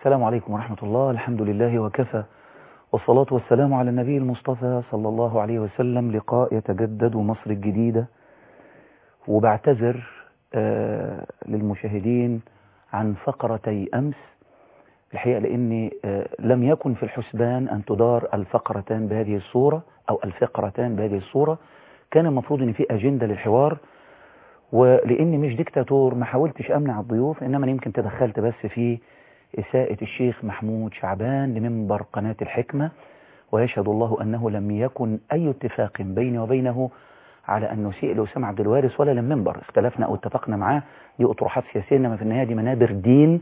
السلام عليكم ورحمة الله الحمد لله وكفى والصلاة والسلام على النبي المصطفى صلى الله عليه وسلم لقاء يتجدد مصر الجديدة وبعتذر آه للمشاهدين عن فقرتي أمس الحقيقة لأني آه لم يكن في الحسبان أن تدار الفقرتان بهذه الصورة أو الفقرتان بهذه الصورة كان المفروض أن في أجندة للحوار ولأني مش ديكتاتور ما حاولتش أمنع الضيوف إنما يمكن تدخلت بس في إساءة الشيخ محمود شعبان لمنبر قناة الحكمة ويشهد الله أنه لم يكن أي اتفاق بيني وبينه على أن نسيء لأسامة عبد الوارث ولا للمنبر اختلفنا أو اتفقنا معاه دي أطروحات سياسية إنما في النهاية دي منابر دين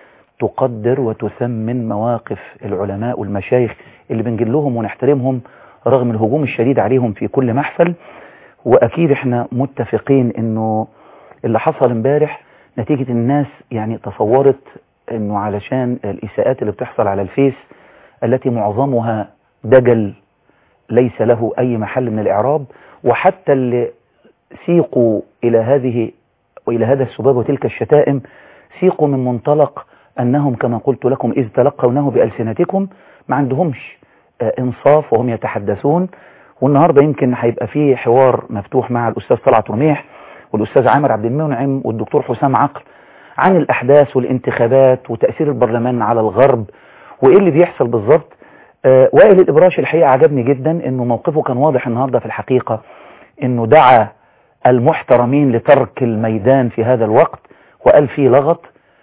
تقدر وتثمن مواقف العلماء والمشايخ اللي بنجل لهم ونحترمهم رغم الهجوم الشديد عليهم في كل محفل وأكيد احنا متفقين انه اللي حصل امبارح نتيجة الناس يعني تصورت انه علشان الاساءات اللي بتحصل على الفيس التي معظمها دجل ليس له اي محل من الاعراب وحتى اللي سيقوا الى هذه والى هذا السباب وتلك الشتائم سيقوا من منطلق انهم كما قلت لكم اذ تلقونه بالسنتكم ما عندهمش انصاف وهم يتحدثون والنهارده يمكن هيبقى فيه حوار مفتوح مع الاستاذ طلعت رميح والاستاذ عامر عبد المنعم والدكتور حسام عقل عن الاحداث والانتخابات وتاثير البرلمان على الغرب وايه اللي بيحصل بالظبط آه وائل الابراشي الحقيقه عجبني جدا انه موقفه كان واضح النهارده في الحقيقه انه دعا المحترمين لترك الميدان في هذا الوقت وقال فيه لغط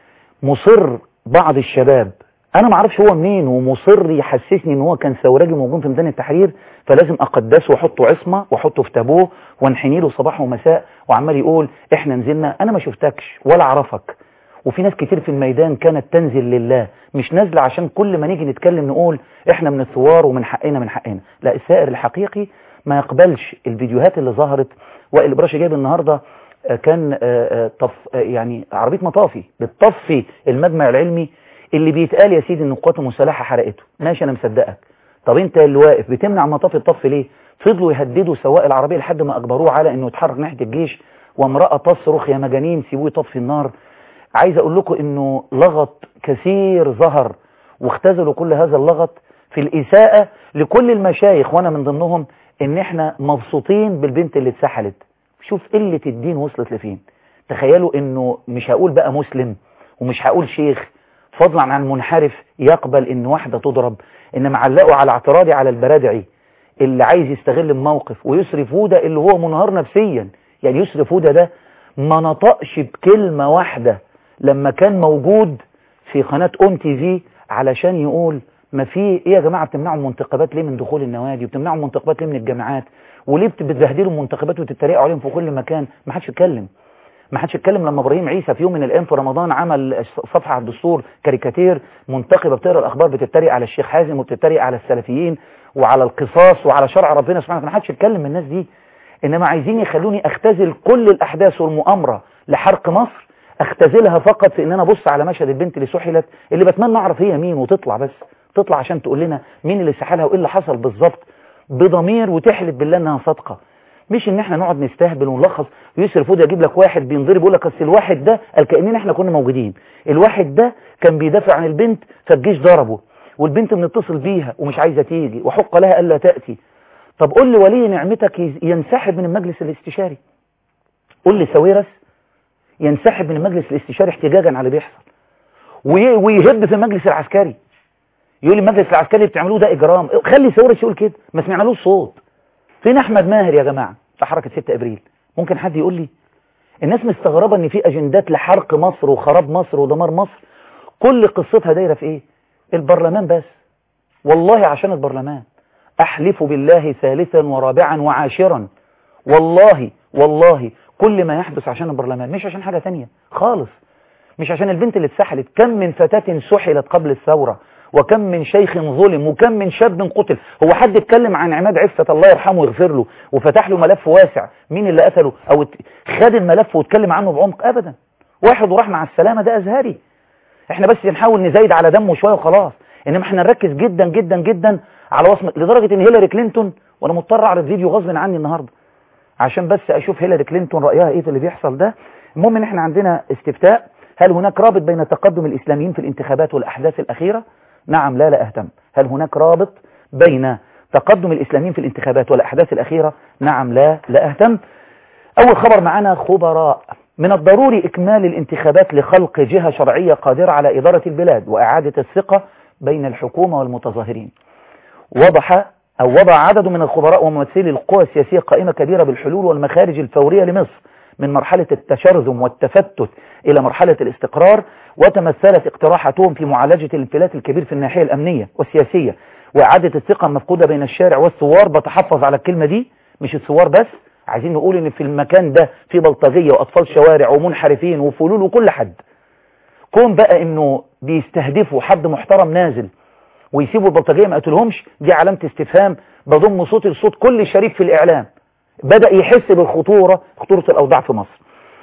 مصر بعض الشباب انا ما اعرفش هو منين ومصر يحسسني ان هو كان ثوراجي موجود في ميدان التحرير فلازم اقدسه واحطه عصمه واحطه في تابوه وانحني له صباح ومساء وعمال يقول احنا نزلنا انا ما شفتكش ولا اعرفك وفي ناس كتير في الميدان كانت تنزل لله مش نازله عشان كل ما نيجي نتكلم نقول احنا من الثوار ومن حقنا من حقنا لا السائر الحقيقي ما يقبلش الفيديوهات اللي ظهرت وائل براشي جايب النهارده كان طف يعني عربيه مطافي بتطفي المجمع العلمي اللي بيتقال يا سيدي ان القوات المسلحه حرقته ماشي انا مصدقك طب انت اللي واقف بتمنع مطاف الطف ليه فضلوا يهددوا سواق العربيه لحد ما اجبروه على انه يتحرك ناحيه الجيش وامراه تصرخ يا مجانين سيبوه يطفي النار عايز اقول لكم انه لغط كثير ظهر واختزلوا كل هذا اللغط في الاساءه لكل المشايخ وانا من ضمنهم ان احنا مبسوطين بالبنت اللي اتسحلت شوف قله الدين وصلت لفين تخيلوا انه مش هقول بقى مسلم ومش هقول شيخ فضلا عن منحرف يقبل ان واحدة تضرب انما علقوا على اعتراضي على البرادعي اللي عايز يستغل الموقف ويسري فودة اللي هو منهار نفسيا يعني يسري فودة ده ما نطقش بكلمة واحدة لما كان موجود في قناة اون تي في علشان يقول ما في ايه يا جماعة بتمنعوا المنتخبات ليه من دخول النوادي وبتمنعوا المنتخبات ليه من الجامعات وليه بتبهدلوا المنتخبات وتتريقوا عليهم في كل مكان ما حدش اتكلم ما حدش اتكلم لما ابراهيم عيسى في يوم من الايام في رمضان عمل صفحه على الدستور كاريكاتير منتقبه بتقرا الاخبار بتتريق على الشيخ حازم وبتتريق على السلفيين وعلى القصاص وعلى شرع ربنا سبحانه وتعالى ما حدش اتكلم من الناس دي انما عايزين يخلوني اختزل كل الاحداث والمؤامره لحرق مصر اختزلها فقط في ان انا ابص على مشهد البنت اللي سحلت اللي بتمنى اعرف هي مين وتطلع بس تطلع عشان تقول لنا مين اللي سحلها وايه اللي حصل بالظبط بضمير وتحلف بالله انها صادقه مش ان احنا نقعد نستهبل ونلخص ويسر فود يجيب لك واحد بينضرب يقول لك اصل الواحد ده قال كاننا احنا كنا موجودين الواحد ده كان بيدافع عن البنت فالجيش ضربه والبنت بنتصل بيها ومش عايزه تيجي وحق لها الا تاتي طب قول لي ولي نعمتك ينسحب من المجلس الاستشاري قول لي ساويرس ينسحب من المجلس الاستشاري احتجاجا على اللي بيحصل ويهب في المجلس العسكري يقول لي المجلس العسكري اللي بتعملوه ده اجرام خلي ساويرس يقول كده ما سمعنالوش صوت فين احمد ماهر يا جماعه في حركه 6 ابريل ممكن حد يقول لي الناس مستغربه ان في اجندات لحرق مصر وخراب مصر ودمار مصر كل قصتها دايره في ايه البرلمان بس والله عشان البرلمان احلف بالله ثالثا ورابعا وعاشرا والله والله كل ما يحدث عشان البرلمان مش عشان حاجه ثانيه خالص مش عشان البنت اللي اتسحلت كم من فتاة سحلت قبل الثورة وكم من شيخ ظلم وكم من شاب قتل هو حد اتكلم عن عماد عفة الله يرحمه ويغفر له وفتح له ملف واسع مين اللي قتله او خد الملف واتكلم عنه بعمق ابدا واحد وراح مع السلامة ده ازهري احنا بس نحاول نزايد على دمه شوية وخلاص انما احنا نركز جدا جدا جدا على وصمة لدرجة ان هيلاري كلينتون وانا مضطر اعرض فيديو غصب عني النهاردة عشان بس اشوف هيلاري كلينتون رأيها ايه في اللي بيحصل ده المهم ان احنا عندنا استفتاء هل هناك رابط بين تقدم الإسلاميين في الانتخابات والأحداث الأخيرة نعم لا لا أهتم هل هناك رابط بين تقدم الإسلاميين في الانتخابات والأحداث الأخيرة نعم لا لا أهتم أول خبر معنا خبراء من الضروري إكمال الانتخابات لخلق جهة شرعية قادرة على إدارة البلاد وإعادة الثقة بين الحكومة والمتظاهرين وضح أو وضع عدد من الخبراء وممثلي القوى السياسية قائمة كبيرة بالحلول والمخارج الفورية لمصر من مرحلة التشرذم والتفتت إلى مرحلة الاستقرار وتمثلت اقتراحاتهم في معالجة الانفلات الكبير في الناحية الأمنية والسياسية وإعادة الثقة المفقودة بين الشارع والثوار بتحفظ على الكلمة دي مش الثوار بس عايزين نقول ان في المكان ده في بلطجية واطفال شوارع ومنحرفين وفلول وكل حد كون بقى انه بيستهدفوا حد محترم نازل ويسيبوا البلطجية ما قتلهمش دي علامة استفهام بضم صوتي لصوت كل شريف في الاعلام بدأ يحس بالخطورة خطورة الاوضاع في مصر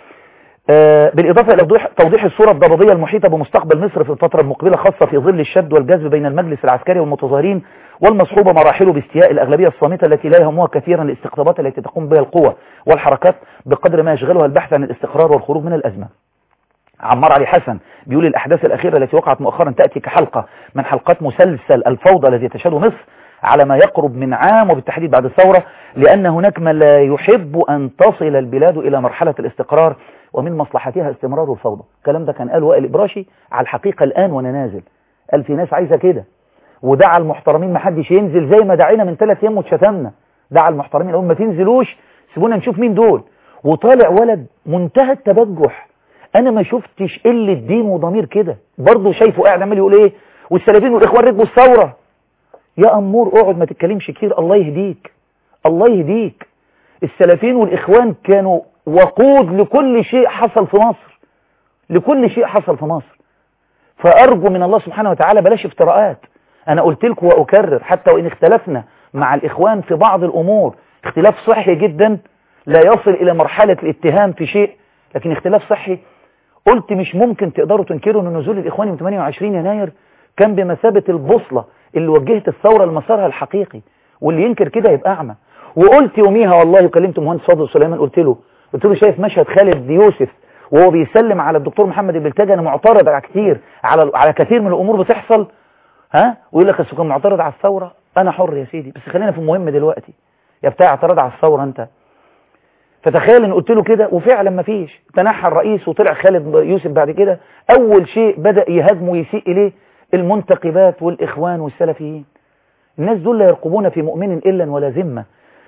آه بالإضافة إلى توضيح الصورة الضبابية المحيطة بمستقبل مصر في الفترة المقبلة خاصة في ظل الشد والجذب بين المجلس العسكري والمتظاهرين والمصحوبة مراحله باستياء الأغلبية الصامتة التي لا يهمها كثيرا الاستقطابات التي تقوم بها القوى والحركات بقدر ما يشغلها البحث عن الاستقرار والخروج من الأزمة عمار علي حسن بيقول الأحداث الأخيرة التي وقعت مؤخرا تأتي كحلقة من حلقات مسلسل الفوضى الذي تشهده مصر على ما يقرب من عام وبالتحديد بعد الثورة لأن هناك من لا يحب أن تصل البلاد إلى مرحلة الاستقرار ومن مصلحتها استمرار الفوضى الكلام ده كان قال وائل إبراشي على الحقيقة الآن وأنا نازل قال في ناس عايزة كده ودعا المحترمين ما حدش ينزل زي ما دعينا من ثلاث ايام واتشتمنا دعا المحترمين قالوا ما تنزلوش سيبونا نشوف مين دول وطالع ولد منتهى التبجح انا ما شفتش قله دين وضمير كده برضه شايفه قاعد عمال يقول ايه والسلفيين والاخوان ركبوا الثوره يا امور اقعد ما تتكلمش كتير الله يهديك الله يهديك السلفيين والاخوان كانوا وقود لكل شيء حصل في مصر لكل شيء حصل في مصر فارجو من الله سبحانه وتعالى بلاش افتراءات أنا قلت لكم وأكرر حتى وإن اختلفنا مع الإخوان في بعض الأمور اختلاف صحي جدا لا يصل إلى مرحلة الاتهام في شيء لكن اختلاف صحي قلت مش ممكن تقدروا تنكروا أن نزول الإخوان يوم 28 يناير كان بمثابة البوصلة اللي وجهت الثورة لمسارها الحقيقي واللي ينكر كده يبقى أعمى وقلت يوميها والله كلمت مهندس فاضل سليمان قلت له قلت له شايف مشهد خالد يوسف وهو بيسلم على الدكتور محمد البلتاجي انا معترض على كتير على على كثير من الامور بتحصل ها ويقول لك السكان معترض على الثورة انا حر يا سيدي بس خلينا في المهم دلوقتي يا بتاع اعترض على الثورة انت فتخيل ان قلت له كده وفعلا ما فيش تنحى الرئيس وطلع خالد يوسف بعد كده اول شيء بدأ يهاجمه ويسيء اليه المنتقبات والاخوان والسلفيين الناس دول لا يرقبون في مؤمن الا ولا ذمه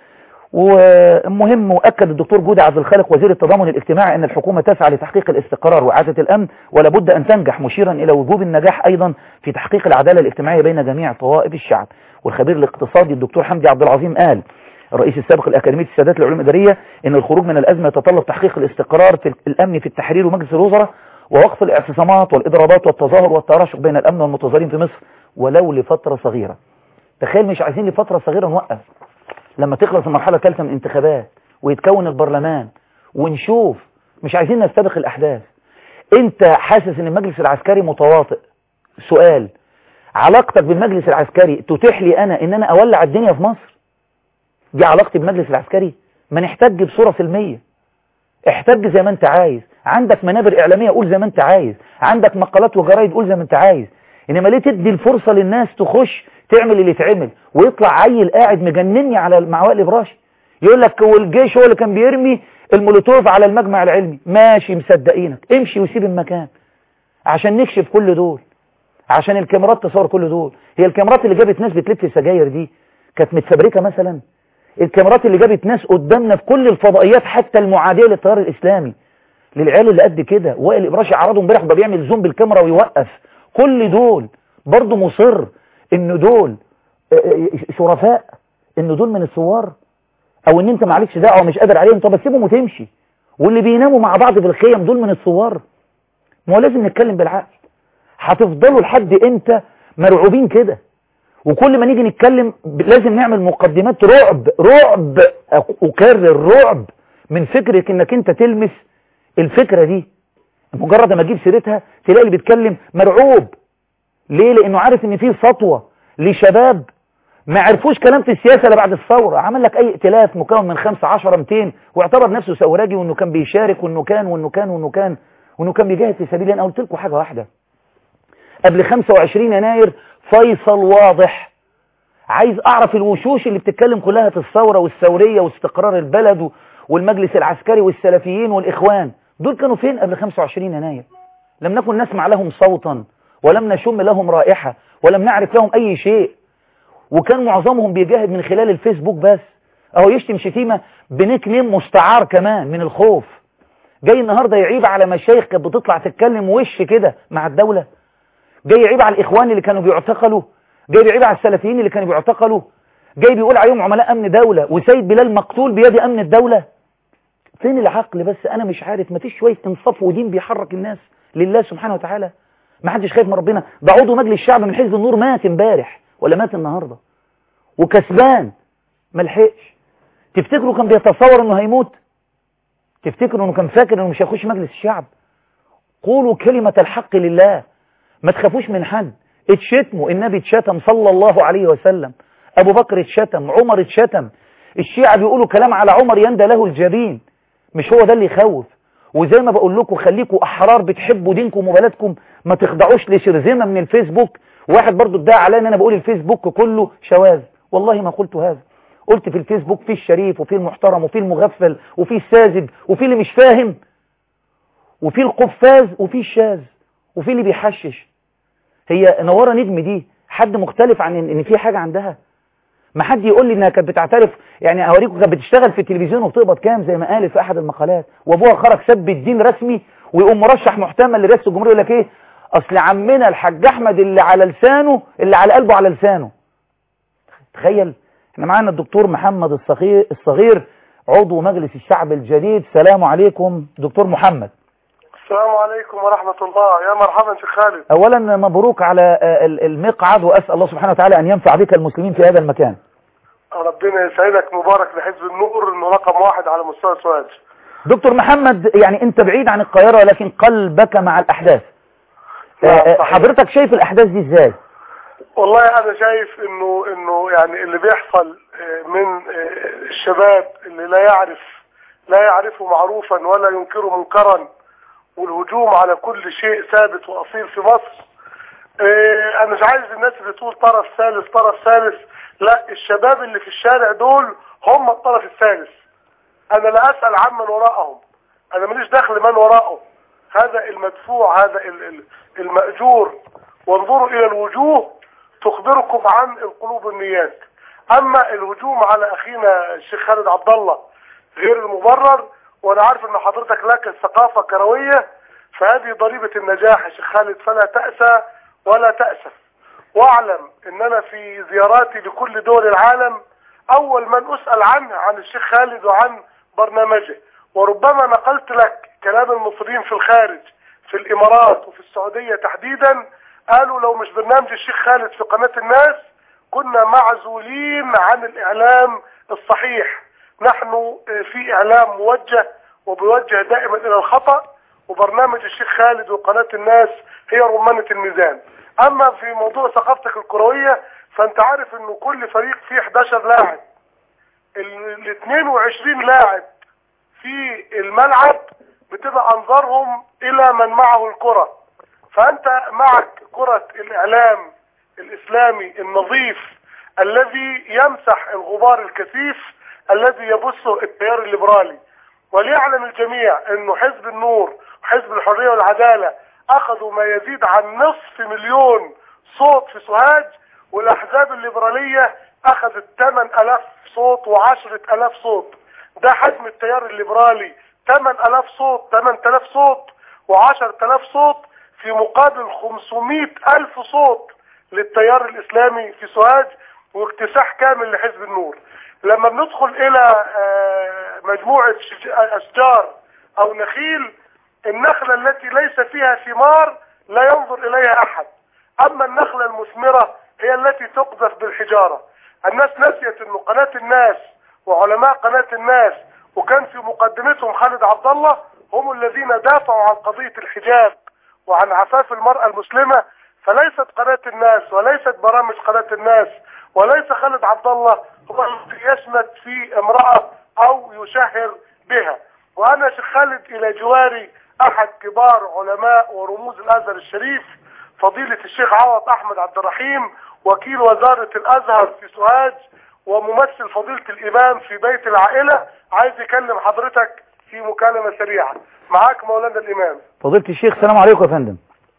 ومهم وأكد الدكتور جودة عبد الخالق وزير التضامن الاجتماعي أن الحكومة تسعى لتحقيق الاستقرار وإعادة الأمن ولا بد أن تنجح مشيرا إلى وجوب النجاح أيضا في تحقيق العدالة الاجتماعية بين جميع طوائف الشعب والخبير الاقتصادي الدكتور حمدي عبد العظيم قال الرئيس السابق الأكاديمية السادات للعلوم الإدارية أن الخروج من الأزمة يتطلب تحقيق الاستقرار في الأمن في التحرير ومجلس الوزراء ووقف الاعتصامات والإضرابات والتظاهر والتراشق بين الأمن والمتظاهرين في مصر ولو لفترة صغيرة تخيل مش عايزين لفترة صغيرة نوقف لما تخلص المرحلة الثالثة من الانتخابات ويتكون البرلمان ونشوف مش عايزين نستبق الأحداث انت حاسس ان المجلس العسكري متواطئ سؤال علاقتك بالمجلس العسكري تتيح لي انا ان انا اولع الدنيا في مصر دي علاقتي بالمجلس العسكري ما نحتج بصورة سلمية احتج زي ما انت عايز عندك منابر اعلامية قول زي ما انت عايز عندك مقالات وجرايد قول زي ما انت عايز انما ليه تدي الفرصة للناس تخش تعمل اللي يتعمل ويطلع عيل قاعد مجنني على مع وائل ابراشي يقول لك والجيش هو اللي كان بيرمي المولوتوف على المجمع العلمي ماشي مصدقينك امشي وسيب المكان عشان نكشف كل دول عشان الكاميرات تصور كل دول هي الكاميرات اللي جابت ناس بتلف سجاير دي كانت متفبركه مثلا الكاميرات اللي جابت ناس قدامنا في كل الفضائيات حتى المعاديه للتيار الاسلامي للعيال اللي قد كده وائل ابراشي عرضه امبارح ده بيعمل زوم بالكاميرا ويوقف كل دول برضه مصر ان دول شرفاء ان دول من الثوار او ان انت معلكش دعوه مش قادر عليهم طب سيبهم وتمشي واللي بيناموا مع بعض في الخيم دول من الثوار ما هو لازم نتكلم بالعقل هتفضلوا لحد امتى مرعوبين كده وكل ما نيجي نتكلم لازم نعمل مقدمات رعب رعب اكرر رعب من فكرة انك انت تلمس الفكرة دي مجرد ما تجيب سيرتها تلاقي اللي بيتكلم مرعوب ليه لانه عارف ان في سطوة لشباب ما عرفوش كلام في السياسة الا بعد الثورة عمل لك اي ائتلاف مكون من خمسة عشرة 200 واعتبر نفسه سوراجي وانه كان بيشارك وانه كان وانه كان وانه كان وانه كان بيجاهد في سبيل الله انا قلت لكم حاجه واحده قبل 25 يناير فيصل واضح عايز اعرف الوشوش اللي بتتكلم كلها في الثوره والثوريه واستقرار البلد والمجلس العسكري والسلفيين والاخوان دول كانوا فين قبل 25 يناير لم نكن نسمع لهم صوتا ولم نشم لهم رائحه ولم نعرف لهم اي شيء وكان معظمهم بيجاهد من خلال الفيسبوك بس اهو يشتم شتيمه بنيك نيم مستعار كمان من الخوف جاي النهارده يعيب على مشايخ كانت بتطلع تتكلم وش كده مع الدوله جاي يعيب على الاخوان اللي كانوا بيعتقلوا جاي بيعيب على السلفيين اللي كانوا بيعتقلوا جاي بيقول عليهم عملاء امن دوله وسيد بلال مقتول بيد امن الدوله فين العقل بس انا مش عارف ما فيش شويه انصاف ودين بيحرك الناس لله سبحانه وتعالى ما حدش خايف من ربنا ده عضو مجلس الشعب من حزب النور مات امبارح ولا مات النهارده وكسبان ما لحقش تفتكروا كان بيتصور انه هيموت تفتكروا انه كان فاكر انه مش هيخش مجلس الشعب قولوا كلمة الحق لله ما تخافوش من حد اتشتموا النبي اتشتم صلى الله عليه وسلم ابو بكر اتشتم عمر اتشتم الشيعة بيقولوا كلام على عمر يندى له الجبين مش هو ده اللي يخوف وزي ما بقول لكم خليكم احرار بتحبوا دينكم وبلدكم ما تخضعوش لشرذمه من الفيسبوك واحد برضو ادعى عليا ان انا بقول الفيسبوك كله شواذ والله ما قلت هذا قلت في الفيسبوك في الشريف وفي المحترم وفي المغفل وفي الساذج وفي اللي مش فاهم وفي القفاز وفي الشاذ وفي اللي بيحشش هي نوارة نجم دي حد مختلف عن ان في حاجة عندها ما حد يقول لي انها كانت بتعترف يعني اوريكم كانت بتشتغل في التلفزيون وبتقبض كام زي ما قالت في احد المقالات وابوها خرج سب الدين رسمي ويقوم مرشح محتمل لرئاسه الجمهوريه يقول لك ايه اصل عمنا الحاج احمد اللي على لسانه اللي على قلبه على لسانه تخيل احنا معانا الدكتور محمد الصغير الصغير عضو مجلس الشعب الجديد سلام عليكم دكتور محمد السلام عليكم ورحمة الله يا مرحبا شيخ خالد اولا مبروك على المقعد واسال الله سبحانه وتعالى ان ينفع بك المسلمين في هذا المكان ربنا يسعدك مبارك لحزب النور انه رقم واحد على مستوى سوهاج دكتور محمد يعني انت بعيد عن القاهرة ولكن قلبك مع الاحداث حضرتك شايف الاحداث دي ازاي والله انا شايف انه انه يعني اللي بيحصل من الشباب اللي لا يعرف لا يعرف معروفا ولا ينكر منكرا والهجوم على كل شيء ثابت واصيل في مصر انا مش عايز الناس اللي تقول طرف ثالث طرف ثالث لا الشباب اللي في الشارع دول هم الطرف الثالث انا لا اسال عمن وراءهم انا ماليش دخل من وراءه هذا المدفوع هذا المأجور وانظروا الى الوجوه تخبركم عن القلوب النيات اما الهجوم على اخينا الشيخ خالد عبد الله غير المبرر وانا عارف ان حضرتك لك ثقافة كروية فهذه ضريبة النجاح يا شيخ خالد فلا تأسى ولا تأسف واعلم ان انا في زياراتي لكل دول العالم اول من اسأل عنه عن الشيخ خالد وعن برنامجه وربما نقلت لك كلام المصريين في الخارج في الامارات وفي السعودية تحديدا قالوا لو مش برنامج الشيخ خالد في قناة الناس كنا معزولين عن الاعلام الصحيح نحن في اعلام موجه وبيوجه دائما الى الخطأ وبرنامج الشيخ خالد وقناة الناس هي رمانة الميزان اما في موضوع ثقافتك الكروية فانت عارف انه كل فريق فيه 11 لاعب ال 22 لاعب في الملعب بتبقى انظارهم الى من معه الكرة فانت معك كرة الاعلام الاسلامي النظيف الذي يمسح الغبار الكثيف الذي يبثه التيار الليبرالي وليعلم الجميع انه حزب النور وحزب الحرية والعدالة اخذوا ما يزيد عن نصف مليون صوت في سوهاج والاحزاب الليبرالية اخذت 8000 صوت و10000 صوت ده حجم التيار الليبرالي 8000 صوت 8000 صوت و10000 صوت في مقابل 500 ألف صوت للتيار الإسلامي في سوهاج واكتساح كامل لحزب النور لما بندخل إلى مجموعة أشجار أو نخيل النخلة التي ليس فيها ثمار لا ينظر إليها أحد أما النخلة المثمرة هي التي تقذف بالحجارة الناس نسيت أن قناة الناس وعلماء قناة الناس وكان في مقدمتهم خالد عبد الله هم الذين دافعوا عن قضية الحجاب وعن عفاف المرأة المسلمة فليست قناة الناس وليست برامج قناة الناس وليس خالد عبد الله هو الذي يشمت في امرأة او يشهر بها وانا شيخ خالد الى جواري احد كبار علماء ورموز الازهر الشريف فضيلة الشيخ عوض احمد عبد الرحيم وكيل وزارة الازهر في سوهاج وممثل فضيلة الامام في بيت العائلة عايز يكلم حضرتك في مكالمة سريعة معاك مولانا الامام فضيلة الشيخ السلام عليكم يا فندم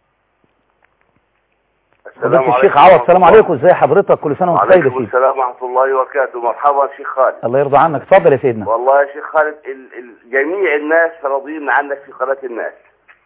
السلام فضيلة الشيخ عليكم عوض السلام عليكم ازي حضرتك كل سنة وانت طيب يا وعليكم سيدي السلام ورحمة الله وبركاته مرحبا شيخ خالد الله يرضى عنك اتفضل يا سيدنا والله يا شيخ خالد ال ال جميع الناس راضين عنك في قناة الناس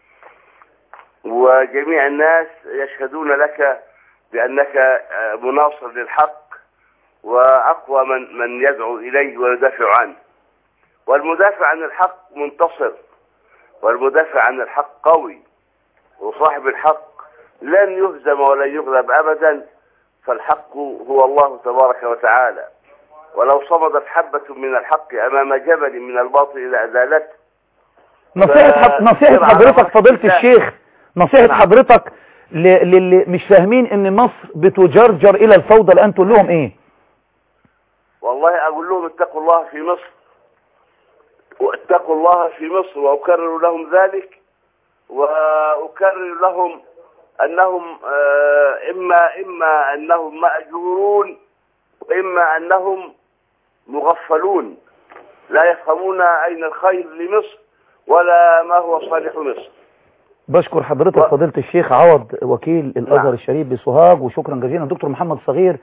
وجميع الناس يشهدون لك بأنك آه، مناصر للحق وأقوى من من يدعو إليه ويدافع عنه والمدافع عن الحق منتصر والمدافع عن الحق قوي وصاحب الحق لن يهزم ولن يغلب أبدا فالحق هو الله تبارك وتعالى ولو صمدت حبة من الحق أمام جبل من الباطل لأزالته نصيحة حض- نصيحة سير على حضرتك رأس فضيلة الكتاب. الشيخ نصيحة نعم. حضرتك ل- للي مش فاهمين ان مصر بتجرجر الى الفوضى الان تقول لهم ايه والله أقول لهم اتقوا الله في مصر واتقوا الله في مصر وأكرر لهم ذلك وأكرر لهم أنهم آه، إما إما أنهم مأجورون وإما أنهم مغفلون لا يفهمون أين الخير لمصر ولا ما هو صالح مصر بشكر حضرتك و- فضيلة الشيخ عوض وكيل الازهر نعم. الشريف بسوهاج وشكرا جزيلا دكتور محمد صغير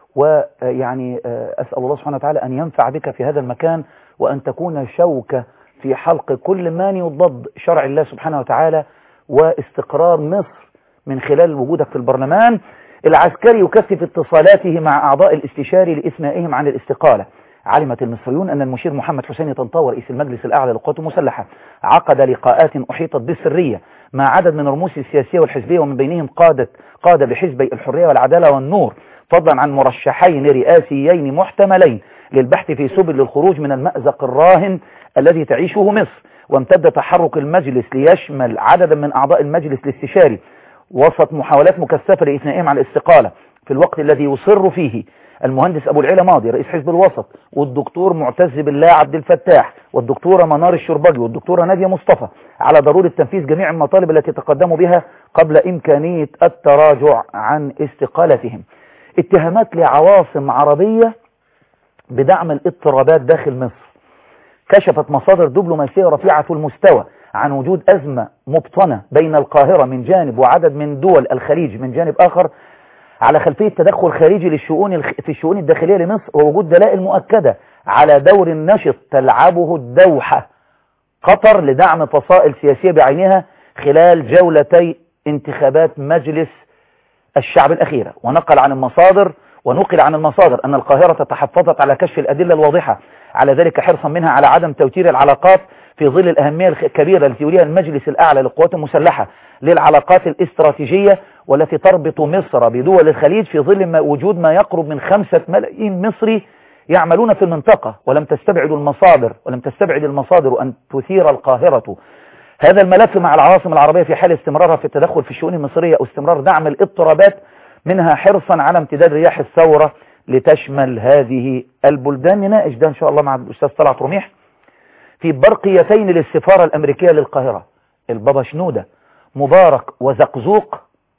ويعني آه، اسال الله سبحانه وتعالى ان ينفع بك في هذا المكان وان تكون شوكة في حلق كل من يضد شرع الله سبحانه وتعالى واستقرار مصر من خلال وجودك في البرلمان العسكري يكثف اتصالاته مع اعضاء الاستشاري لاثنائهم عن الاستقالة علمت المصريون أن المشير محمد حسين طنطاوي رئيس المجلس الأعلى للقوات المسلحة عقد لقاءات أحيطت بالسرية مع عدد من الرموز السياسية والحزبية ومن بينهم قادة قادة بحزبي الحرية والعدالة والنور فضلا عن مرشحين رئاسيين محتملين للبحث في سبل الخروج من المأزق الراهن الذي تعيشه مصر وامتد تحرك المجلس ليشمل عددا من أعضاء المجلس الاستشاري وسط محاولات مكثفة لإثنائهم على الاستقالة في الوقت الذي يصر فيه المهندس أبو العلا ماضي رئيس حزب الوسط والدكتور معتز بالله عبد الفتاح والدكتورة منار الشربجي والدكتورة نادية مصطفى على ضرورة تنفيذ جميع المطالب التي تقدموا بها قبل إمكانية التراجع عن استقالتهم اتهامات لعواصم عربية بدعم الاضطرابات داخل مصر كشفت مصادر دبلوماسية رفيعة المستوى عن وجود أزمة مبطنة بين القاهرة من جانب وعدد من دول الخليج من جانب آخر على خلفية تدخل خارجي للشؤون الخ... في الشؤون الداخلية لمصر ووجود دلائل مؤكدة على دور نشط تلعبه الدوحة قطر لدعم فصائل سياسية بعينها خلال جولتي انتخابات مجلس الشعب الأخيرة ونقل عن المصادر ونقل عن المصادر أن القاهرة تحفظت على كشف الأدلة الواضحة على ذلك حرصا منها على عدم توتير العلاقات في ظل الأهمية الكبيرة التي يوليها المجلس الأعلى للقوات المسلحة للعلاقات الاستراتيجية والتي تربط مصر بدول الخليج في ظل ما وجود ما يقرب من خمسة ملايين مصري يعملون في المنطقة ولم تستبعد المصادر ولم تستبعد المصادر أن تثير القاهرة هذا الملف مع العواصم العربية في حال استمرارها في التدخل في الشؤون المصرية أو استمرار دعم الاضطرابات منها حرصا على امتداد رياح الثورة لتشمل هذه البلدان نناقش ده إن شاء الله مع الأستاذ طلعت رميح في برقيتين للسفارة الأمريكية للقاهرة البابا شنودة مبارك وزقزوق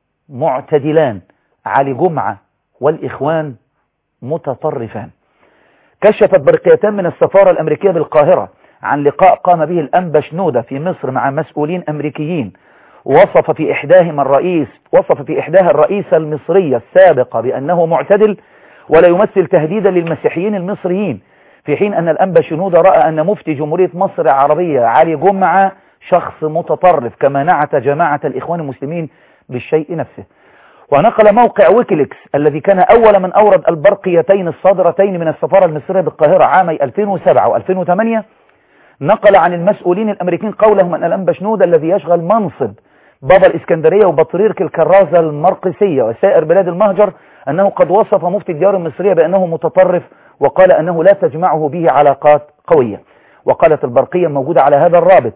معتدلان علي جمعة والإخوان متطرفان كشفت برقيتان من السفارة الأمريكية بالقاهرة عن لقاء قام به الأنبا شنودة في مصر مع مسؤولين أمريكيين وصف في إحداهما الرئيس وصف في إحداها الرئيسة المصرية السابقة بأنه معتدل ولا يمثل تهديدا للمسيحيين المصريين في حين أن الأنبا شنودة رأى أن مفتي جمهورية مصر العربية علي جمعة شخص متطرف كما نعت جماعة الإخوان المسلمين بالشيء نفسه ونقل موقع ويكيليكس الذي كان أول من أورد البرقيتين الصادرتين من السفارة المصرية بالقاهرة عامي 2007 و2008 نقل عن المسؤولين الأمريكيين قولهم أن الأنبا شنودة الذي يشغل منصب بابا الإسكندرية وبطريرك الكرازة المرقسية وسائر بلاد المهجر أنه قد وصف مفتي الديار المصرية بأنه متطرف وقال أنه لا تجمعه به علاقات قوية وقالت البرقية موجودة على هذا الرابط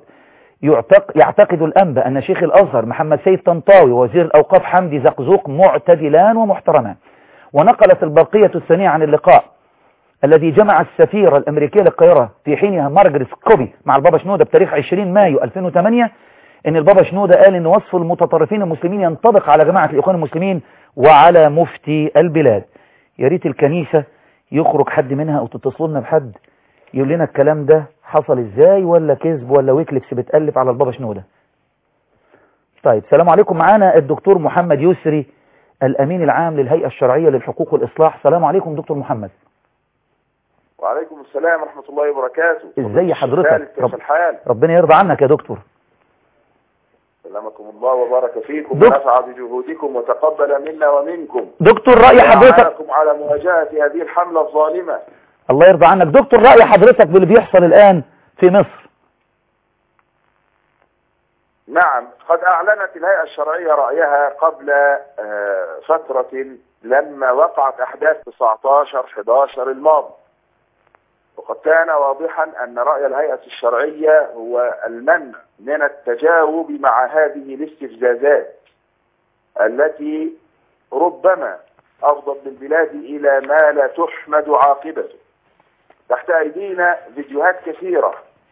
يعتقد الأنبا أن شيخ الأزهر محمد سيد طنطاوي وزير الأوقاف حمدي زقزوق معتدلان ومحترمان ونقلت البرقية الثانية عن اللقاء الذي جمع السفيرة الأمريكية للقاهرة في حينها مارجريت كوبي مع البابا شنودة بتاريخ 20 مايو 2008 ان البابا شنودة قال ان وصف المتطرفين المسلمين ينطبق على جماعة الاخوان المسلمين وعلى مفتي البلاد يا ريت الكنيسة يخرج حد منها او تتصلوا لنا بحد يقول لنا الكلام ده حصل ازاي ولا كذب ولا ويكليكس بتألف على البابا شنودة طيب سلام عليكم معانا الدكتور محمد يسري الامين العام للهيئة الشرعية للحقوق والاصلاح سلام عليكم دكتور محمد وعليكم السلام ورحمة الله وبركاته ازاي حضرتك كيف الحال ربنا يرضى عنك يا دكتور سلامكم الله وبارك فيكم دك- ونفع بجهودكم وتقبل منا ومنكم دكتور رأي حضرتك وأعانكم على مواجهة هذه الحملة الظالمة الله يرضى عنك دكتور رأي حضرتك باللي بيحصل الآن في مصر نعم قد أعلنت الهيئة الشرعية رأيها قبل آه، فترة لما وقعت أحداث 19-11 الماضي وقد كان واضحا أن رأي الهيئة الشرعية هو المنع من التجاوب مع هذه الاستفزازات التي ربما أفضت بالبلاد إلى ما لا تحمد عاقبته تحت أيدينا فيديوهات كثيرة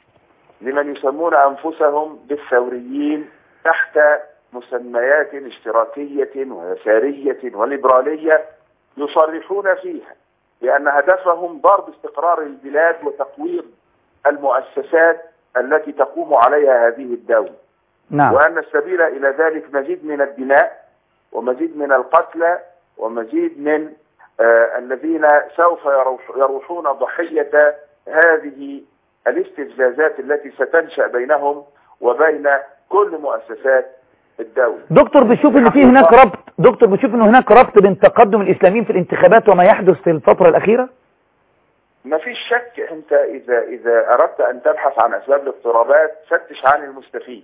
لمن يسمون أنفسهم بالثوريين تحت مسميات اشتراكية ويسارية وليبرالية يصرحون فيها بأن هدفهم ضرب استقرار البلاد وتقويض المؤسسات التي تقوم عليها هذه الدولة نعم وأن السبيل إلى ذلك مزيد من الدماء ومزيد من القتلى ومزيد من آه الذين سوف يروح- يروحون ضحية هذه الاستفزازات التي ستنشأ بينهم وبين كل مؤسسات الدولة دكتور بتشوف ان في هناك ربط دكتور بتشوف ان هناك ربط بين تقدم الاسلاميين في الانتخابات وما يحدث في الفترة الاخيرة ما فيش شك انت اذا اذا اردت ان تبحث عن اسباب الاضطرابات فتش عن المستفيد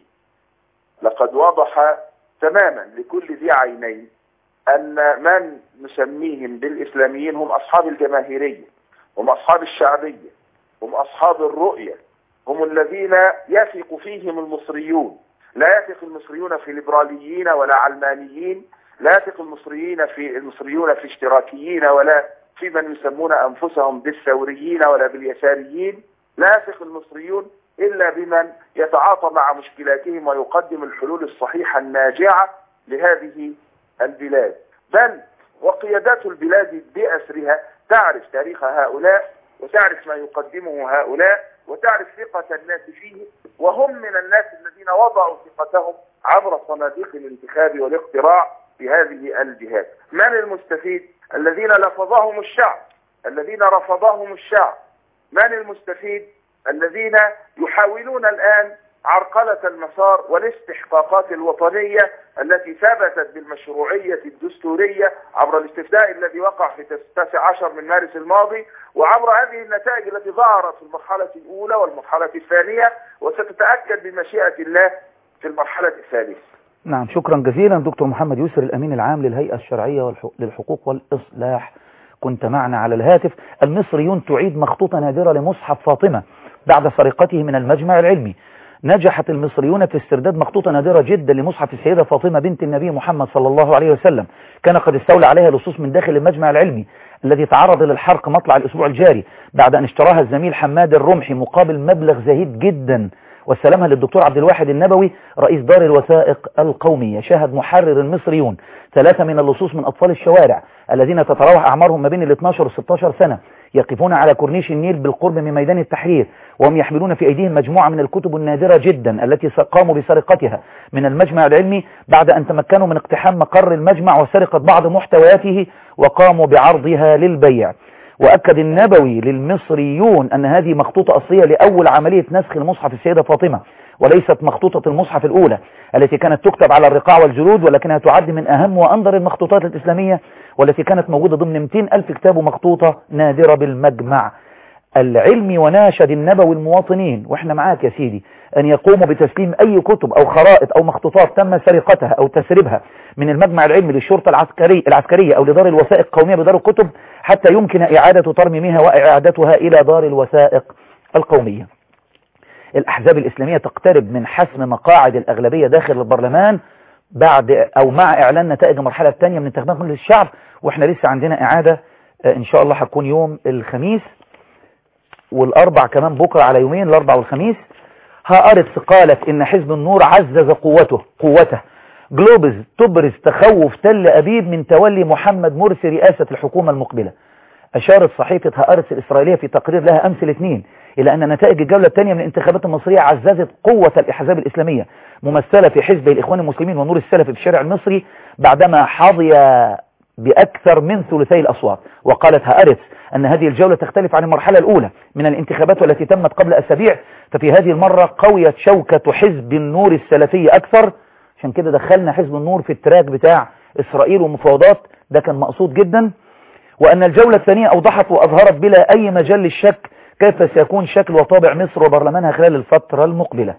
لقد وضح تماما لكل ذي عينين ان من نسميهم بالاسلاميين هم اصحاب الجماهيريه هم اصحاب الشعبيه هم اصحاب الرؤيه هم الذين يثق فيهم المصريون لا يثق المصريون في ليبراليين ولا علمانيين لا يثق المصريين في المصريون في اشتراكيين ولا في من يسمون انفسهم بالثوريين ولا باليساريين لا يثق المصريون الا بمن يتعاطى مع مشكلاتهم ويقدم الحلول الصحيحه الناجعه لهذه البلاد بل وقيادات البلاد باسرها تعرف تاريخ هؤلاء وتعرف ما يقدمه هؤلاء وتعرف ثقة الناس فيه وهم من الناس الذين وضعوا ثقتهم عبر صناديق الانتخاب والاقتراع في هذه الجهات من المستفيد الذين لفظهم الشعب الذين رفضهم الشعب من المستفيد الذين يحاولون الآن عرقلة المسار والاستحقاقات الوطنية التي ثبتت بالمشروعية الدستورية عبر الاستفتاء الذي وقع في 19 من مارس الماضي وعبر هذه النتائج التي ظهرت في المرحلة الأولى والمرحلة الثانية وستتأكد بمشيئة الله في المرحلة الثالثة نعم شكرا جزيلا دكتور محمد يسر الامين العام للهيئة الشرعية والحق- للحقوق والاصلاح كنت معنا على الهاتف المصريون تعيد مخطوطة نادرة لمصحف فاطمة بعد سرقته من المجمع العلمي نجحت المصريون في استرداد مخطوطة نادرة جدا لمصحف السيدة فاطمة بنت النبي محمد صلى الله عليه وسلم كان قد استولى عليها لصوص من داخل المجمع العلمي الذي تعرض للحرق مطلع الأسبوع الجاري بعد أن اشتراها الزميل حماد الرمحي مقابل مبلغ زهيد جدا واستلمها للدكتور عبد الواحد النبوي رئيس دار الوثائق القومية شاهد محرر المصريون ثلاثة من اللصوص من أطفال الشوارع الذين تتراوح أعمارهم ما بين ال 12 و 16 سنة يقفون على كورنيش النيل بالقرب من ميدان التحرير وهم يحملون في أيديهم مجموعة من الكتب النادرة جدا التي قاموا بسرقتها من المجمع العلمي بعد أن تمكنوا من اقتحام مقر المجمع وسرقة بعض محتوياته وقاموا بعرضها للبيع وأكد النبوي للمصريون أن هذه مخطوطة أصلية لأول عملية نسخ المصحف السيدة فاطمة وليست مخطوطة المصحف الأولى التي كانت تكتب على الرقاع والجلود ولكنها تعد من أهم وأنظر المخطوطات الإسلامية والتي كانت موجودة ضمن 200 ألف كتاب ومخطوطة نادرة بالمجمع العلمي وناشد النبوي المواطنين واحنا معاك يا سيدي أن يقوموا بتسليم أي كتب أو خرائط أو مخطوطات تم سرقتها أو تسريبها من المجمع العلمي للشرطة العسكري العسكرية أو لدار الوثائق القومية بدار الكتب حتى يمكن إعادة ترميمها وإعادتها إلى دار الوثائق القومية الأحزاب الإسلامية تقترب من حسم مقاعد الأغلبية داخل البرلمان بعد أو مع إعلان نتائج المرحلة الثانية من انتخابات مجلس الشعب وإحنا لسه عندنا إعادة آه، إن شاء الله هتكون يوم الخميس والأربع كمان بكرة على يومين الأربع والخميس هارتس قالت إن حزب النور عزز قوته قوته جلوبز تبرز تخوف تل أبيب من تولي محمد مرسي رئاسة الحكومة المقبلة أشارت صحيفة هارتس الإسرائيلية في تقرير لها أمس الاثنين إلى أن نتائج الجولة الثانية من الانتخابات المصرية عززت قوة الأحزاب الإسلامية ممثلة في حزب الإخوان المسلمين ونور السلفي في الشارع المصري بعدما حظي بأكثر من ثلثي الأصوات وقالت هارتس أن هذه الجولة تختلف عن المرحلة الأولى من الانتخابات والتي تمت قبل أسابيع ففي هذه المرة قويت شوكة حزب النور السلفي أكثر عشان كده دخلنا حزب النور في التراك بتاع إسرائيل ومفاوضات ده كان مقصود جدا وأن الجولة الثانية أوضحت وأظهرت بلا أي مجال للشك كيف سيكون شكل وطابع مصر وبرلمانها خلال الفترة المقبلة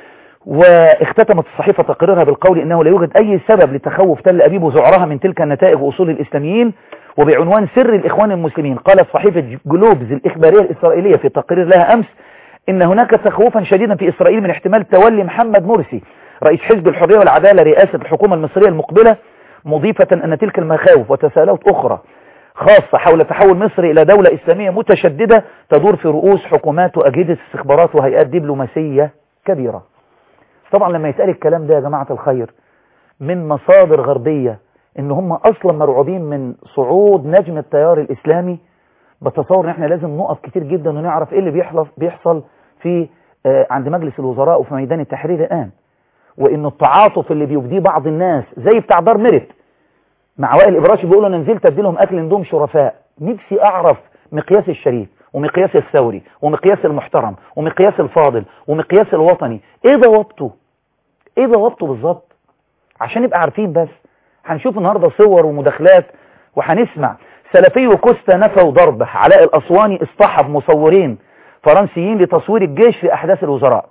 واختتمت الصحيفة تقريرها بالقول إنه لا يوجد أي سبب لتخوف تل أبيب وذعرها من تلك النتائج وأصول الإسلاميين وبعنوان سر الإخوان المسلمين قالت صحيفة جلوبز الإخبارية الإسرائيلية في تقرير لها أمس إن هناك تخوفا شديدا في إسرائيل من احتمال تولي محمد مرسي رئيس حزب الحرية والعدالة رئاسة الحكومة المصرية المقبلة مضيفة أن تلك المخاوف وتساؤلات أخرى خاصة حول تحول مصر إلى دولة إسلامية متشددة تدور في رؤوس حكومات وأجهزة استخبارات وهيئات دبلوماسية كبيرة طبعا لما يتقال الكلام ده يا جماعة الخير من مصادر غربية ان هم اصلا مرعوبين من صعود نجم التيار الاسلامي بتصور ان احنا لازم نقف كتير جدا ونعرف ايه اللي بيحصل بيحصل في آه عند مجلس الوزراء وفي ميدان التحرير الان وان التعاطف اللي بيبديه بعض الناس زي بتاع دار ميرت مع وائل ابراشي بيقولوا انا نزلت ادي لهم اكل ندوم شرفاء نفسي اعرف مقياس الشريف ومقياس الثوري ومقياس المحترم ومقياس الفاضل ومقياس الوطني ايه ضوابطه ايه ضوابطه بالظبط عشان نبقى عارفين بس هنشوف النهاردة صور ومداخلات وهنسمع سلفي وكوستا نفوا ضربه علاء الأسواني اصطحب مصورين فرنسيين لتصوير الجيش في أحداث الوزراء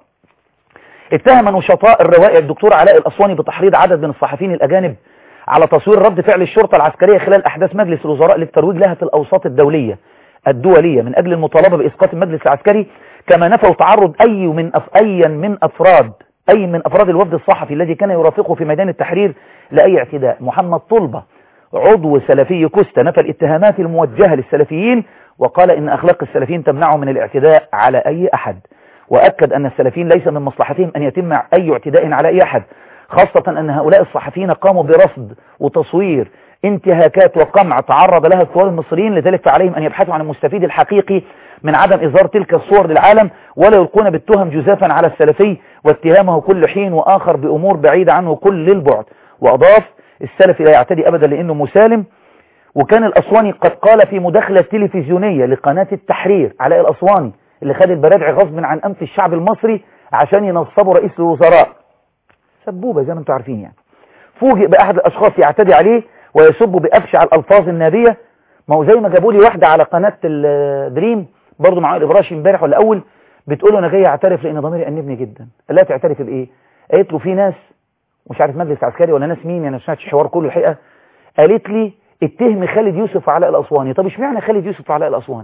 اتهم نشطاء الروائي الدكتور علاء الأسواني بتحريض عدد من الصحفيين الأجانب على تصوير رد فعل الشرطة العسكرية خلال أحداث مجلس الوزراء للترويج لها في الأوساط الدولية الدولية من أجل المطالبة بإسقاط المجلس العسكري كما نفوا تعرض أي من أف... أي من أفراد أي من أفراد الوفد الصحفي الذي كان يرافقه في ميدان التحرير لأي اعتداء محمد طلبة عضو سلفي كوستا نفى الاتهامات الموجهة للسلفيين وقال إن أخلاق السلفيين تمنعه من الاعتداء على أي أحد وأكد أن السلفيين ليس من مصلحتهم أن يتم أي اعتداء على أي أحد خاصة أن هؤلاء الصحفيين قاموا برصد وتصوير انتهاكات وقمع تعرض لها الثوار المصريين لذلك فعليهم أن يبحثوا عن المستفيد الحقيقي من عدم إظهار تلك الصور للعالم ولا يلقون بالتهم جزافا على السلفي واتهامه كل حين وآخر بأمور بعيدة عنه كل البعد وأضاف السلفي لا يعتدي أبدا لأنه مسالم وكان الأسواني قد قال في مداخلة تلفزيونية لقناة التحرير علاء الأسواني اللي خد البرادع غصب عن أنف الشعب المصري عشان ينصبوا رئيس الوزراء سبوبة زي ما انتم عارفين يعني فوجئ بأحد الأشخاص يعتدي عليه ويسب بأفشع الألفاظ النابية ما هو زي ما جابوا لي واحدة على قناة الدريم برضه مع الإبراشي امبارح ولا أول بتقول له أنا جاي أعترف لأن ضميري أنبني جدا قال لها تعترف بإيه؟ قالت له في ناس مش عارف مجلس عسكري ولا ناس مين يعني ما سمعتش الحوار كله الحقيقة قالت لي اتهم خالد يوسف وعلاء الأسواني طب اشمعنى خالد يوسف وعلاء الأسواني؟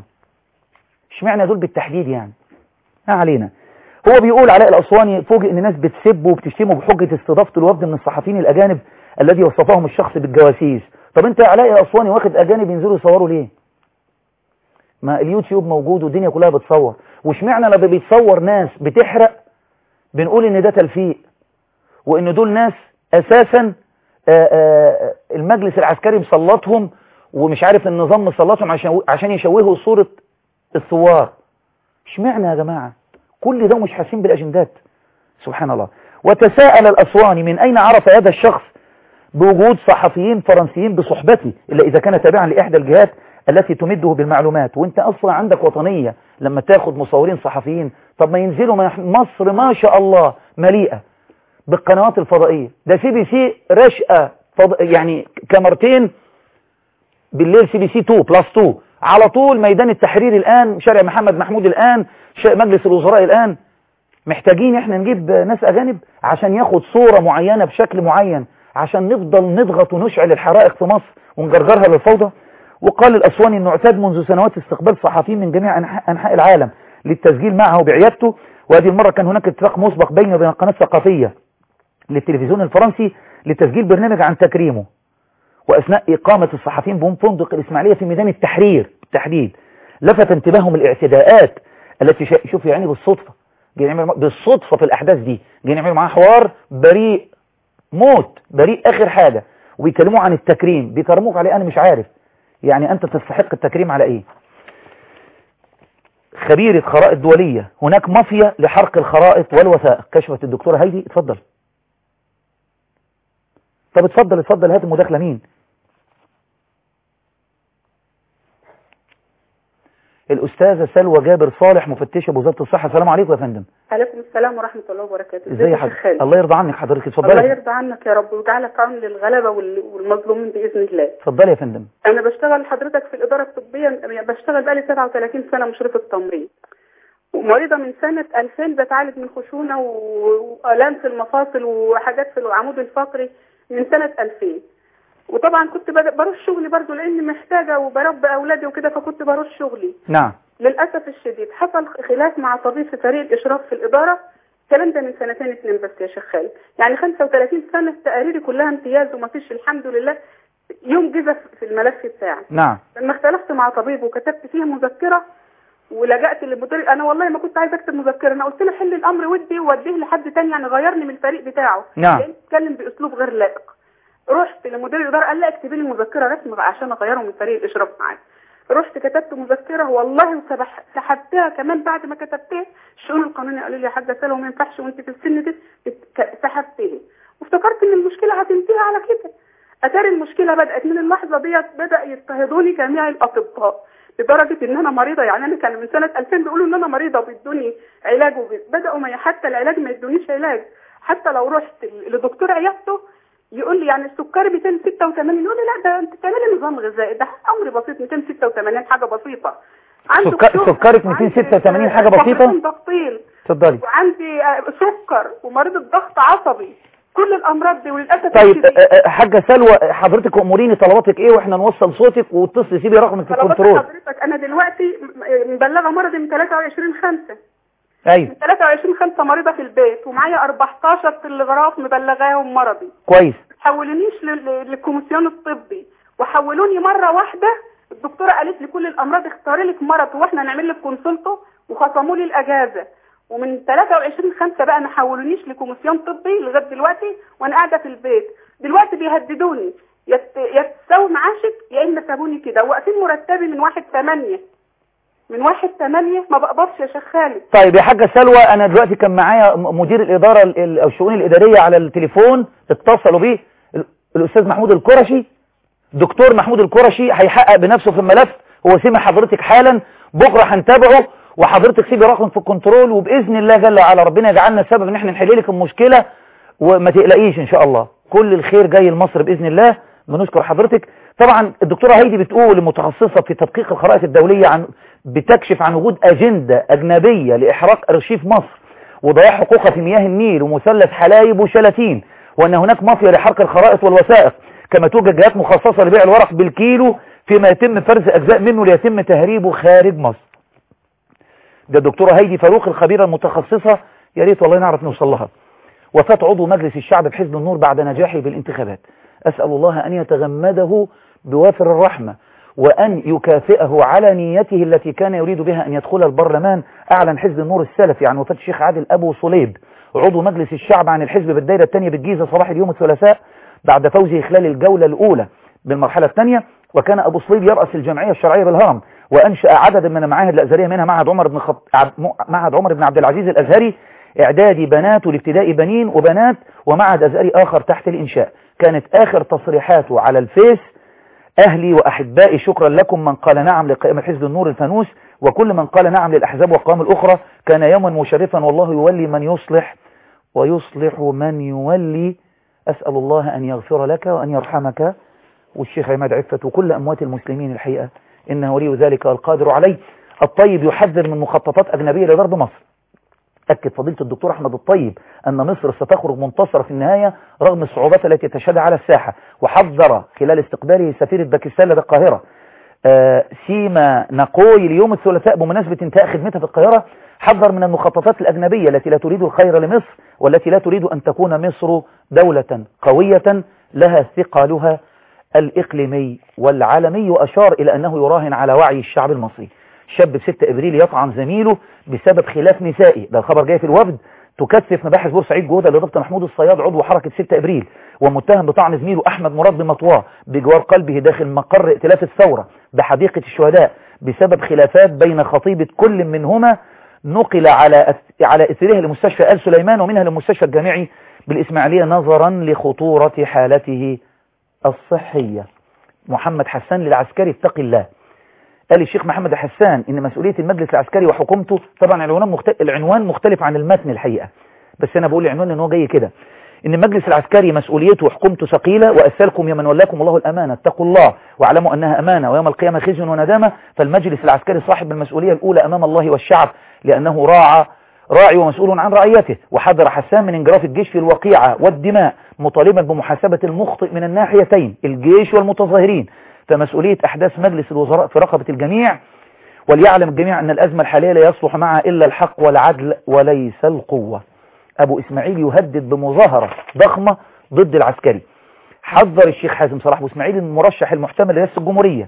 اشمعنى دول بالتحديد يعني؟ ما علينا هو بيقول علاء الأسواني فوجئ ان ناس بتسبه وبتشتمه بحجة استضافة الوفد من الصحفيين الأجانب الذي وصفهم الشخص بالجواسيس طب انت يا علاء الأسواني واخد أجانب ينزلوا يصوروا ليه ما اليوتيوب موجود والدنيا كلها بتصور واشمعنى لما بيتصور ناس بتحرق بنقول ان ده تلفيق وان دول ناس اساسا آآ آآ المجلس العسكري مسلطهم ومش عارف النظام مسلطهم عشان عشان يشوهوا صورة الثوار اشمعنى يا جماعة كل ده مش حاسين بالاجندات سبحان الله وتساءل الاسواني من اين عرف هذا الشخص بوجود صحفيين فرنسيين بصحبته الا اذا كان تابعا لاحدى الجهات التي تمده بالمعلومات وانت اصلا عندك وطنية لما تاخد مصورين صحفيين طب ما ينزلوا مصر ما شاء الله مليئة بالقنوات الفضائية ده سي بي سي رشقة فض... يعني كاميرتين بالليل سي بي سي 2 بلس 2 على طول ميدان التحرير الآن شارع محمد محمود الآن مجلس الوزراء الآن محتاجين احنا نجيب ناس أجانب عشان ياخد صورة معينة بشكل معين عشان نفضل نضغط ونشعل الحرائق في مصر ونجرجرها للفوضى وقال الأسواني أنه اعتاد منذ سنوات استقبال صحفيين من جميع أنحاء العالم للتسجيل معه بعيادته وهذه المرة كان هناك اتفاق مسبق بينه وبين القناة الثقافية للتلفزيون الفرنسي لتسجيل برنامج عن تكريمه وأثناء إقامة الصحفيين بهم فندق الإسماعيلية في ميدان التحرير بالتحديد لفت انتباههم الاعتداءات التي شوف يعني بالصدفة جايين يعملوا بالصدفة في الأحداث دي جايين يعملوا معاه حوار بريء موت بريء آخر حاجة وبيكلموا عن التكريم بيكرموك عليه أنا مش عارف يعني أنت تستحق التكريم على إيه خبيرة خرائط دولية هناك مافيا لحرق الخرائط والوثائق كشفت الدكتورة هايدي اتفضل طب اتفضل اتفضل هات المداخلة مين الأستاذة سلوى جابر صالح مفتشة بوزارة الصحة السلام عليكم يا فندم عليكم السلام ورحمة الله وبركاته ازاي يا حضرتك الله يرضى عنك حضرتك الله اتفضلي يرضى عنك يا رب ويجعلك عون للغلبة وال- والمظلومين بإذن الله اتفضلي يا فندم أنا بشتغل حضرتك في الإدارة الطبية بشتغل بقالي 37 سنة مشرفة تمريض ومريضة من سنة 2000 بتعالج من خشونة و- وآلام في المفاصل وحاجات في العمود الفقري من سنة 2000 وطبعا كنت بد- بروح شغلي برضو لاني محتاجة وبربي اولادي وكده فكنت بروح شغلي نعم للأسف الشديد حصل خلاف مع طبيب في فريق الإشراف في الإدارة الكلام ده من سنتين اتنين بس يا شيخ خالد يعني 35 سنة تقاريري كلها امتياز وما فيش الحمد لله يوم جزء في الملف بتاعي نعم لما اختلفت مع طبيب وكتبت فيها مذكرة ولجأت للمدير انا والله ما كنت عايزه اكتب مذكره انا قلت له حل الامر ودي ووديه لحد تاني يعني غيرني من الفريق بتاعه نعم. لأن اتكلم باسلوب غير لائق رحت لمدير الاداره قال لي اكتبي لي مذكره رسمي عشان اغيره من فريق الاشراف معاك رحت كتبت مذكره والله وسبح سحبتها كمان بعد ما كتبتها الشؤون القانونيه قالوا لي يا حاجه سلوى ما ينفعش وانت في السن ده ات- سحبتها وافتكرت ان المشكله هتنتهي على كده اتاري المشكله بدات من اللحظه ديت بدا يضطهدوني جميع الاطباء لدرجه ان انا مريضه يعني انا كان من سنه 2000 بيقولوا ان انا مريضه وبيدوني علاج وب- بداوا ما حتى العلاج ما يدونيش علاج حتى لو رحت لدكتور عيادته يقول لي يعني السكري 286 يقول لي لا ده انت تعملي نظام غذائي ده امر بسيط 286 حاجه بسيطه عنده سكر- كشوف سكرك وعندي 286 حاجة ضغط- بسيطة؟ ضغطين اتفضلي وعندي آه، سكر ومريض الضغط عصبي كل الامراض دي وللاسف طيب الشديد آه، آه، حاجة سلوى حضرتك اموريني طلباتك ايه واحنا نوصل صوتك واتصلي سيبي رقمك في طلبات الكنترول حضرتك انا دلوقتي م- مبلغه مرضي من 23 5 ايوه من 23 5 مريضه في البيت ومعايا 14 تلغراف مبلغاهم مرضي كويس حولونيش لل- للكوميسيون الطبي وحولوني مره واحده الدكتوره قالت لي كل الامراض اختاري لك مرض واحنا نعمل لك كونسلته وخصموا لي الاجازه ومن 23 5 بقى ما حولونيش لكوميسيون طبي لغايه دلوقتي وانا قاعده في البيت دلوقتي بيهددوني يا ت- يا تساوي معاشك يا اما سابوني كده واقفين مرتبي من 1 8 من 1 8 ما بقبضش يا شيخ خالد طيب يا حاجة سلوى انا دلوقتي كان معايا م- مدير الادارة ال- ال- او الشؤون الادارية على التليفون اتصلوا بيه ال- الاستاذ محمود القرشي دكتور محمود القرشي هيحقق بنفسه في الملف هو سمع حضرتك حالا بكرة هنتابعه وحضرتك سيبي رقم في الكنترول وباذن الله جل وعلا ربنا يجعلنا سبب ان احنا نحل لك المشكلة وما تقلقيش ان شاء الله كل الخير جاي لمصر باذن الله بنشكر حضرتك طبعا الدكتورة هيدي بتقول المتخصصة في تدقيق الخرائط الدولية عن بتكشف عن وجود أجندة أجنبية لإحراق أرشيف مصر وضياع حقوقها في مياه النيل ومثلث حلايب وشلاتين وأن هناك مافيا لحرق الخرائط والوثائق كما توجد جهات مخصصة لبيع الورق بالكيلو فيما يتم فرز أجزاء منه ليتم تهريبه خارج مصر ده الدكتورة هيدي فاروق الخبيرة المتخصصة يا ريت والله نعرف نوصل لها وفاة عضو مجلس الشعب بحزب النور بعد نجاحه بالانتخابات أسأل الله أن يتغمده بوافر الرحمة وأن يكافئه على نيته التي كان يريد بها أن يدخل البرلمان أعلن حزب النور السلفي عن وفاة الشيخ عادل أبو صليب عضو مجلس الشعب عن الحزب بالدائرة الثانية بالجيزة صباح اليوم الثلاثاء بعد فوزه خلال الجولة الأولى بالمرحلة الثانية وكان أبو صليب يرأس الجمعية الشرعية بالهرم وأنشأ عدد من المعاهد الأزهرية منها معهد عمر بن خط... عب- معهد عمر بن عبد العزيز الأزهري إعدادي بنات والابتدائي بنين وبنات ومعهد أزهري آخر تحت الإنشاء كانت آخر تصريحاته على الفيس أهلي وأحبائي شكرا لكم من قال نعم لقائمة حزب النور الفانوس وكل من قال نعم للأحزاب والقوام الأخرى كان يوما مشرفا والله يولي من يصلح ويصلح من يولي أسأل الله أن يغفر لك وأن يرحمك والشيخ عماد عفت وكل أموات المسلمين الحقيقة إنه ولي ذلك والقادر عليه الطيب يحذر من مخططات أجنبية لضرب مصر أكد فضيلة الدكتور أحمد الطيب أن مصر ستخرج منتصرة في النهاية رغم الصعوبات التي تشهدها على الساحة وحذر خلال استقباله سفيرة باكستان لدى القاهرة آه، سيما نقوي اليوم الثلاثاء بمناسبة انتهاء خدمتها في القاهرة حذر من المخططات الأجنبية التي لا تريد الخير لمصر والتي لا تريد أن تكون مصر دولة قوية لها ثقلها الإقليمي والعالمي وأشار إلى أنه يراهن على وعي الشعب المصري شاب في 6 ابريل يطعن زميله بسبب خلاف نسائي ده الخبر جاي في الوفد تكثف مباحث بورسعيد جهودها لضبط محمود الصياد عضو حركة 6 ابريل ومتهم بطعن زميله احمد مراد بمطواه بجوار قلبه داخل مقر ائتلاف الثورة بحديقة الشهداء بسبب خلافات بين خطيبة كل منهما نقل على على اثرها لمستشفى ال سليمان ومنها للمستشفى الجامعي بالاسماعيليه نظرا لخطوره حالته الصحيه محمد حسان للعسكري اتق الله قال الشيخ محمد حسان ان مسؤوليه المجلس العسكري وحكومته طبعا العنوان مختلف العنوان مختلف عن المتن الحقيقه بس انا بقول العنوان ان هو جاي كده ان المجلس العسكري مسؤوليته وحكومته ثقيله واسالكم يمن ولاكم الله الامانه اتقوا الله واعلموا انها امانه ويوم القيامه خزي وندامه فالمجلس العسكري صاحب المسؤوليه الاولى امام الله والشعب لانه راعى راعي ومسؤول عن رعيته وحذر حسان من انجراف الجيش في الوقيعه والدماء مطالبا بمحاسبه المخطئ من الناحيتين الجيش والمتظاهرين فمسؤوليه احداث مجلس الوزراء في رقبه الجميع وليعلم الجميع ان الازمه الحاليه لا يصلح معها الا الحق والعدل وليس القوه أبو إسماعيل يهدد بمظاهرة ضخمة ضد العسكري حذر الشيخ حازم صلاح أبو إسماعيل المرشح المحتمل لرئاسة الجمهورية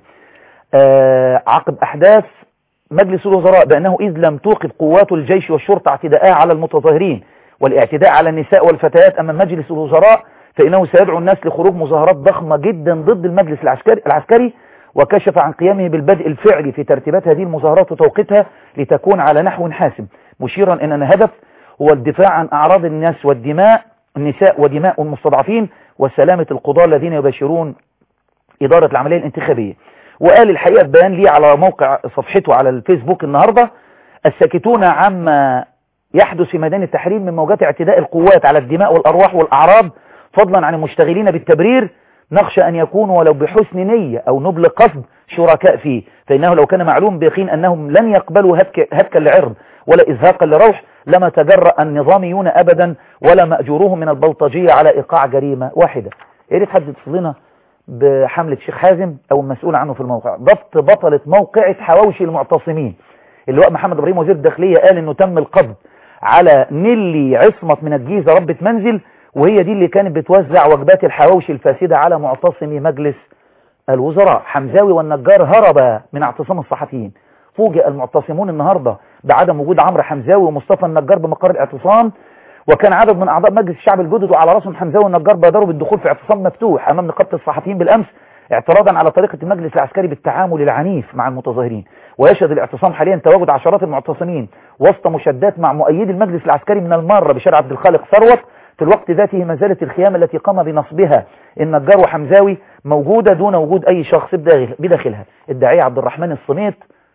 آه عقب أحداث مجلس الوزراء بأنه إذ لم توقف قوات الجيش والشرطة اعتداء على المتظاهرين والاعتداء على النساء والفتيات أمام مجلس الوزراء فإنه سيدعو الناس لخروج مظاهرات ضخمة جدا ضد المجلس العسكري, العسكري وكشف عن قيامه بالبدء الفعلي في ترتيبات هذه المظاهرات وتوقيتها لتكون على نحو حاسم مشيرا إن الهدف هو الدفاع عن أعراض الناس والدماء النساء ودماء المستضعفين وسلامة القضاة الذين يباشرون إدارة العملية الانتخابية وقال الحقيقة بيان لي على موقع صفحته على الفيسبوك النهاردة الساكتون عما يحدث في ميدان التحرير من موجات اعتداء القوات على الدماء والأرواح والأعراض فضلا عن المشتغلين بالتبرير نخشى أن يكونوا ولو بحسن نية أو نبل قصد شركاء فيه فإنه لو كان معلوم بيقين أنهم لن يقبلوا هتك هتكا لعرض ولا إزهاقا لروح لما تجرأ النظاميون أبدا ولا مأجورهم من البلطجية على إيقاع جريمة واحدة يا ريت حد يتصلنا بحملة شيخ حازم أو المسؤول عنه في الموقع ضبط بطلة موقعة حواوشي المعتصمين اللواء محمد إبراهيم وزير الداخلية قال إنه تم القبض على نيلي عصمت من الجيزة ربة منزل وهي دي اللي كانت بتوزع وجبات الحواوشي الفاسدة على معتصمي مجلس الوزراء حمزاوي والنجار هربا من اعتصام الصحفيين فوجئ المعتصمون النهاردة بعدم وجود عمرو حمزاوي ومصطفى النجار بمقر الاعتصام وكان عدد من أعضاء مجلس الشعب الجدد وعلى رأسهم حمزاوي والنجار بادروا بالدخول في اعتصام مفتوح أمام نقابة الصحفيين بالأمس اعتراضا على طريقة المجلس العسكري بالتعامل العنيف مع المتظاهرين ويشهد الاعتصام حاليا تواجد عشرات المعتصمين وسط مشادات مع مؤيدي المجلس العسكري من المرة بشارع عبد الخالق ثروت في الوقت ذاته ما زالت الخيام التي قام بنصبها النجار وحمزاوي موجودة دون وجود أي شخص بداخلها الداعية عبد الرحمن الصميت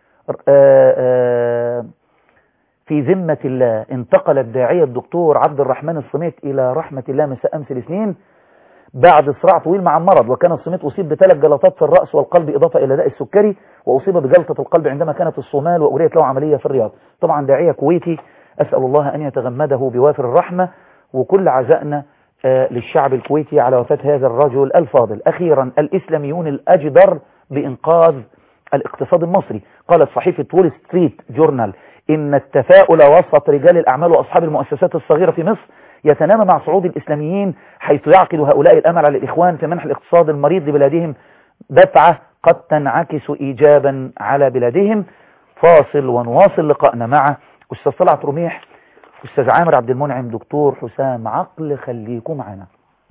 في ذمة الله انتقل الداعية الدكتور عبد الرحمن الصميت إلى رحمة الله مساء أمس الاثنين بعد صراع طويل مع المرض وكان الصميت أصيب بثلاث جلطات في الرأس والقلب إضافة إلى داء السكري وأصيب بجلطة القلب عندما كانت الصومال وأجريت له عملية في الرياض طبعا داعية كويتي أسأل الله أن يتغمده بوافر الرحمة وكل عزائنا للشعب الكويتي على وفاة هذا الرجل الفاضل أخيرا الإسلاميون الأجدر بإنقاذ الاقتصاد المصري قالت صحيفة وول ستريت جورنال إن التفاؤل وسط رجال الأعمال وأصحاب المؤسسات الصغيرة في مصر يتنامى مع صعود الإسلاميين حيث يعقد هؤلاء الأمل على الإخوان في منح الاقتصاد المريض لبلادهم دفعة قد تنعكس إيجابا على بلادهم فاصل ونواصل لقائنا مع أستاذ طلعت رميح أستاذ عامر عبد المنعم دكتور حسام عقل خليكم معنا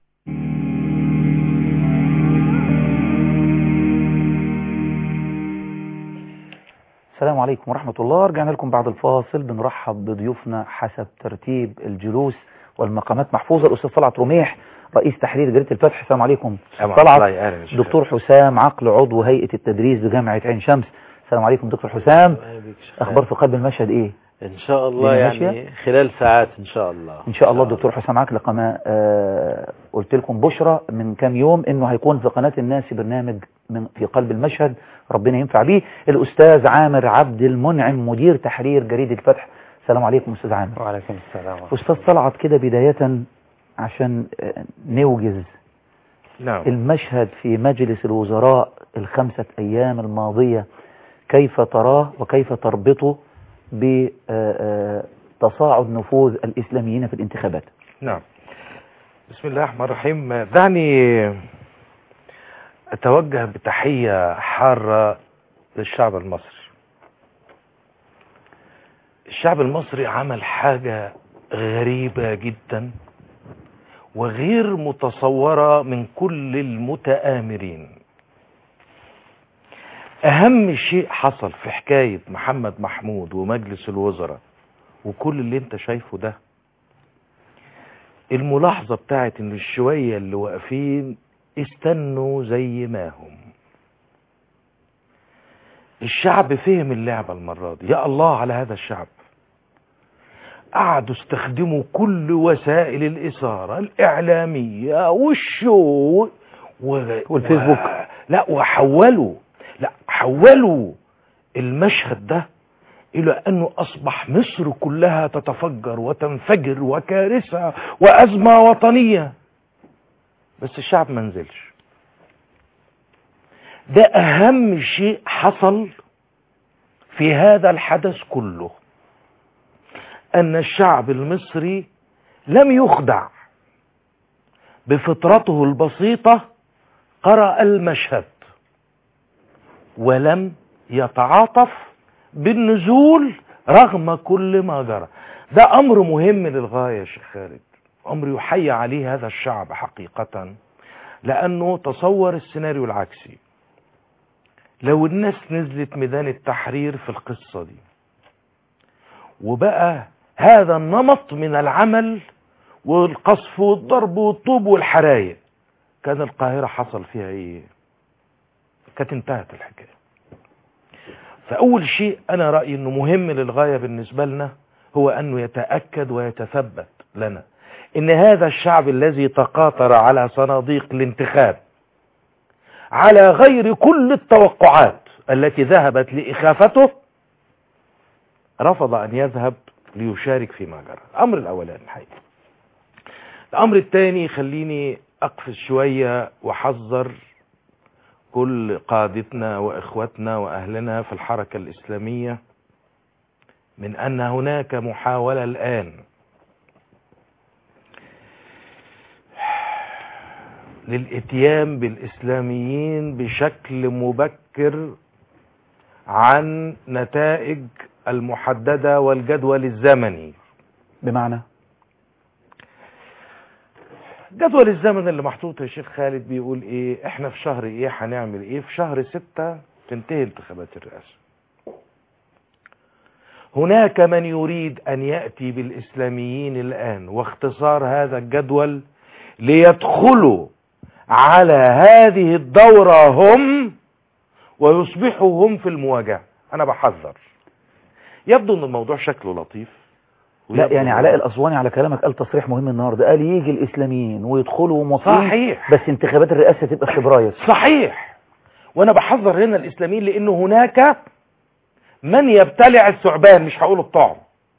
السلام عليكم ورحمة الله رجعنا لكم بعد الفاصل بنرحب بضيوفنا حسب ترتيب الجلوس والمقامات محفوظة الأستاذ طلعت رميح رئيس تحرير جريدة الفتح السلام عليكم طلعت دكتور حسام عقل عضو هيئة التدريس بجامعة عين شمس السلام عليكم دكتور حسام أخبار في قلب المشهد إيه ان شاء الله يعني خلال ساعات ان شاء الله ان شاء الله الدكتور حسام عقل قناه آه قلت لكم بشرى من كام يوم انه هيكون في قناه الناس برنامج من في قلب المشهد ربنا ينفع بيه الاستاذ عامر عبد المنعم مدير تحرير جريده الفتح السلام عليكم استاذ عامر وعليكم السلام استاذ طلعت كده بدايه عشان نوجز نعم المشهد في مجلس الوزراء الخمسه ايام الماضيه كيف تراه وكيف تربطه بتصاعد نفوذ الإسلاميين في الانتخابات نعم بسم الله الرحمن الرحيم دعني أتوجه بتحية حارة للشعب المصري الشعب المصري عمل حاجة غريبة جدا وغير متصورة من كل المتآمرين أهم شيء حصل في حكاية محمد محمود ومجلس الوزراء وكل اللي انت شايفه ده الملاحظة بتاعت ان الشوية اللي واقفين استنوا زي ما هم الشعب فهم اللعبة المرة دي يا الله على هذا الشعب قعدوا استخدموا كل وسائل الإثارة الإعلامية والشو و... والفيسبوك. و... لا وحولوا لا حولوا المشهد ده إلى أنه أصبح مصر كلها تتفجر وتنفجر وكارثة وأزمة وطنية بس الشعب ما نزلش ده أهم شيء حصل في هذا الحدث كله أن الشعب المصري لم يخدع بفطرته البسيطة قرأ المشهد ولم يتعاطف بالنزول رغم كل ما جرى ده أمر مهم للغاية يا شيخ خالد أمر يحيى عليه هذا الشعب حقيقة لأنه تصور السيناريو العكسي لو الناس نزلت ميدان التحرير في القصة دي وبقى هذا النمط من العمل والقصف والضرب والطوب والحرايق كان القاهرة حصل فيها ايه كانت انتهت الحكاية فأول شيء أنا رأيي أنه مهم للغاية بالنسبة لنا هو أنه يتأكد ويتثبت لنا إن هذا الشعب الذي تقاطر على صناديق الانتخاب على غير كل التوقعات التي ذهبت لإخافته رفض أن يذهب ليشارك فيما جرى الأمر الأولاني الحقيقة الأمر الثاني خليني أقفز شوية وحذر كل قادتنا وإخوتنا وأهلنا في الحركة الإسلامية من أن هناك محاولة الآن للاتيان بالإسلاميين بشكل مبكر عن نتائج المحددة والجدول الزمني بمعنى جدول الزمن اللي محطوط يا شيخ خالد بيقول ايه احنا في شهر ايه هنعمل ايه في شهر ستة تنتهي انتخابات الرئاسة هناك من يريد ان يأتي بالاسلاميين الان واختصار هذا الجدول ليدخلوا على هذه الدورة هم ويصبحوا هم في المواجهة انا بحذر يبدو ان الموضوع شكله لطيف لا ويبدو يعني إن علاء هو- الأسواني على كلامك قال تصريح مهم النهاردة قال يجي الإسلاميين ويدخلوا موافقين صحيح بس انتخابات الرئاسة تبقى في فبراير صحيح وانا بحذر هنا الاسلاميين لان هناك من يبتلع الثعبان مش هقول الطعم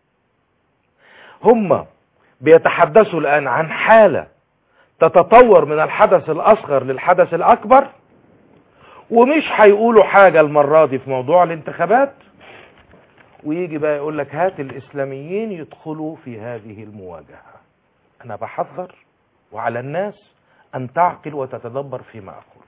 هم بيتحدثوا الان عن حالة تتطور من الحدث الاصغر للحدث الاكبر ومش هيقولوا حاجة المرة دي في موضوع الانتخابات ويجي بقى يقول لك هات الاسلاميين يدخلوا في هذه المواجهة انا بحذر وعلى الناس ان تعقل وتتدبر فيما اقول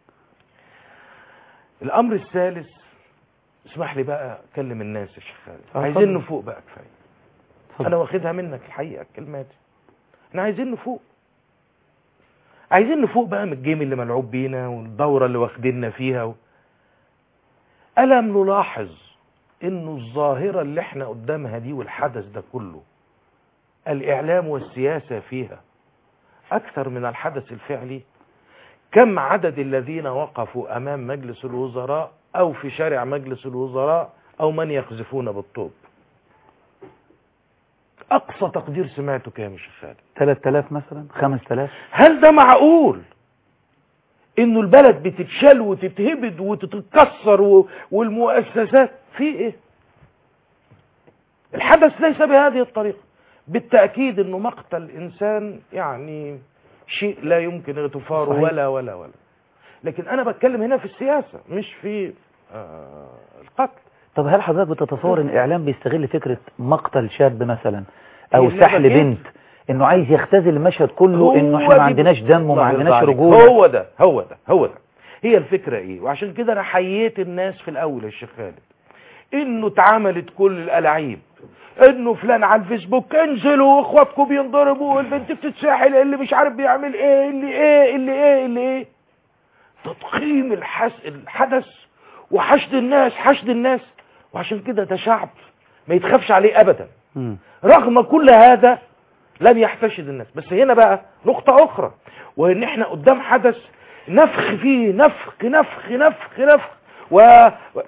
الامر الثالث اسمح لي بقى اكلم الناس يا شيخ خالد آه، عايزين اتفضل. نفوق بقى كفايه اتفضل. انا واخدها منك الحقيقه الكلمات دي احنا عايزين نفوق عايزين نفوق بقى من الجيم اللي ملعوب بينا والدوره اللي واخديننا فيها و... الم نلاحظ انه الظاهره اللي احنا قدامها دي والحدث ده كله الاعلام والسياسه فيها اكثر من الحدث الفعلي كم عدد الذين وقفوا امام مجلس الوزراء او في شارع مجلس الوزراء او من يقذفون بالطوب اقصى تقدير سمعته كام يا شيخ خالد 3000 مثلا 5000 هل ده معقول انه البلد بتتشال وتتهبد وتتكسر و... والمؤسسات في ايه الحدث ليس بهذه الطريقة بالتأكيد انه مقتل انسان يعني شيء لا يمكن اغتفاره صحيح. ولا ولا ولا لكن انا بتكلم هنا في السياسة مش في آه القتل طب هل حضرتك بتتصور ان الاعلام بيستغل فكرة مقتل شاب مثلا او هي اللعبة سحل كده. بنت انه عايز يختزل المشهد كله هو انه احنا دي- ما عندناش دم وما الله عندناش يرضى عليك. رجولة هو ده هو ده هو ده هي الفكرة ايه وعشان كده انا حييت الناس في الاول يا شيخ خالد انه اتعملت كل الالعاب انه فلان على الفيسبوك انزلوا اخواتكم بينضربوا والبنت بتتساحل اللي مش عارف بيعمل ايه اللي ايه اللي ايه اللي ايه تضخيم الحس... الحدث وحشد الناس حشد الناس وعشان كده ده شعب ما يتخافش عليه ابدا مم. رغم كل هذا لم يحتشد الناس بس هنا بقى نقطة أخرى وإن إحنا قدام حدث نفخ فيه نفخ نفخ نفخ نفخ و و-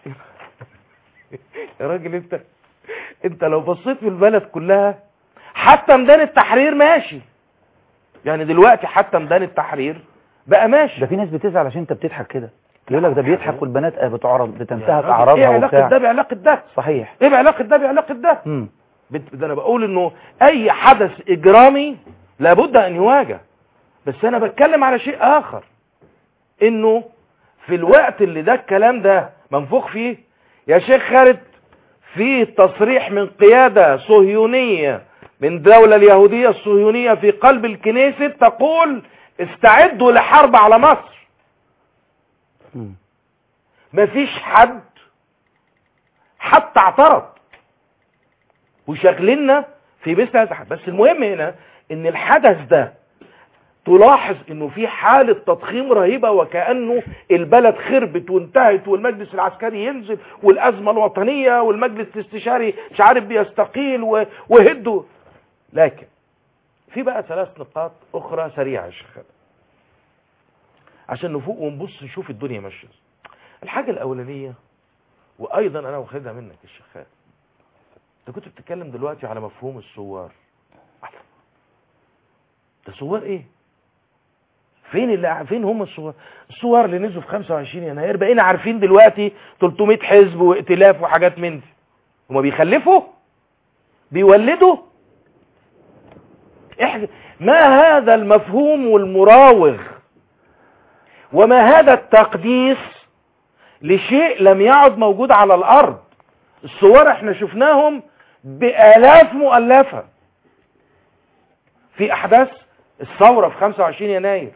يا راجل أنت أنت لو بصيت في البلد كلها حتى ميدان التحرير ماشي يعني دلوقتي حتى ميدان التحرير بقى ماشي ده في ناس بتزعل عشان انت بتضحك كده يقول لك ده بيضحك والبنات آه بتعرض يا بتنتهك راجل، ايه اعراضها علاقة ده وبتاع بعلاقة ده صحيح ايه بعلاقة ده بعلاقة ده مم. بت- ده انا بقول انه اي حدث اجرامي لابد ان يواجه بس انا بتكلم على شيء اخر انه في الوقت اللي ده الكلام ده منفوخ فيه يا شيخ خالد في تصريح من قيادة صهيونية من الدولة اليهودية الصهيونية في قلب الكنيسة تقول استعدوا لحرب على مصر مم. مفيش حد حتى اعترض وشغلنا في مثل هذا الحدث بس المهم هنا ان الحدث ده تلاحظ انه في حالة تضخيم رهيبة وكأنه البلد خربت وانتهت والمجلس العسكري ينزل والازمة الوطنية والمجلس الاستشاري مش عارف بيستقيل و- وهدوا لكن في بقى ثلاث نقاط اخرى سريعة يا شيخ خالد. عشان نفوق ونبص نشوف الدنيا ماشيه ازاي. الحاجة الاولانية وايضا انا واخدها منك يا شيخ خالد انت كنت بتتكلم دلوقتي على مفهوم الثوار ده ثوار ايه فين اللي فين هم الثوار الثوار اللي نزلوا في 25 يناير بقينا عارفين دلوقتي 300 حزب وائتلاف وحاجات من دي هما بيخلفوا بيولدوا احنا ما هذا المفهوم المراوغ وما هذا التقديس لشيء لم يعد موجود على الارض الصور احنا شفناهم بالاف مؤلفة في احداث الثورة في 25 يناير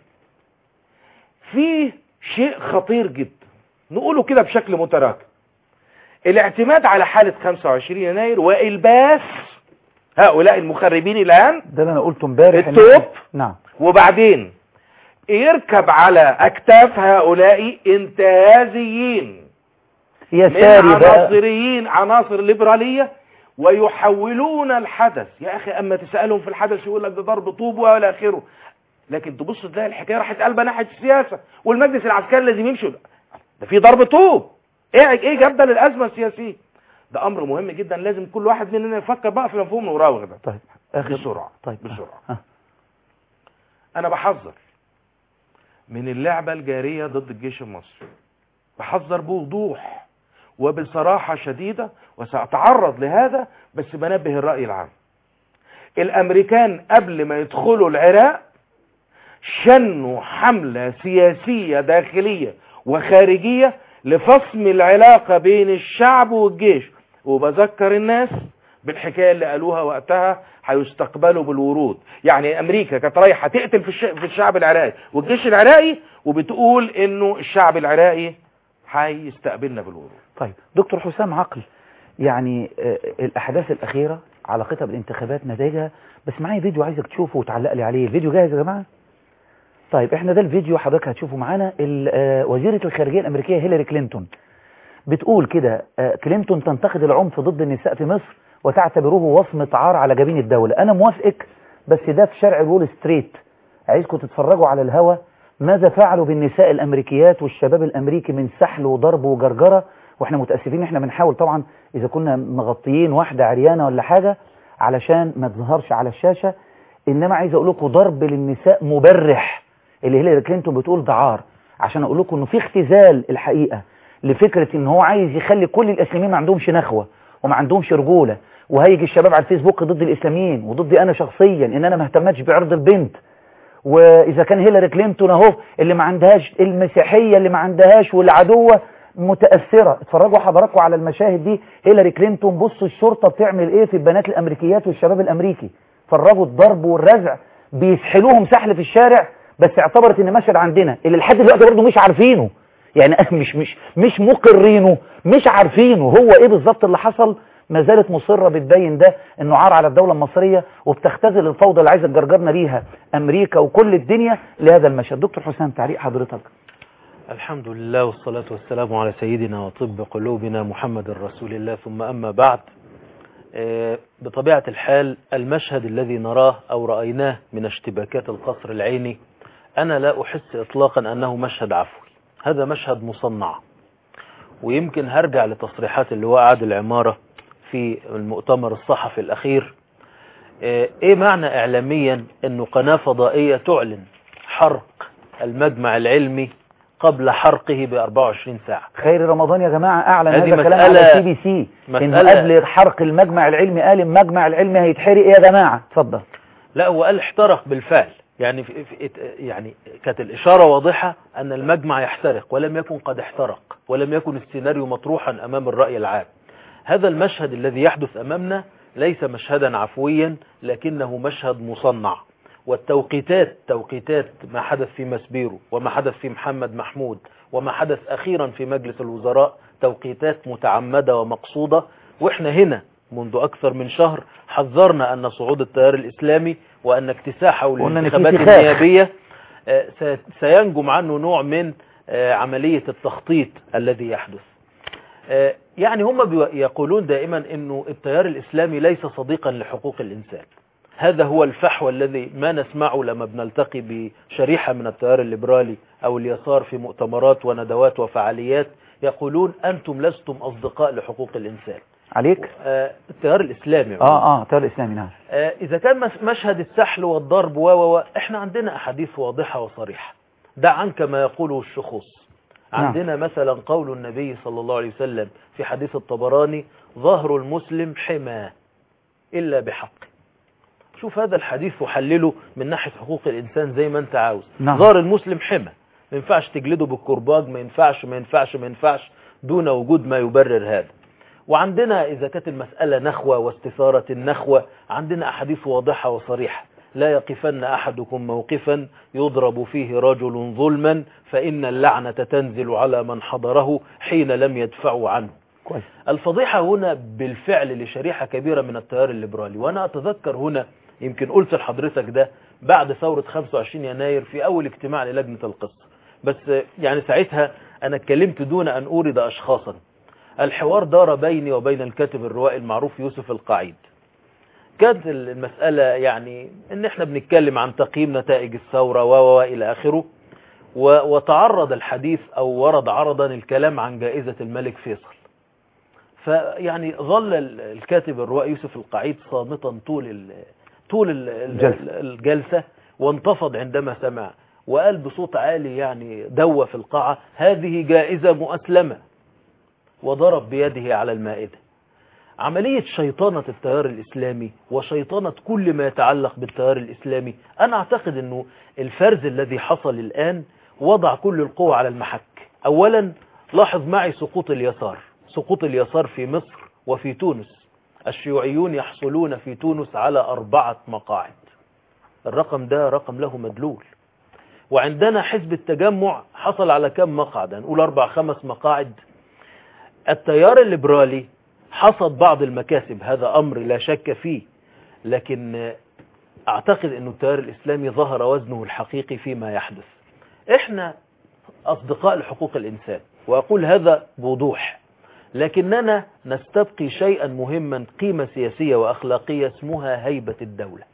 في شيء خطير جدا نقوله كده بشكل متراكم الاعتماد على حالة 25 يناير والباس هؤلاء المخربين الان ده اللي انا قلته امبارح إن التوب؟ إحنا- نعم وبعدين يركب على اكتاف هؤلاء انتهازيين من يساري بقى عناصريين عناصر ليبرالية ويحولون الحدث يا اخي اما تسألهم في الحدث يقول لك ده ضرب طوب والى اخره لكن تبص تلاقي الحكايه راحت قلبه ناحيه السياسه والمجلس العسكري لازم يمشي ده في ضرب طوب ايه ايه جاب ده للازمه السياسيه ده امر مهم جدا لازم كل واحد مننا يفكر بقى في مفهوم المراوغ ده طيب اخر بسرعه طيب بسرعه ها. انا بحذر من اللعبة الجارية ضد الجيش المصري بحذر بوضوح وبصراحة شديدة وسأتعرض لهذا بس بنبه الرأي العام الامريكان قبل ما يدخلوا العراق شنوا حملة سياسية داخلية وخارجية لفصم العلاقة بين الشعب والجيش وبذكر الناس بالحكاية اللي قالوها وقتها هيستقبلوا بالورود يعني امريكا كانت رايحة تقتل في, الش... في الشعب العراقي والجيش العراقي وبتقول انه الشعب العراقي هيستقبلنا بالورود طيب دكتور حسام عقل يعني آه، الأحداث الأخيرة علاقتها بالانتخابات نتائجها بس معايا فيديو عايزك تشوفه وتعلق لي عليه الفيديو جاهز يا جماعة طيب احنا ده الفيديو حضرتك هتشوفه معانا ال- آه، وزيرة الخارجية الأمريكية هيلاري كلينتون بتقول كده آه، كلينتون تنتقد العنف ضد النساء في مصر وتعتبره وصمة عار على جبين الدولة أنا موافقك بس ده في شارع وول ستريت عايزكم تتفرجوا على الهوا ماذا فعلوا بالنساء الأمريكيات والشباب الأمريكي من سحل وضرب وجرجرة واحنا متأسفين احنا بنحاول طبعا إذا كنا مغطيين واحدة عريانة ولا حاجة علشان ما تظهرش على الشاشة إنما عايز أقول لكم ضرب للنساء مبرح اللي هيلاري كلينتون بتقول ده عار عشان أقول لكم إنه في اختزال الحقيقة لفكرة إن هو عايز يخلي كل الإسلاميين ما عندهمش نخوة وما عندهمش رجولة وهيجي الشباب على الفيسبوك ضد الإسلاميين وضدي أنا شخصيا إن أنا ما اهتمتش بعرض البنت واذا كان هيلاري كلينتون اهو اللي ما عندهاش المسيحيه اللي ما عندهاش والعدوه متاثره اتفرجوا حضراتكم على المشاهد دي هيلاري كلينتون بصوا الشرطه بتعمل ايه في البنات الامريكيات والشباب الامريكي اتفرجوا الضرب والرزع بيسحلوهم سحل في الشارع بس اعتبرت ان مشهد عندنا اللي لحد دلوقتي برضه مش عارفينه يعني مش مش مش مقرينه مش عارفينه هو ايه بالظبط اللي حصل ما زالت مصرة بتبين ده انه عار على الدولة المصرية وبتختزل الفوضى اللي عايزة تجرجرنا بيها امريكا وكل الدنيا لهذا المشهد دكتور حسام تعليق حضرتك الحمد لله والصلاة والسلام على سيدنا وطب قلوبنا محمد رسول الله ثم أما بعد آه، بطبيعة الحال المشهد الذي نراه أو رأيناه من اشتباكات القصر العيني أنا لا أحس إطلاقا أنه مشهد عفوي هذا مشهد مصنع ويمكن هرجع لتصريحات اللواء عادل عمارة في المؤتمر الصحفي الأخير آه، إيه معنى إعلاميا أنه قناة فضائية تعلن حرق المجمع العلمي قبل حرقه ب 24 ساعة خير رمضان يا جماعة اعلن هذه هذا كلام مسألة- على سي بي سي انه مسألة- قبل حرق المجمع العلمي قال المجمع العلمي هيتحرق يا جماعة اتفضل لا هو قال احترق بالفعل يعني في في يعني كانت الإشارة واضحة أن المجمع يحترق ولم يكن قد احترق ولم يكن السيناريو مطروحا أمام الرأي العام هذا المشهد الذي يحدث أمامنا ليس مشهدا عفويا لكنه مشهد مصنع والتوقيتات توقيتات ما حدث في مسبيرو وما حدث في محمد محمود وما حدث أخيرا في مجلس الوزراء توقيتات متعمدة ومقصودة وإحنا هنا منذ أكثر من شهر حذرنا أن صعود التيار الإسلامي وأن اكتساحه وقلنا إن في للانتخابات سخاخ. النيابية آه، سي- سينجم عنه نوع من آه، عملية التخطيط الذي يحدث آه، يعني هم بيو- يقولون دائما أنه التيار الإسلامي ليس صديقا لحقوق الإنسان هذا هو الفحوى الذي ما نسمعه لما بنلتقي بشريحة من التيار الليبرالي أو اليسار في مؤتمرات وندوات وفعاليات يقولون أنتم لستم أصدقاء لحقوق الإنسان عليك آه، التيار الإسلامي عموماً. اه اه التيار الاسلامي نعم آه، إذا كان مس- مشهد السحل والضرب و و و إحنا عندنا أحاديث واضحة وصريحة دع عنك ما يقوله الشخوص نعم. عندنا مثلا قول النبي صلى الله عليه وسلم في حديث الطبراني ظهر المسلم حمى إلا بحق شوف هذا الحديث وحلله من ناحية حقوق الإنسان زي ما أنت عاوز نعم. ظهر المسلم حمى ما ينفعش تجلده بالكرباج ما ينفعش ما ينفعش ما ينفعش دون وجود ما يبرر هذا وعندنا إذا كانت المسألة نخوة واستثارة النخوة عندنا أحاديث واضحة وصريحة لا يقفن أحدكم موقفا يضرب فيه رجل ظلما فإن اللعنة تنزل على من حضره حين لم يدفعوا عنه كويس الفضيحة هنا بالفعل لشريحة كبيرة من التيار الليبرالي وأنا أتذكر هنا يمكن قلت لحضرتك ده بعد ثورة 25 يناير في أول اجتماع للجنة القصة بس يعني ساعتها أنا اتكلمت دون أن أورد أشخاصا الحوار دار بيني وبين الكاتب الروائي المعروف يوسف القعيد كانت المسألة يعني ان احنا بنتكلم عن تقييم نتائج الثورة و و الى اخره و- وتعرض الحديث او ورد عرضا الكلام عن جائزة الملك فيصل فيعني ظل ال- الكاتب الروائي يوسف القعيد صامتا طول ال طول ال- ال- الجلسة. الجلسة وانتفض عندما سمع وقال بصوت عالي يعني دوى في القاعة هذه جائزة مؤسلمة وضرب بيده على المائدة عملية شيطنة التيار الإسلامي وشيطنة كل ما يتعلق بالتيار الإسلامي أنا أعتقد أنه الفرز الذي حصل الآن وضع كل القوة على المحك أولا لاحظ معي سقوط اليسار سقوط اليسار في مصر وفي تونس الشيوعيون يحصلون في تونس على أربعة مقاعد الرقم ده رقم له مدلول وعندنا حزب التجمع حصل على كم مقعد نقول أربع خمس مقاعد التيار الليبرالي حصد بعض المكاسب هذا أمر لا شك فيه لكن أعتقد أن التيار الإسلامي ظهر وزنه الحقيقي فيما يحدث إحنا أصدقاء لحقوق الإنسان وأقول هذا بوضوح لكننا نستبقي شيئا مهما قيمة سياسية وأخلاقية اسمها هيبة الدولة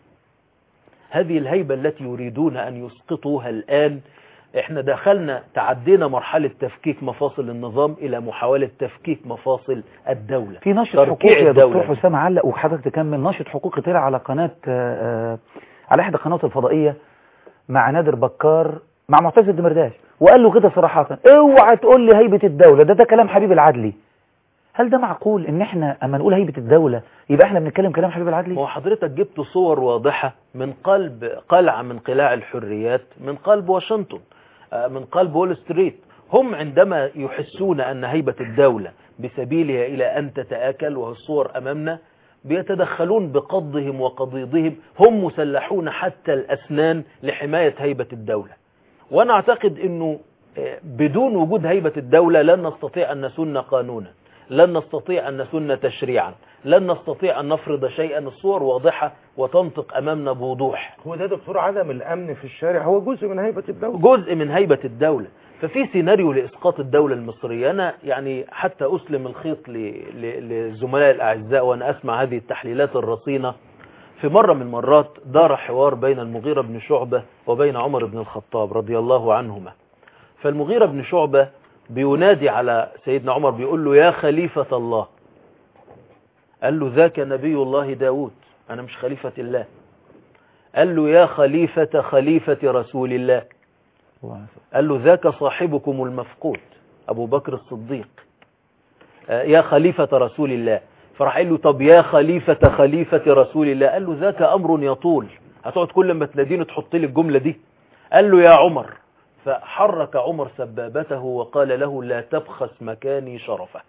هذه الهيبة التي يريدون أن يسقطوها الآن احنا دخلنا تعدينا مرحلة تفكيك مفاصل النظام إلى محاولة تفكيك مفاصل الدولة في نشط تركيع حقوقي يا الدولة. دكتور حسام علق وحضرتك تكمل نشط حقوقي طلع على قناة آه، آه، على احدى القنوات الفضائية مع نادر بكار مع معتز الدمرداش وقال له كده صراحة اوعى تقول لي هيبة الدولة ده ده كلام حبيب العدلي هل ده معقول ان احنا اما نقول هيبة الدولة يبقى احنا بنتكلم كلام حبيب العدلي هو حضرتك جبت صور واضحة من قلب قلعة من قلاع الحريات من قلب واشنطن آه، من قلب وول ستريت هم عندما يحسون أن هيبة الدولة بسبيلها إلى أن تتآكل وهي الصور أمامنا بيتدخلون بقضهم وقضيضهم هم مسلحون حتى الأسنان لحماية هيبة الدولة وأنا أعتقد أنه آه، بدون وجود هيبة الدولة لن نستطيع أن نسن قانونا لن نستطيع أن نسن تشريعا لن نستطيع أن نفرض شيئا الصور واضحة وتنطق أمامنا بوضوح هو ده دكتور عدم الامن في الشارع هو جزء من هيبه الدوله جزء من هيبة الدولة ففي سيناريو لإسقاط الدولة المصرية أنا يعني حتى أسلم الخيط ل- ل- للزملاء الأعزاء وأنا أسمع هذه التحليلات الرصينة في مرة من المرات دار حوار بين المغيرة بن شعبة وبين عمر بن الخطاب رضي الله عنهما فالمغيرة بن شعبة بينادي على سيدنا عمر بيقول له يا خليفة الله قال له ذاك نبي الله داود أنا مش خليفة الله قال له يا خليفة خليفة رسول الله الله قال له ذاك صاحبكم المفقود أبو بكر الصديق آه، يا خليفة رسول الله فراح قال له طب يا خليفة خليفة رسول الله قال له ذاك أمر يطول هتقعد كل ما تناديني تحط لي الجملة دي قال له يا عمر فحرك عمر سبابته وقال له لا تبخس مكاني شرفه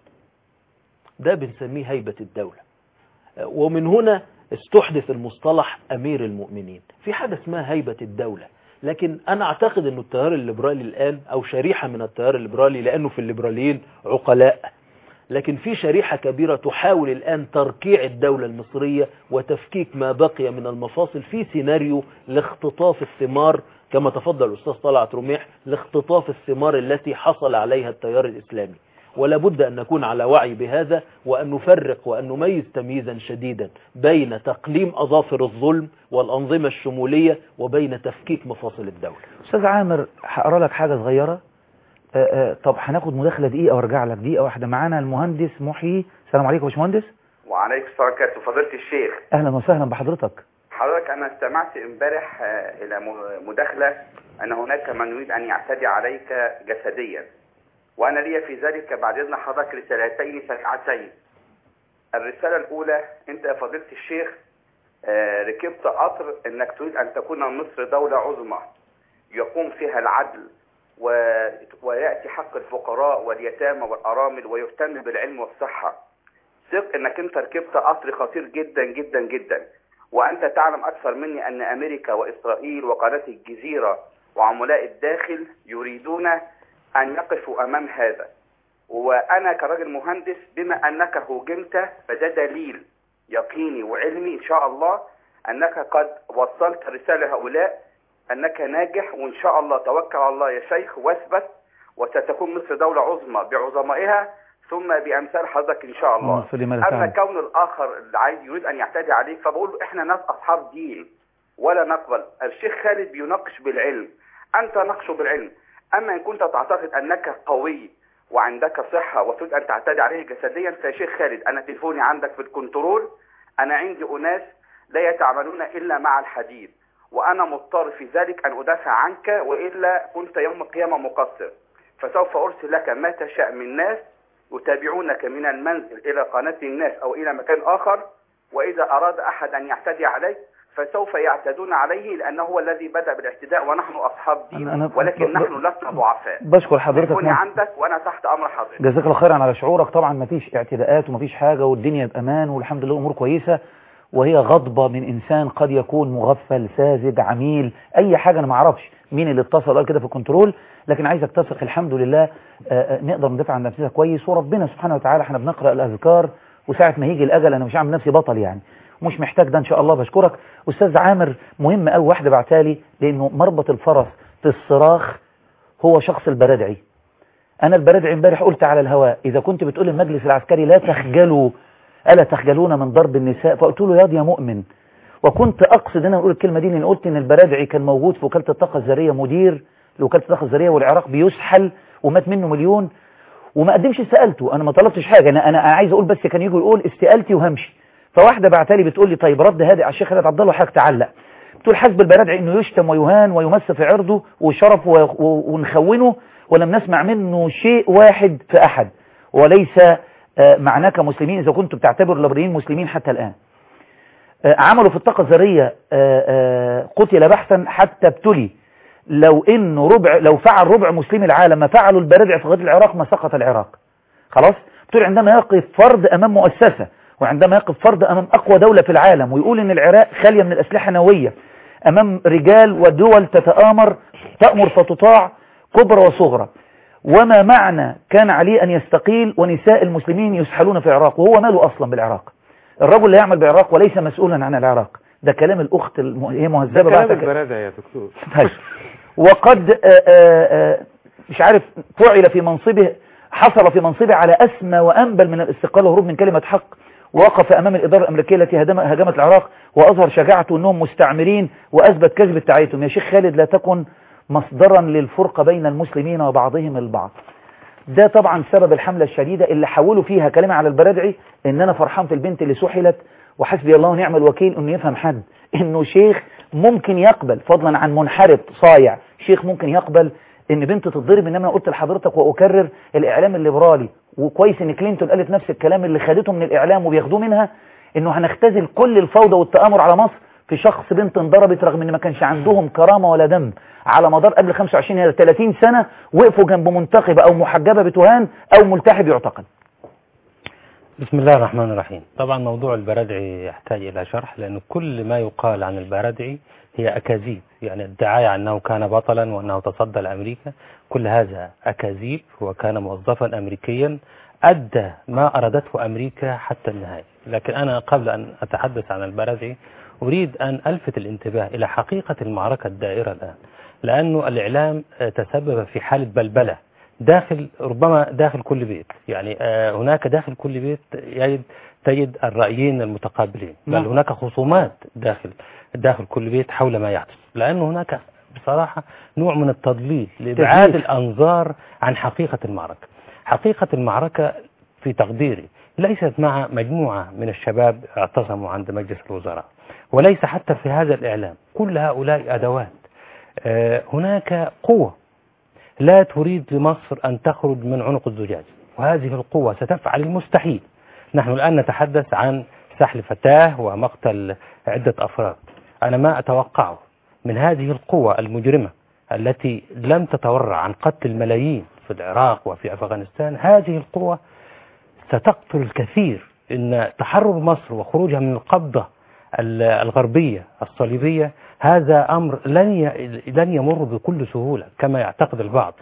ده بنسميه هيبة الدولة آه، ومن هنا استحدث المصطلح أمير المؤمنين في حاجة اسمها هيبة الدولة لكن أنا أعتقد أن التيار الليبرالي الآن أو شريحة من التيار الليبرالي لأنه في الليبراليين عقلاء لكن في شريحة كبيرة تحاول الآن تركيع الدولة المصرية وتفكيك ما بقي من المفاصل في سيناريو لاختطاف الثمار كما تفضل الأستاذ طلعت رميح لاختطاف الثمار التي حصل عليها التيار الإسلامي ولا بد أن نكون على وعي بهذا وأن نفرق وأن نميز تمييزا شديدا بين تقليم أظافر الظلم والأنظمة الشمولية وبين تفكيك مفاصل الدولة أستاذ عامر هقرا لك حاجة صغيرة آه، آه، طب هناخد مداخلة دقيقة وارجع لك دقيقة واحدة معانا المهندس محيي السلام عليكم يا باشمهندس وعليكم السلام وبركاته فضيلة الشيخ أهلا وسهلا بحضرتك حضرتك أنا استمعت امبارح آه، إلى م- مداخلة أن هناك من يريد أن يعتدي عليك جسديا وأنا لي في ذلك بعد إذن حضرتك رسالتين سريعتين الرسالة الأولى أنت يا فضيلة الشيخ آه، ركبت قطر أنك تريد أن تكون مصر دولة عظمى يقوم فيها العدل و... ويأتي حق الفقراء واليتامى والأرامل ويهتم بالعلم والصحة ثق انك انت ركبت قطر خطير جدا جدا جدا وانت تعلم اكثر مني ان امريكا واسرائيل وقناه الجزيره وعملاء الداخل يريدون ان يقفوا امام هذا وانا كراجل مهندس بما انك هوجمت فده دليل يقيني وعلمي ان شاء الله انك قد وصلت رساله هؤلاء انك ناجح وان شاء الله توكل على الله يا شيخ واثبت وستكون مصر دوله عظمى بعظمائها ثم بامثال حضرتك ان شاء الله مصر لما لا اما تعلم. كون الاخر اللي عايز يريد ان يعتدي عليك فبقول له احنا ناس اصحاب دين ولا نقبل الشيخ خالد بيناقش بالعلم انت ناقشه بالعلم اما ان كنت تعتقد انك قوي وعندك صحة وتريد ان تعتدي عليه جسديا فيا شيخ خالد انا تليفوني عندك في الكنترول انا عندي اناس لا يتعاملون الا مع الحديد وانا مضطر في ذلك ان ادافع عنك والا كنت يوم القيامة مقصر فسوف ارسل لك ما تشاء من ناس يتابعونك من المنزل إلى قناة الناس أو إلى مكان آخر وإذا أراد أحد أن يعتدي عليك فسوف يعتدون عليه لأنه هو الذي بدأ بالاعتداء ونحن أصحاب دين أنا- أنا- ولكن ب- ب- نحن لسنا ضعفاء بشكر حضرتك تليفوني مهندس. عندك وأنا تحت أمر حضرتك جزاك الله خيرا على شعورك طبعا ما فيش اعتداءات وما فيش حاجة والدنيا بأمان والحمد لله الأمور كويسة وهي غضبة من إنسان قد يكون مغفل ساذج عميل أي حاجة أنا ما أعرفش مين اللي اتصل قال كده في الكنترول لكن عايزك تثق الحمد لله آه، آه، نقدر ندافع عن نفسنا كويس وربنا سبحانه وتعالى احنا بنقرأ الأذكار وساعة ما يجي الأجل أنا مش هعمل نفسي بطل يعني مش محتاج ده إن شاء الله بشكرك أستاذ عامر مهم قوي واحدة بعتالي لأنه مربط الفرس في الصراخ هو شخص البرادعي أنا البرادعي امبارح قلت على الهواء إذا كنت بتقول المجلس العسكري لا تخجلوا ألا تخجلون من ضرب النساء فقلت له ياض يا مؤمن وكنت أقصد أنا أقول الكلمة دي لأن قلت إن البرادعي كان موجود في وكالة الطاقة الذرية مدير لوكالة الطاقة الذرية والعراق بيسحل ومات منه مليون وما قدمش استقالته أنا ما طلبتش حاجة أنا أنا عايز أقول بس كان يجي يقول استقالتي وهمشي فواحدة بعتالي بتقول لي طيب رد هادئ على الشيخ خالد عبد الله حضرتك تعلق بتقول حسب البرادعي انه يشتم ويهان ويمس في عرضه وشرف و- و- ونخونه ولم نسمع منه شيء واحد في احد وليس آه، معناه كمسلمين اذا كنتم بتعتبروا الليبراليين مسلمين حتى الان آه، عملوا في الطاقة الذرية آه، آه، قتل بحثا حتى ابتلي لو انه ربع لو فعل ربع مسلمي العالم ما فعلوا البرادع في غزو العراق ما سقط العراق خلاص بتقول عندما يقف فرد امام مؤسسة وعندما يقف فرد امام اقوى دولة في العالم ويقول ان العراق خالية من الاسلحة النووية امام رجال ودول تتآمر تأمر فتطاع كبرى وصغرى وما معنى كان عليه ان يستقيل ونساء المسلمين يسحلون في العراق وهو ماله اصلا بالعراق الرجل لا يعمل بالعراق وليس مسؤولا عن العراق ده كلام الأخت الم... هي ده مهذبة كلام بعد كده. البرادة يا دكتور طيب وقد آه، آه، آه، مش عارف فعل في منصبه حصل في منصبه على أسمى وأنبل من الاستقلال والهروب من كلمة حق ووقف أمام الإدارة الأمريكية التي هدم- هاجمت العراق وأظهر شجاعته أنهم مستعمرين وأثبت كذب تعيتهم يا شيخ خالد لا تكن مصدرا للفرقة بين المسلمين وبعضهم البعض ده طبعا سبب الحملة الشديدة اللي حولوا فيها كلمة على البرادعي ان انا فرحان في البنت اللي سحلت وحسبي الله ونعم الوكيل انه يفهم حد انه شيخ ممكن يقبل فضلا عن منحرف صايع شيخ ممكن يقبل ان بنت تتضرب انما انا قلت لحضرتك واكرر الاعلام الليبرالي وكويس ان كلينتون قالت نفس الكلام اللي خدته من الاعلام وبياخدوه منها انه هنختزل كل الفوضى والتآمر على مصر في شخص بنت انضربت رغم ان ما كانش عندهم كرامة ولا دم على مدار قبل 25 إلى 30 سنة وقفوا جنب منتقبة او محجبة بتهان او ملتحب يعتقل بسم الله الرحمن الرحيم طبعا موضوع البرادعي يحتاج إلى شرح لأن كل ما يقال عن البرادعي هي أكاذيب يعني الدعاية عن أنه كان بطلا وأنه تصدى لأمريكا كل هذا أكاذيب وكان موظفا أمريكيا أدى ما أرادته أمريكا حتى النهاية لكن أنا قبل أن أتحدث عن البرادعي أريد أن ألفت الانتباه إلى حقيقة المعركة الدائرة الآن لأنه الإعلام آه، تسبب في حالة بلبلة داخل ربما داخل كل بيت يعني آه، هناك داخل كل بيت يجد تجد الرأيين المتقابلين بل نعم. هناك خصومات داخل داخل كل بيت حول ما يحدث لأن هناك بصراحة نوع من التضليل لإبعاد تزييف. الأنظار عن حقيقة المعركة حقيقة المعركة في تقديري ليست مع مجموعة من الشباب اعتصموا عند مجلس الوزراء وليس حتى في هذا الإعلام كل هؤلاء أدوات آه، هناك قوة لا تريد لمصر أن تخرج من عنق الزجاج وهذه القوة ستفعل المستحيل نحن الآن نتحدث عن سحل فتاه ومقتل عدة أفراد أنا ما أتوقعه من هذه القوة المجرمة التي لم تتورع عن قتل الملايين في العراق وفي أفغانستان هذه القوة ستقتل الكثير إن تحرر مصر وخروجها من القبضة ال- الغربية الصليبية هذا أمر لن ي- لن يمر بكل سهولة كما يعتقد البعض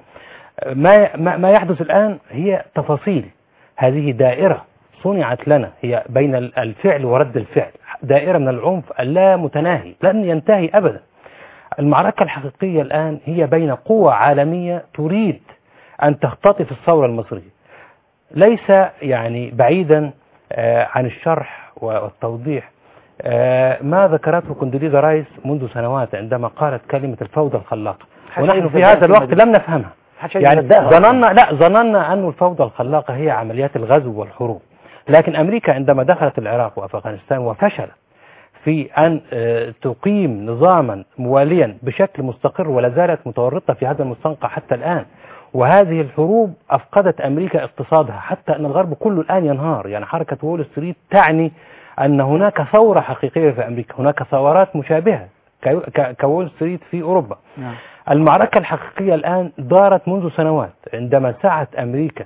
ما ما ما يحدث الآن هي تفاصيل هذه دائرة صنعت لنا هي بين ال- الفعل ورد الفعل دائرة من العنف اللا متناهي لن ينتهي أبدا المعركة الحقيقية الآن هي بين قوى عالمية تريد أن تختطف الثورة المصرية ليس يعني بعيدا آه، عن الشرح والتوضيح آه، ما ذكرته كوندوليزا رايس منذ سنوات عندما قالت كلمة الفوضى الخلاقة ونحن في هذا الوقت لم نفهمها يعني ظننا لا ظننا أن الفوضى الخلاقة هي عمليات الغزو والحروب لكن أمريكا عندما دخلت العراق وأفغانستان وفشلت في أن آه، تقيم نظاما مواليا بشكل مستقر ولا زالت متورطة في هذا المستنقع حتى الآن وهذه الحروب أفقدت أمريكا اقتصادها حتى أن الغرب كله الآن ينهار يعني حركة وول ستريت تعني أن هناك ثورة حقيقية في أمريكا هناك ثورات مشابهة كيو- ك- كوول ستريت في أوروبا نعم. المعركة الحقيقية الآن دارت منذ سنوات عندما سعت أمريكا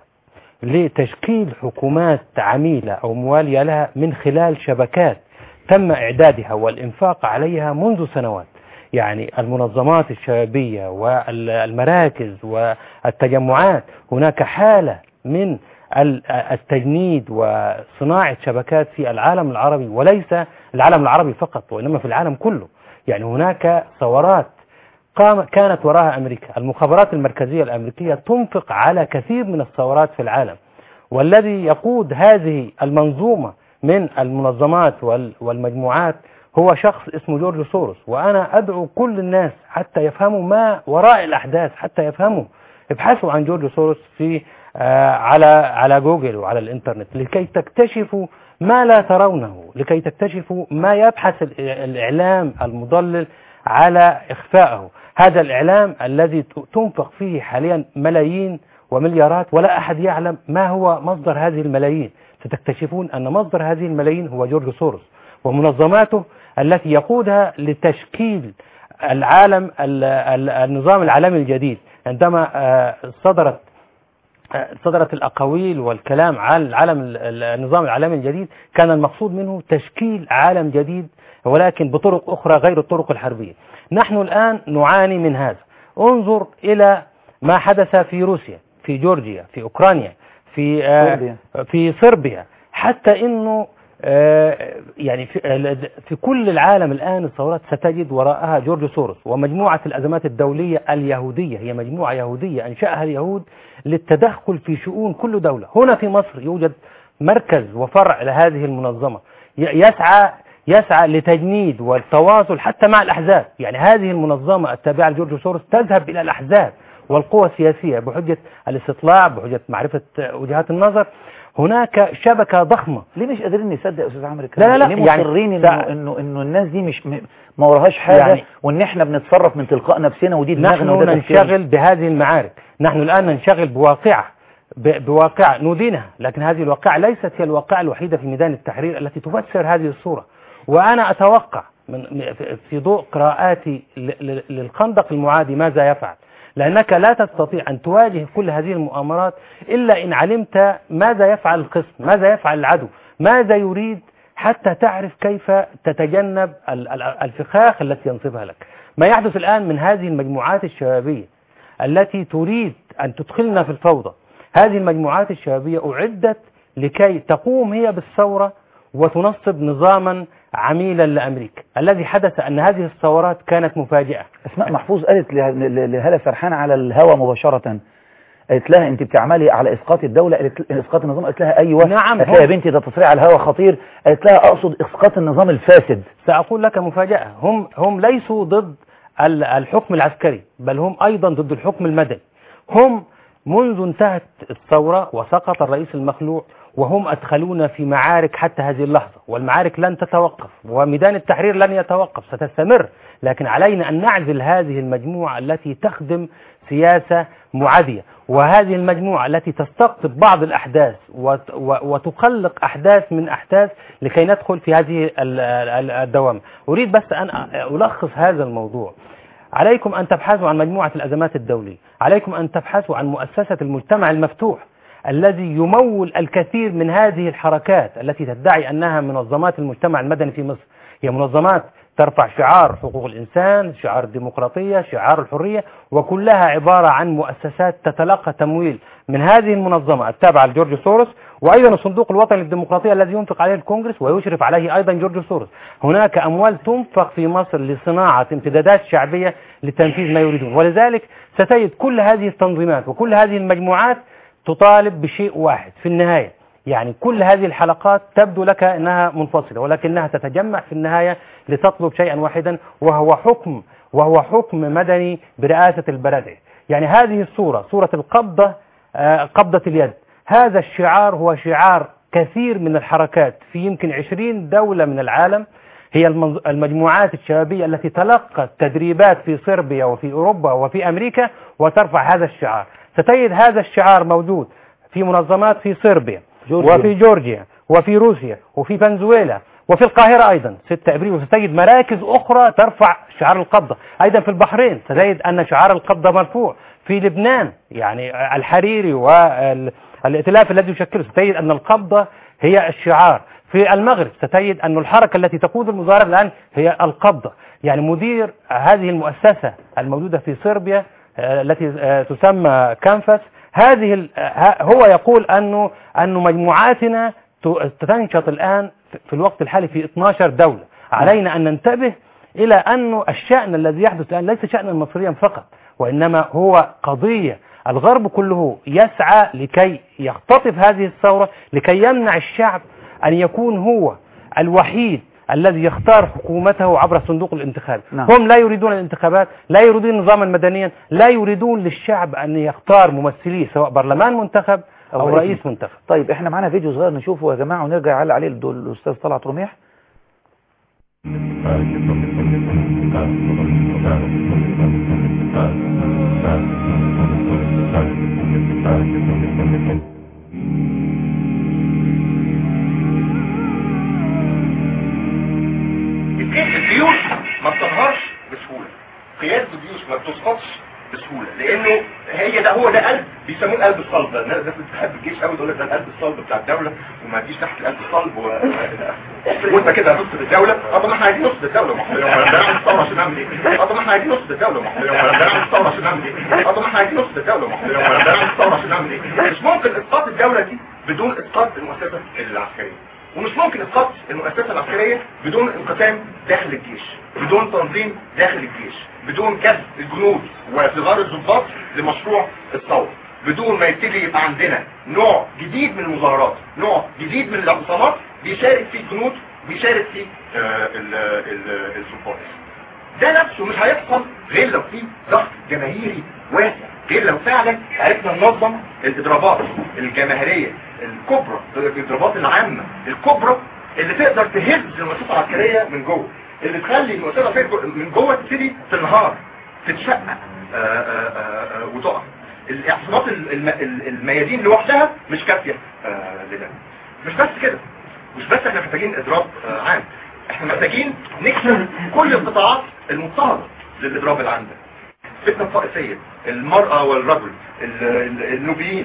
لتشكيل حكومات عميلة أو موالية لها من خلال شبكات تم إعدادها والإنفاق عليها منذ سنوات يعني المنظمات الشبابية والمراكز والتجمعات هناك حالة من ال- التجنيد وصناعة شبكات في العالم العربي وليس العالم العربي فقط وإنما في العالم كله يعني هناك ثورات قام كانت وراها أمريكا المخابرات المركزية الأمريكية تنفق على كثير من الثورات في العالم والذي يقود هذه المنظومة من المنظمات وال- والمجموعات هو شخص اسمه جورج سوروس وأنا أدعو كل الناس حتى يفهموا ما وراء الأحداث حتى يفهموا ابحثوا عن جورج سوروس في آه، على على جوجل وعلى الإنترنت لكي تكتشفوا ما لا ترونه لكي تكتشفوا ما يبحث ال- الإعلام المضلل على إخفائه هذا الإعلام الذي ت- تنفق فيه حاليا ملايين ومليارات ولا أحد يعلم ما هو مصدر هذه الملايين ستكتشفون أن مصدر هذه الملايين هو جورج سوروس ومنظماته التي يقودها لتشكيل العالم ال- ال- النظام العالمي الجديد عندما آه، صدرت آه، صدرت الأقاويل والكلام عن العالم ال- ال- النظام العالمي الجديد كان المقصود منه تشكيل عالم جديد ولكن بطرق أخرى غير الطرق الحربية نحن الآن نعاني من هذا انظر إلى ما حدث في روسيا في جورجيا في أوكرانيا في آه، صربيا. في صربيا حتى انه آه، يعني في, في كل العالم الآن الثورات ستجد وراءها جورج سوروس ومجموعة الأزمات الدولية اليهودية هي مجموعة يهودية أنشأها اليهود للتدخل في شؤون كل دولة هنا في مصر يوجد مركز وفرع لهذه المنظمة ي- يسعى يسعى لتجنيد والتواصل حتى مع الأحزاب يعني هذه المنظمة التابعة لجورج سوروس تذهب إلى الأحزاب والقوى السياسية بحجة الاستطلاع بحجة معرفة وجهات النظر هناك شبكة ضخمة ليه مش قادرين نصدق يا استاذ عمرو لا، لا، لا، ليه يعني مصرين انه سا- انه انه الناس دي مش م- ما وراهاش حاجه يعني- يعني وان احنا بنتصرف من تلقاء نفسنا ودي دماغنا وده نحن تفكيرنا. ننشغل بهذه المعارك نحن الآن ننشغل بواقعة ب- بواقعة ندينها لكن هذه الواقعة ليست هي الواقعة الوحيدة في ميدان التحرير التي تفسر هذه الصورة وأنا أتوقع من م- في- في ضوء قراءاتي ل- ل- للخندق المعادي ماذا يفعل لأنك لا تستطيع أن تواجه كل هذه المؤامرات إلا إن علمت ماذا يفعل الخصم ماذا يفعل العدو ماذا يريد حتى تعرف كيف تتجنب ال- ال- الفخاخ التي ينصبها لك ما يحدث الآن من هذه المجموعات الشبابية التي تريد أن تدخلنا في الفوضى هذه المجموعات الشبابية أعدت لكي تقوم هي بالثورة وتنصب نظاما عميلا لأمريكا الذي حدث أن هذه الثورات كانت مفاجئة اسماء محفوظ قالت له- ل- لهلا فرحان على الهوى مباشره قالت لها انت بتعملي على اسقاط الدوله قالت اسقاط النظام قالت لها ايوه نعم، قالت لها يا هم- بنتي ده تصريح على الهوى خطير قالت لها اقصد اسقاط النظام الفاسد سأقول لك مفاجأة هم هم ليسوا ضد ال- الحكم العسكري بل هم أيضا ضد الحكم المدني هم منذ انتهت الثورة وسقط الرئيس المخلوع وهم أدخلونا في معارك حتى هذه اللحظة والمعارك لن تتوقف وميدان التحرير لن يتوقف ستستمر لكن علينا أن نعزل هذه المجموعة التي تخدم سياسة معادية وهذه المجموعة التي تستقطب بعض الأحداث وت- و- وتخلق أحداث من أحداث لكي ندخل في هذه ال- ال- الدوام أريد بس أن ألخص هذا الموضوع عليكم أن تبحثوا عن مجموعة الأزمات الدولية عليكم أن تبحثوا عن مؤسسة المجتمع المفتوح الذي يمول الكثير من هذه الحركات التي تدعي أنها منظمات المجتمع المدني في مصر هي منظمات ترفع شعار حقوق الإنسان شعار الديمقراطية شعار الحرية وكلها عبارة عن مؤسسات تتلقى تمويل من هذه المنظمة التابعة لجورج سوروس وأيضا الصندوق الوطني للديمقراطية الذي ينفق عليه الكونغرس ويشرف عليه أيضا جورج سوروس هناك أموال تنفق في مصر لصناعة امتدادات شعبية لتنفيذ ما يريدون ولذلك ستجد كل هذه التنظيمات وكل هذه المجموعات تطالب بشيء واحد في النهاية يعني كل هذه الحلقات تبدو لك أنها منفصلة ولكنها تتجمع في النهاية لتطلب شيئا واحدا وهو حكم وهو حكم مدني برئاسة البلد يعني هذه الصورة صورة القبضة آه، قبضة اليد هذا الشعار هو شعار كثير من الحركات في يمكن عشرين دولة من العالم هي المنظ- المجموعات الشبابية التي تلقت تدريبات في صربيا وفي أوروبا وفي أمريكا وترفع هذا الشعار ستجد هذا الشعار موجود في منظمات في صربيا جورجيا. وفي جورجيا وفي روسيا وفي فنزويلا وفي القاهرة أيضا 6 أبريل وستجد مراكز أخرى ترفع شعار القبضة أيضا في البحرين ستجد أن شعار القبضة مرفوع في لبنان يعني الحريري والائتلاف الذي يشكله ستجد أن القبضة هي الشعار في المغرب ستجد أن الحركة التي تقود المظاهرة الآن هي القبضة يعني مدير هذه المؤسسة الموجودة في صربيا آه، التي آه، تسمى كانفاس هذه ال- آه، هو يقول أنه أنه مجموعاتنا ت- تنشط الآن في- في الوقت الحالي في 12 دولة علينا أن ننتبه إلى أنه الشأن الذي يحدث الآن ليس شأنا مصريا فقط وإنما هو قضية الغرب كله يسعى لكي يختطف هذه الثورة لكي يمنع الشعب أن يكون هو الوحيد الذي يختار حكومته عبر صندوق الانتخاب نعم. هم لا يريدون الانتخابات لا يريدون نظاما مدنيا لا يريدون للشعب أن يختار ممثليه سواء برلمان منتخب أو, أو أو رئيس رئيس منتخب طيب احنا معانا فيديو صغير نشوفه يا جماعه ونرجع يعلق عليه الدو- الاستاذ طلعت رميح الجيش الجيوش ما بتظهرش بسهوله قياده الجيوش ما بتسقطش بسهوله لانه هي ده هو ده قلب بيسموه القلب الصلب الناس الناس بتحب الجيش قوي تقول لك ده القلب الصلب بتاع الدوله وما تجيش تحت القلب الصلب و... وانت كده نص الدوله اه طب ما احنا عايزين نص الدوله ما احنا لو بنعمل ثوره عشان نعمل ايه؟ اه طب ما احنا عايزين نص الدوله ما احنا لو بنعمل ثوره عشان نعمل ايه؟ اه طب ما احنا عايزين نص الدوله ما احنا لو بنعمل ثوره عشان نعمل ايه؟ مش ممكن اسقاط الدوله دي بدون اسقاط المؤسسه العسكريه ومش ممكن اسقاط المؤسسه العسكريه بدون انقسام داخل الجيش بدون تنظيم داخل الجيش بدون جذب الجنود وصغار الضباط لمشروع الثوره بدون ما يبتدي يبقى عندنا نوع جديد من المظاهرات نوع جديد من الاعتصامات بيشارك فيه الجنود بيشارك فيه آه، ال- ال- الضباط ده نفسه مش هيحصل غير لو في ضغط جماهيري واسع غير لو فعلا عرفنا ننظم الاضرابات الجماهيريه الكبرى الاضرابات العامه الكبرى اللي تقدر تهز المؤسسه العسكريه من جوه اللي تخلي المؤسسه العسكرية من جوه تبتدي تنهار تتشقق آه، آه، آه، آه، وتقع الاعتصامات الم- ال- الميادين لوحدها مش كافيه آه، لده مش بس كده مش بس احنا محتاجين اضراب آه، عام احنا محتاجين نكسر كل القطاعات المضطهده للاضراب العام ده الفتنه الطائفيه المراه والرجل ال- ال- النوبيين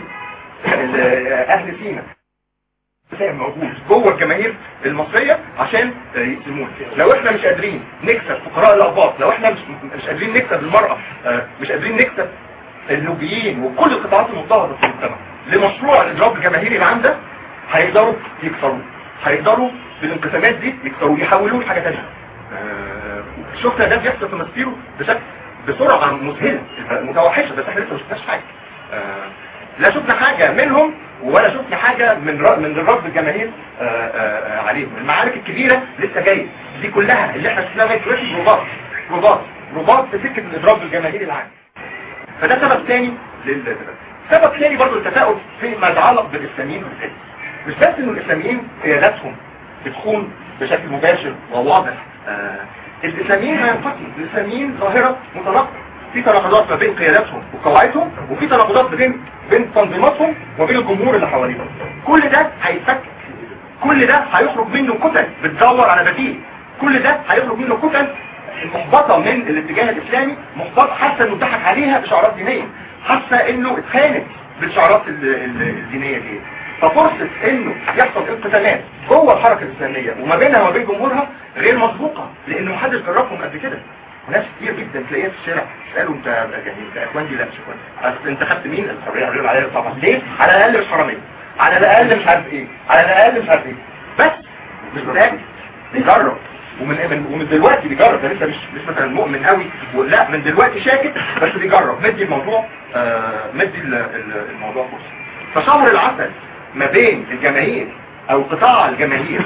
ال- اهل سينا فاهم موجود جوه الجماهير المصريه عشان آه، يقسمونا لو احنا مش قادرين نكسب فقراء الاقباط لو احنا مش مش قادرين نكسب المراه آه، مش قادرين نكسب النوبيين وكل القطاعات المضطهده في المجتمع لمشروع الاضراب الجماهيري العام ده هيقدروا يكسروه هيقدروا بالانقسامات دي يكسروه يحولوه لحاجه ثانيه آه، شفنا ده بيحصل في مصيره بشكل بسرعه مذهله متوحشه بس احنا لسه ما شفناش حاجه آه، لا شفنا حاجه منهم ولا شفنا حاجه من ر- من الرد الجماهير آه، آه، آه، عليهم المعارك الكبيره لسه جايه دي كلها اللي احنا شفناها لغايه دلوقتي رباط رباط رباط في سكه الاضراب الجماهيري العام فده سبب ثاني لل سبب ثاني برضه التفاؤل فيما يتعلق بالاسلاميين بالذات مش بس ان الاسلاميين قياداتهم بتكون بشكل مباشر وواضح آه الاسلاميين هينقسموا الاسلاميين ظاهره متناقضه في تناقضات ما بين قياداتهم وقواعدهم وفي تناقضات ما بين بين تنظيماتهم وبين الجمهور اللي حواليهم كل ده هيتفك كل ده هيخرج منه كتل بتدور على بديل كل ده هيخرج منه كتل محبطه من الاتجاه الاسلامي محبطه حاسه انه ضحك عليها بشعارات دينيه حاسه انه اتخانق بالشعارات ال- ال- الدينيه دي ففرصه انه يحصل انقسامات جوه الحركه الاسلاميه وما بينها وما بين جمهورها غير مسبوقه لان محدش جربهم قبل كده ناس كتير جدا تلاقيها في الشارع قالوا انت يعني انت اخوان دي لا مش اخوان أصل انت خدت مين الحريه عليهم عليها طبعا ليه على الاقل مش حراميه على الاقل مش عارف ايه على الاقل مش عارف ايه بس مش متاكد بيجرب ومن من ومن دلوقتي بيجرب ده لسه مش مش مثلا مؤمن قوي لا من دلوقتي شاكك بس بيجرب مدي الموضوع آه مدي ال- ال- الموضوع فرصه فشهر العسل ما بين الجماهير او قطاع الجماهير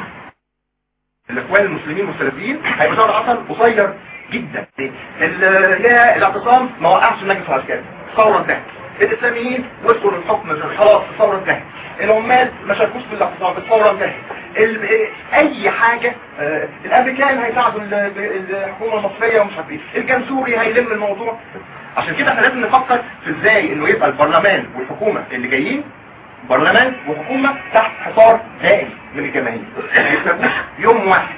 الاخوان المسلمين والسلفيين هيبقى شهر عسل قصير جدا ال- يا الاعتصام ما وقعش المجلس العسكري الثوره انتهت الاسلاميين وصلوا للحكم خلاص الثوره انتهت العمال ما شاركوش في الاعتصام الثوره انتهت ال- اي حاجه آه، الامريكان هيساعدوا ال- ال- الحكومه المصريه ومش عارف ايه الجنسوري هيلم الموضوع عشان كده احنا لازم نفكر في ازاي انه يبقى البرلمان والحكومه اللي جايين برلمان وحكومه تحت حصار دائم من الجماهير ما يسيبوش يوم واحد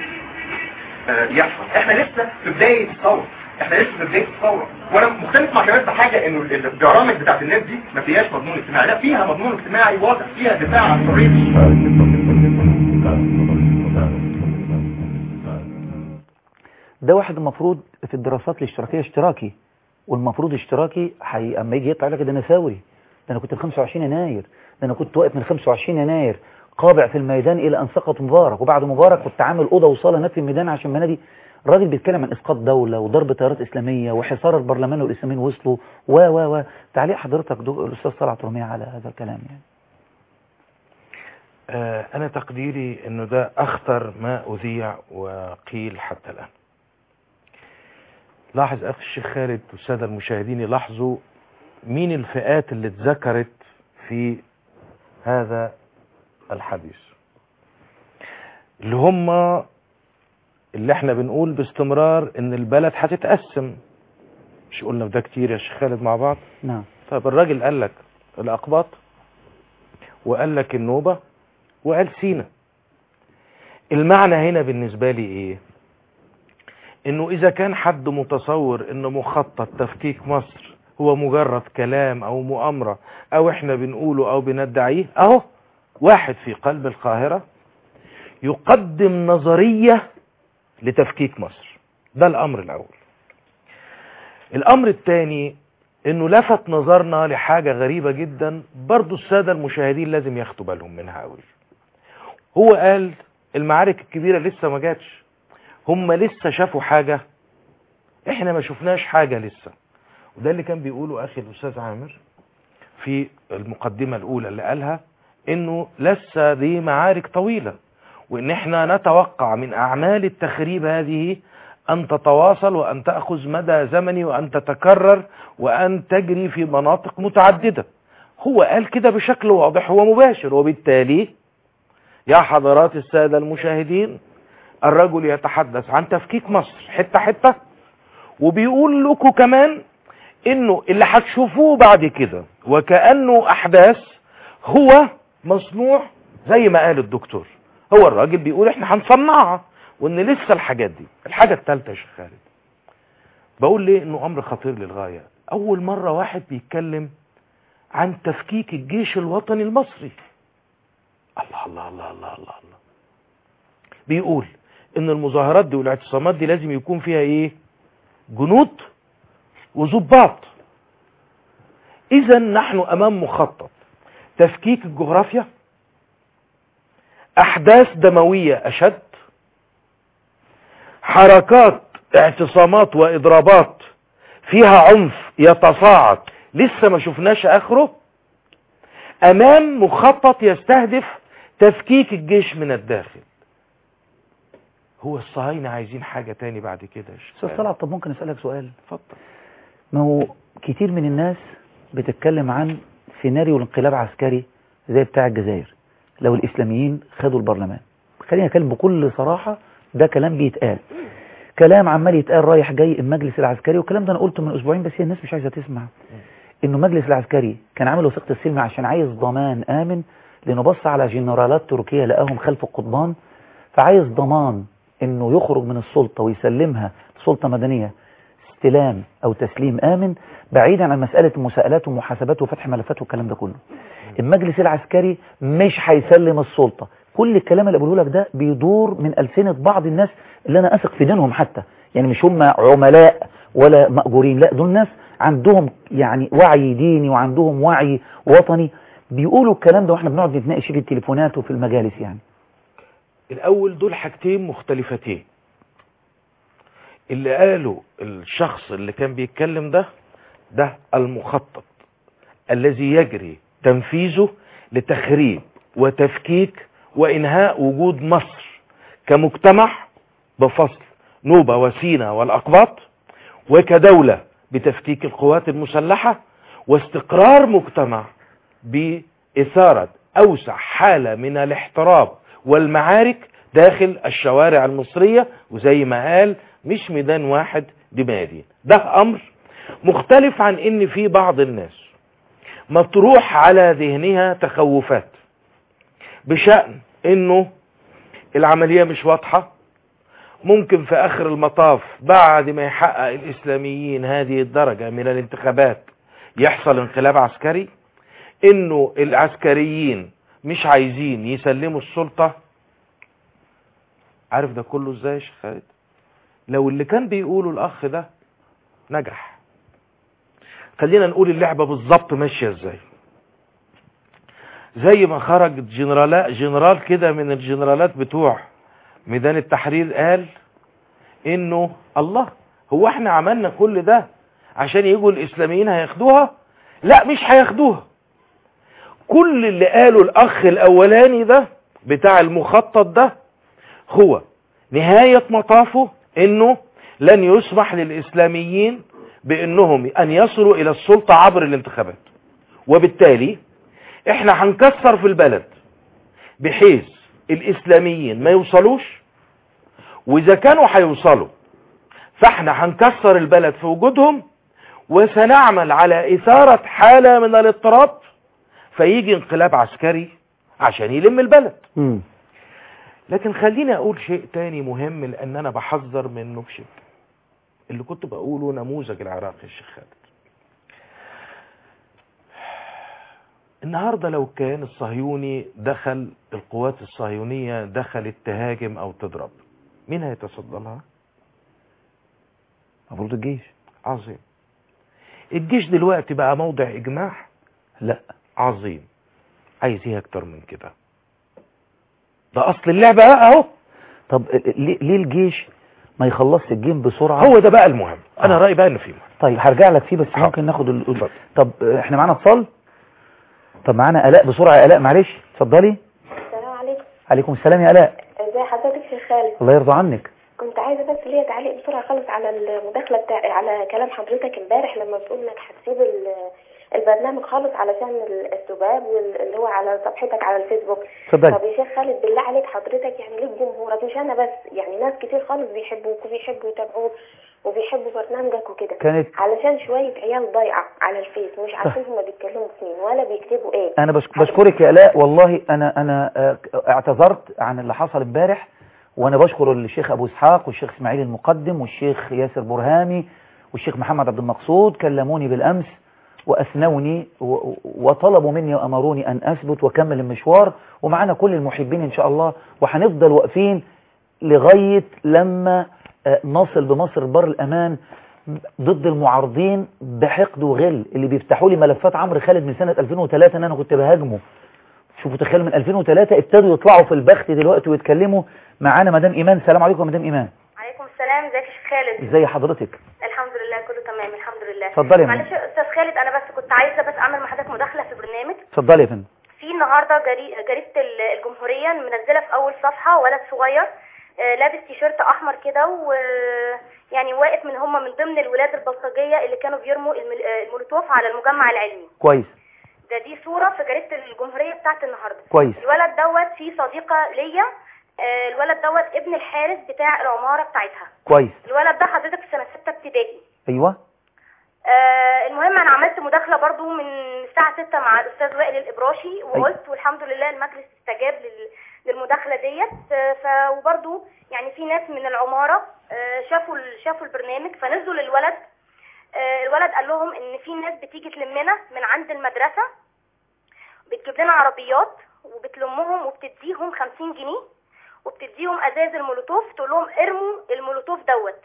آه، يحصل احنا لسه في بداية الثورة احنا لسه في بداية الثورة وانا مختلف مع كمان في حاجة انه ال- البرامج بتاعت الناس دي ما فيهاش مضمون اجتماعي لا فيها مضمون اجتماعي واضح فيها دفاع عن حرية ده واحد المفروض في الدراسات الاشتراكية اشتراكي والمفروض اشتراكي حي... اما يجي يطلع لك ده انا ثوري ده انا كنت في 25 يناير ده انا كنت واقف من 25 يناير قابع في الميدان الى ان سقط مبارك وبعد مبارك كنت عامل اوضه وصاله هناك في الميدان عشان منادي الراجل بيتكلم عن اسقاط دوله وضرب طيارات اسلاميه وحصار البرلمان والاسلاميين وصلوا و و و تعليق حضرتك دو... الاستاذ طلعت رمية على هذا الكلام يعني آه، أنا تقديري أنه ده أخطر ما أذيع وقيل حتى الآن لاحظ أخي الشيخ خالد والسادة المشاهدين يلاحظوا مين الفئات اللي اتذكرت في هذا الحديث اللي هم اللي احنا بنقول باستمرار ان البلد هتتقسم مش قلنا ده كتير يا شيخ خالد مع بعض نعم طيب الراجل قال لك الأقباط وقال لك النوبة وقال سينا المعنى هنا بالنسبة لي ايه انه اذا كان حد متصور انه مخطط تفكيك مصر هو مجرد كلام او مؤامرة او احنا بنقوله او بندعيه اهو واحد في قلب القاهرة يقدم نظرية لتفكيك مصر ده الامر الاول الامر الثاني انه لفت نظرنا لحاجة غريبة جدا برضو السادة المشاهدين لازم ياخدوا بالهم منها قوي هو قال المعارك الكبيرة لسه ما جاتش هم لسه شافوا حاجة احنا ما شفناش حاجة لسه وده اللي كان بيقوله اخي الاستاذ عامر في المقدمة الاولى اللي قالها انه لسه دي معارك طويلة وان احنا نتوقع من اعمال التخريب هذه ان تتواصل وان تأخذ مدى زمني وان تتكرر وان تجري في مناطق متعددة هو قال كده بشكل واضح ومباشر وبالتالي يا حضرات السادة المشاهدين الرجل يتحدث عن تفكيك مصر حتة حتة وبيقول لكم كمان انه اللي هتشوفوه بعد كده وكأنه احداث هو مصنوع زي ما قال الدكتور هو الراجل بيقول احنا هنصنعها وان لسه الحاجات دي الحاجة الثالثة يا شيخ خالد بقول ليه انه امر خطير للغاية اول مرة واحد بيتكلم عن تفكيك الجيش الوطني المصري الله الله الله الله الله, الله. بيقول ان المظاهرات دي والاعتصامات دي لازم يكون فيها ايه جنود وظباط اذا نحن امام مخطط تفكيك الجغرافيا احداث دموية اشد حركات اعتصامات واضرابات فيها عنف يتصاعد لسه ما شفناش اخره امام مخطط يستهدف تفكيك الجيش من الداخل هو الصهاينة عايزين حاجة تاني بعد كده يا شيخ استاذ طلعت طب ممكن اسالك سؤال اتفضل ما هو كتير من الناس بتتكلم عن سيناريو الانقلاب عسكري زي بتاع الجزائر لو الاسلاميين خدوا البرلمان خلينا نتكلم بكل صراحة ده كلام بيتقال كلام عمال يتقال رايح جاي المجلس العسكري والكلام ده انا قلته من اسبوعين بس هي الناس مش عايزه تسمع انه المجلس العسكري كان عامل وثيقه السلم عشان عايز ضمان امن لانه بص على جنرالات تركيه لقاهم خلف القضبان فعايز ضمان انه يخرج من السلطه ويسلمها سلطه مدنيه استلام او تسليم امن بعيدا عن مساله المساءلات والمحاسبات وفتح ملفات والكلام ده كله المجلس العسكري مش هيسلم السلطه كل الكلام اللي بقوله لك ده بيدور من ألسنة بعض الناس اللي أنا أثق في دينهم حتى يعني مش هم عملاء ولا مأجورين لا دول ناس عندهم يعني وعي ديني وعندهم وعي وطني بيقولوا الكلام ده واحنا بنقعد نتناقش في التليفونات وفي المجالس يعني الأول دول حاجتين مختلفتين اللي قاله الشخص اللي كان بيتكلم ده ده المخطط الذي يجري تنفيذه لتخريب وتفكيك وإنهاء وجود مصر كمجتمع بفصل نوبة وسينا والأقباط وكدولة بتفكيك القوات المسلحة واستقرار مجتمع بإثارة أوسع حالة من الاحتراب والمعارك داخل الشوارع المصرية وزي ما قال مش ميدان واحد دي ميادين ده أمر مختلف عن ان في بعض الناس مطروح على ذهنها تخوفات بشأن انه العملية مش واضحة ممكن في اخر المطاف بعد ما يحقق الاسلاميين هذه الدرجة من الانتخابات يحصل انقلاب عسكري انه العسكريين مش عايزين يسلموا السلطة عارف ده كله ازاي يا شيخ خالد لو اللي كان بيقوله الاخ ده نجح خلينا نقول اللعبة بالظبط ماشية ازاي زي ما خرج جنرال جنرال كده من الجنرالات بتوع ميدان التحرير قال انه الله هو احنا عملنا كل ده عشان يجوا الاسلاميين هياخدوها لا مش هياخدوها كل اللي قاله الاخ الاولاني ده بتاع المخطط ده هو نهاية مطافه انه لن يسمح للاسلاميين بانهم ان يصلوا الى السلطة عبر الانتخابات وبالتالي احنا هنكسر في البلد بحيث الاسلاميين ما يوصلوش واذا كانوا هيوصلوا فاحنا هنكسر البلد في وجودهم وسنعمل على اثارة حالة من الاضطراب فيجي انقلاب عسكري عشان يلم البلد مم. لكن خليني اقول شيء تاني مهم لان انا بحذر منه بشدة اللي كنت بقوله نموذج العراق يا شيخ خالد النهاردة لو كان الصهيوني دخل القوات الصهيونية دخلت تهاجم او تضرب مين هيتصدى لها المفروض الجيش عظيم الجيش دلوقتي بقى موضع اجماع لا عظيم عايز ايه اكتر من كده ده اصل اللعبة بقى اهو طب ليه ليه الجيش ما يخلصش الجيم بسرعة هو ده بقى المهم انا آه. رأيي بقى انه في مهم. طيب هرجع لك فيه بس حاضر. ممكن ناخد ال... اتفضل. طب احنا معانا اتصال طب معانا الاء بسرعة يا الاء معلش اتفضلي السلام عليكم عليكم السلام يا الاء ازي حضرتك يا خالد الله يرضى عنك كنت عايزه بس ليا تعليق بسرعه خالص على المداخله بتاع على كلام حضرتك امبارح لما بتقول انك هتسيب ال- البرنامج خالص علشان ال- الذباب واللي هو على صفحتك على الفيسبوك اتفضلي. طب يا شيخ خالد بالله عليك حضرتك يعني ليك جمهورك مش انا بس يعني ناس كتير خالص بيحبوك وبيحبوا يتابعوك وبيحبوا برنامجك وكده كانت- علشان شويه عيال ضايعه على الفيس مش عارفين هما بيتكلموا في مين ولا بيكتبوا ايه انا بش- بشكرك يا الاء والله انا انا آه، اعتذرت عن اللي حصل امبارح وانا بشكر الشيخ ابو اسحاق والشيخ اسماعيل المقدم والشيخ ياسر برهامي والشيخ محمد عبد المقصود كلموني بالامس واثنوني و- وطلبوا مني وامروني ان اثبت واكمل المشوار ومعانا كل المحبين ان شاء الله وهنفضل واقفين لغايه لما آه، نصل بمصر بر الامان ضد المعارضين بحقد وغل اللي بيفتحوا لي ملفات عمرو خالد من سنة 2003 ان انا كنت بهاجمه شوفوا تخيلوا من 2003 ابتدوا يطلعوا في البخت دلوقتي ويتكلموا معانا مدام ايمان السلام عليكم يا مدام ايمان عليكم السلام ازيك يا شيخ خالد ازي حضرتك الحمد لله كله تمام الحمد لله اتفضلي يا معلش يا استاذ خالد انا بس كنت عايزه بس اعمل مع حضرتك مداخله في برنامج اتفضلي يا فندم في النهارده جري... جريده ال- الجمهوريه منزله في اول صفحه ولد صغير آه، لابس تيشيرت احمر كده و يعني واقف من هم من ضمن الولاد البلطجيه اللي كانوا بيرموا المل... آه، المولوتوف على المجمع العلمي كويس ده دي صوره في جريده الجمهوريه بتاعت النهارده كويس الولد دوت فيه صديقه ليا آه، الولد دوت ابن الحارس بتاع العماره بتاعتها كويس الولد ده حضرتك في سنه سته ابتدائي ايوه آه المهم انا عملت مداخله برضو من الساعه 6 مع الاستاذ وائل الابراشي وقلت والحمد لله المجلس استجاب لل- للمداخله ديت آه ف وبرضو يعني في ناس من العماره آه شافوا ال- شافوا البرنامج فنزلوا للولد آه الولد قال لهم ان في ناس بتيجي تلمنا من عند المدرسه بتجيب لنا عربيات وبتلمهم وبتديهم 50 جنيه وبتديهم ازاز المولوتوف تقول لهم ارموا المولوتوف دوت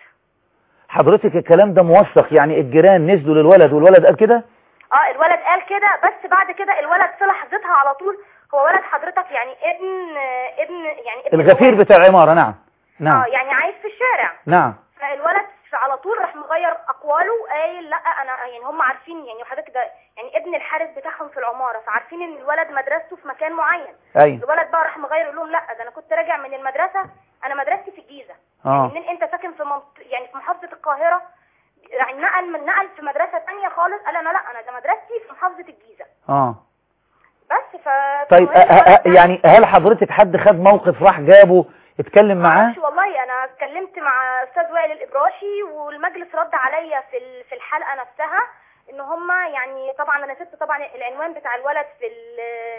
حضرتك الكلام ده موثق يعني الجيران نزلوا للولد والولد قال كده اه الولد قال كده بس بعد كده الولد في لحظتها على طول هو ولد حضرتك يعني ابن آه، ابن يعني ابن الغفير بتاع العمارة نعم نعم اه يعني عايش في الشارع نعم فالولد على طول راح مغير اقواله قايل لا انا يعني هم عارفين يعني حضرتك ده يعني ابن الحارس بتاعهم في العماره فعارفين ان الولد مدرسته في مكان معين ايوه الولد بقى راح مغير يقول لهم لا ده انا كنت راجع من المدرسه انا مدرستي في الجيزه اه منين انت ساكن في منط... يعني في محافظه القاهره يعني نقل من نقل في مدرسه ثانيه خالص قال انا لا انا ده مدرستي في محافظه الجيزه اه بس ف طيب أ- أ- أ- يعني هل حضرتك حد خد موقف راح جابه اتكلم معاه معرفش والله انا اتكلمت مع استاذ وائل الابراشي والمجلس رد عليا في ال- في الحلقه نفسها ان هم يعني طبعا انا سبت طبعا العنوان بتاع الولد في ال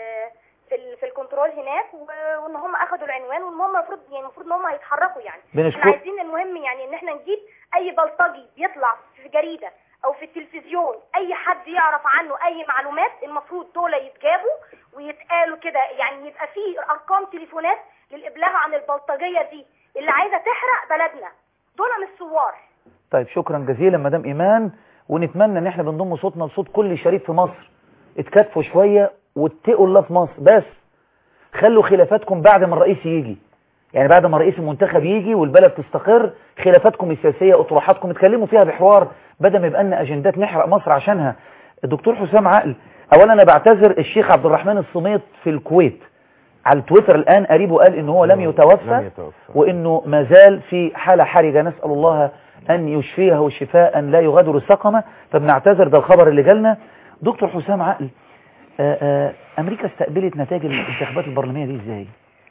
في ال في الكنترول هناك و- وان هم اخدوا العنوان وان هم المفروض يعني المفروض ان هم هيتحركوا يعني بنشكر- احنا عايزين المهم يعني ان احنا نجيب اي بلطجي بيطلع في جريده او في التلفزيون اي حد يعرف عنه اي معلومات المفروض دول يتجابوا ويتقالوا كده يعني يبقى في ارقام تليفونات للابلاغ عن البلطجيه دي اللي عايزه تحرق بلدنا دول مش ثوار طيب شكرا جزيلا مدام ايمان ونتمنى ان احنا بنضم صوتنا لصوت كل شريف في مصر اتكاتفوا شوية واتقوا الله في مصر بس خلوا خلافاتكم بعد ما الرئيس يجي يعني بعد ما الرئيس المنتخب يجي والبلد تستقر خلافاتكم السياسية اطروحاتكم اتكلموا فيها بحوار بدل ما يبقى لنا اجندات نحرق مصر عشانها الدكتور حسام عقل اولا انا بعتذر الشيخ عبد الرحمن الصميط في الكويت على تويتر الان قريبه قال ان هو لم يتوفى لم يتوفى. وانه ما زال في حالة حرجة نسأل الله ان يشفيه شفاء لا يغادر سقما فبنعتذر ده الخبر اللي جالنا دكتور حسام عقل آآ آآ امريكا استقبلت نتائج الانتخابات البرلمانية دي ازاي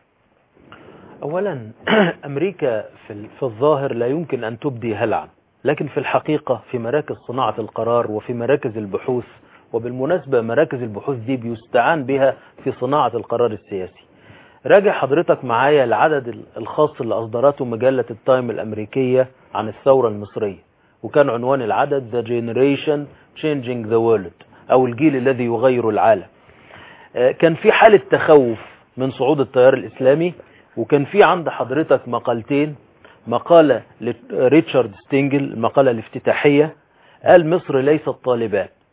أولا أمريكا في ال- في الظاهر لا يمكن أن تبدي هلعا لكن في الحقيقة في مراكز صناعة القرار وفي مراكز البحوث وبالمناسبة مراكز البحوث دي بيستعان بها في صناعة القرار السياسي راجع حضرتك معايا العدد ال- الخاص اللي أصدرته مجلة التايم الأمريكية عن الثورة المصرية وكان عنوان العدد The Generation Changing the World أو الجيل الذي يغير العالم آه، كان في حالة تخوف من صعود التيار الإسلامي وكان في عند حضرتك مقالتين مقالة لريتشارد ستينجل المقالة الافتتاحية قال مصر ليست طالبان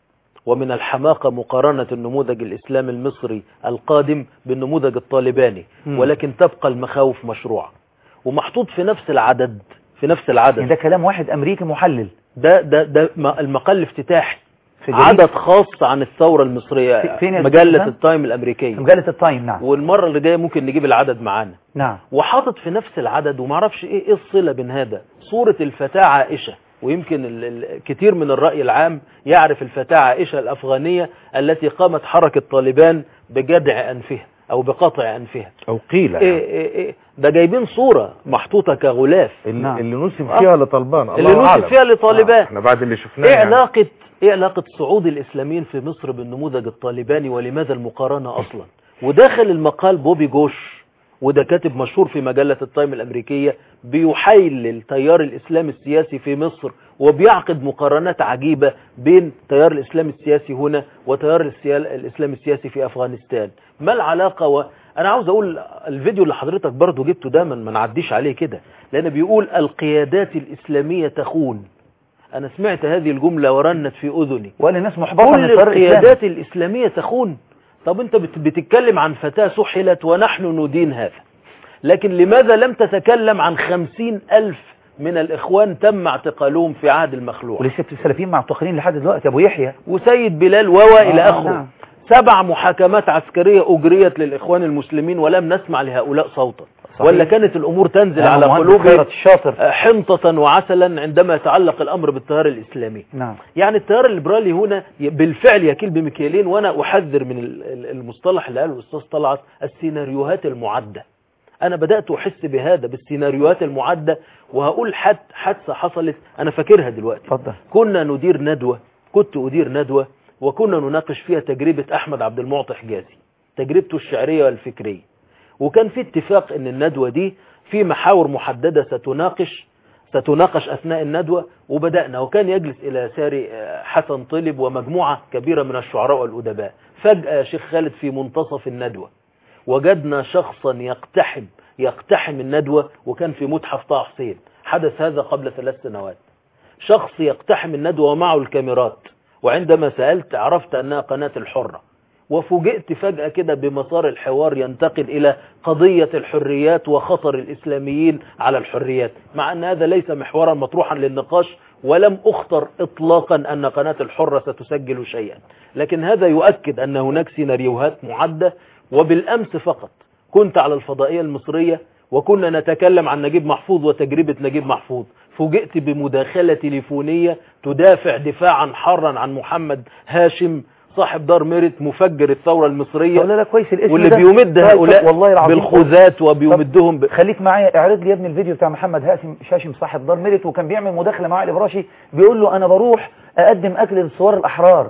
ومن الحماقة مقارنة النموذج الإسلامي المصري القادم بالنموذج الطالباني مم. ولكن تبقى المخاوف مشروعة ومحطوط في نفس العدد في نفس العدد يعني ده كلام واحد امريكي محلل ده ده ده م- المقال الافتتاحي في جريدة- عدد خاص عن الثورة المصرية في- فين يا مجلة أستاذ؟ التايم الأمريكية في مجلة التايم نعم والمرة اللي جاية ممكن نجيب العدد معانا نعم وحاطط في نفس العدد ومعرفش ايه ايه الصلة بين هذا صورة الفتاة عائشة ويمكن ال ال كتير من الرأي العام يعرف الفتاة عائشة الأفغانية التي قامت حركة طالبان بجدع أنفها أو بقطع أنفها او قيل إيه إيه إيه ده جايبين صورة محطوطة كغلاف اللي, اللي نسب آه. فيها لطالبان اللي الله نسب أعلم. فيها لطالبان. آه، احنا بعد اللي شفناه ايه يعني. علاقة ايه علاقة صعود الاسلاميين في مصر بالنموذج الطالباني ولماذا المقارنة اصلا وداخل المقال بوبي جوش وده كاتب مشهور في مجلة التايم الامريكية بيحيل التيار الاسلامي السياسي في مصر وبيعقد مقارنات عجيبة بين تيار الاسلام السياسي هنا وتيار السيال- الاسلام السياسي في افغانستان ما العلاقة و... انا عاوز اقول الفيديو اللي حضرتك برضو جبته ده ما نعديش عليه كده لان بيقول القيادات الاسلامية تخون انا سمعت هذه الجملة ورنت في اذني وقال الناس محبطة من كل التيار الإسلامي. القيادات الاسلامية تخون طب انت بت- بتتكلم عن فتاة سحلت ونحن ندين هذا لكن لماذا لم تتكلم عن خمسين ألف من الإخوان تم اعتقالهم في عهد المخلوع ولسه السلفيين معتقلين لحد دلوقتي ابو يحيى وسيد بلال ووا إلى آه، آخره نعم. سبع محاكمات عسكرية أجريت للإخوان المسلمين ولم نسمع لهؤلاء صوتا صحيح. ولا كانت الأمور تنزل نعم، على مهندس قلوبهم خيرت الشاطر آه، حنطة وعسلا عندما يتعلق الأمر بالتيار الإسلامي نعم يعني التيار الليبرالي هنا ي- بالفعل يكيل بمكيالين وانا احذر من ال- ال- المصطلح اللي قاله الاستاذ طلعت السيناريوهات المعده انا بدات احس بهذا بالسيناريوهات المعده وهقول حد حادثه حصلت انا فاكرها دلوقتي اتفضل كنا ندير ندوه كنت ادير ندوه وكنا نناقش فيها تجربه احمد عبد المعطي حجازي تجربته الشعريه والفكريه وكان في اتفاق ان الندوه دي في محاور محدده ستناقش ستناقش أثناء الندوة وبدأنا وكان يجلس إلى يساري آه، حسن طلب ومجموعة كبيرة من الشعراء والأدباء فجأة شيخ خالد في منتصف الندوة وجدنا شخصا يقتحم يقتحم الندوة وكان في متحف طه حسين حدث هذا قبل ثلاث سنوات شخص يقتحم الندوة ومعه الكاميرات وعندما سألت عرفت أنها قناة الحرة وفوجئت فجأة كده بمسار الحوار ينتقل إلى قضية الحريات وخطر الإسلاميين على الحريات مع أن هذا ليس محورا مطروحا للنقاش ولم أخطر إطلاقا أن قناة الحرة ستسجل شيئا لكن هذا يؤكد أن هناك سيناريوهات معدة وبالأمس فقط كنت على الفضائية المصرية وكنا نتكلم عن نجيب محفوظ وتجربة نجيب محفوظ فوجئت بمداخلة تليفونية تدافع دفاعا حارا عن محمد هاشم صاحب دار ميرت مفجر الثورة المصرية لا لا كويس الاسم واللي ده. بيمد طيب، هؤلاء والله العظيم بالخوذات وبيمدهم ب... خليك معايا اعرض لي يا ابني الفيديو بتاع محمد هاشم شاشم صاحب دار ميرت وكان بيعمل مداخله مع الابراشي بيقول له انا بروح اقدم اكل للثوار الاحرار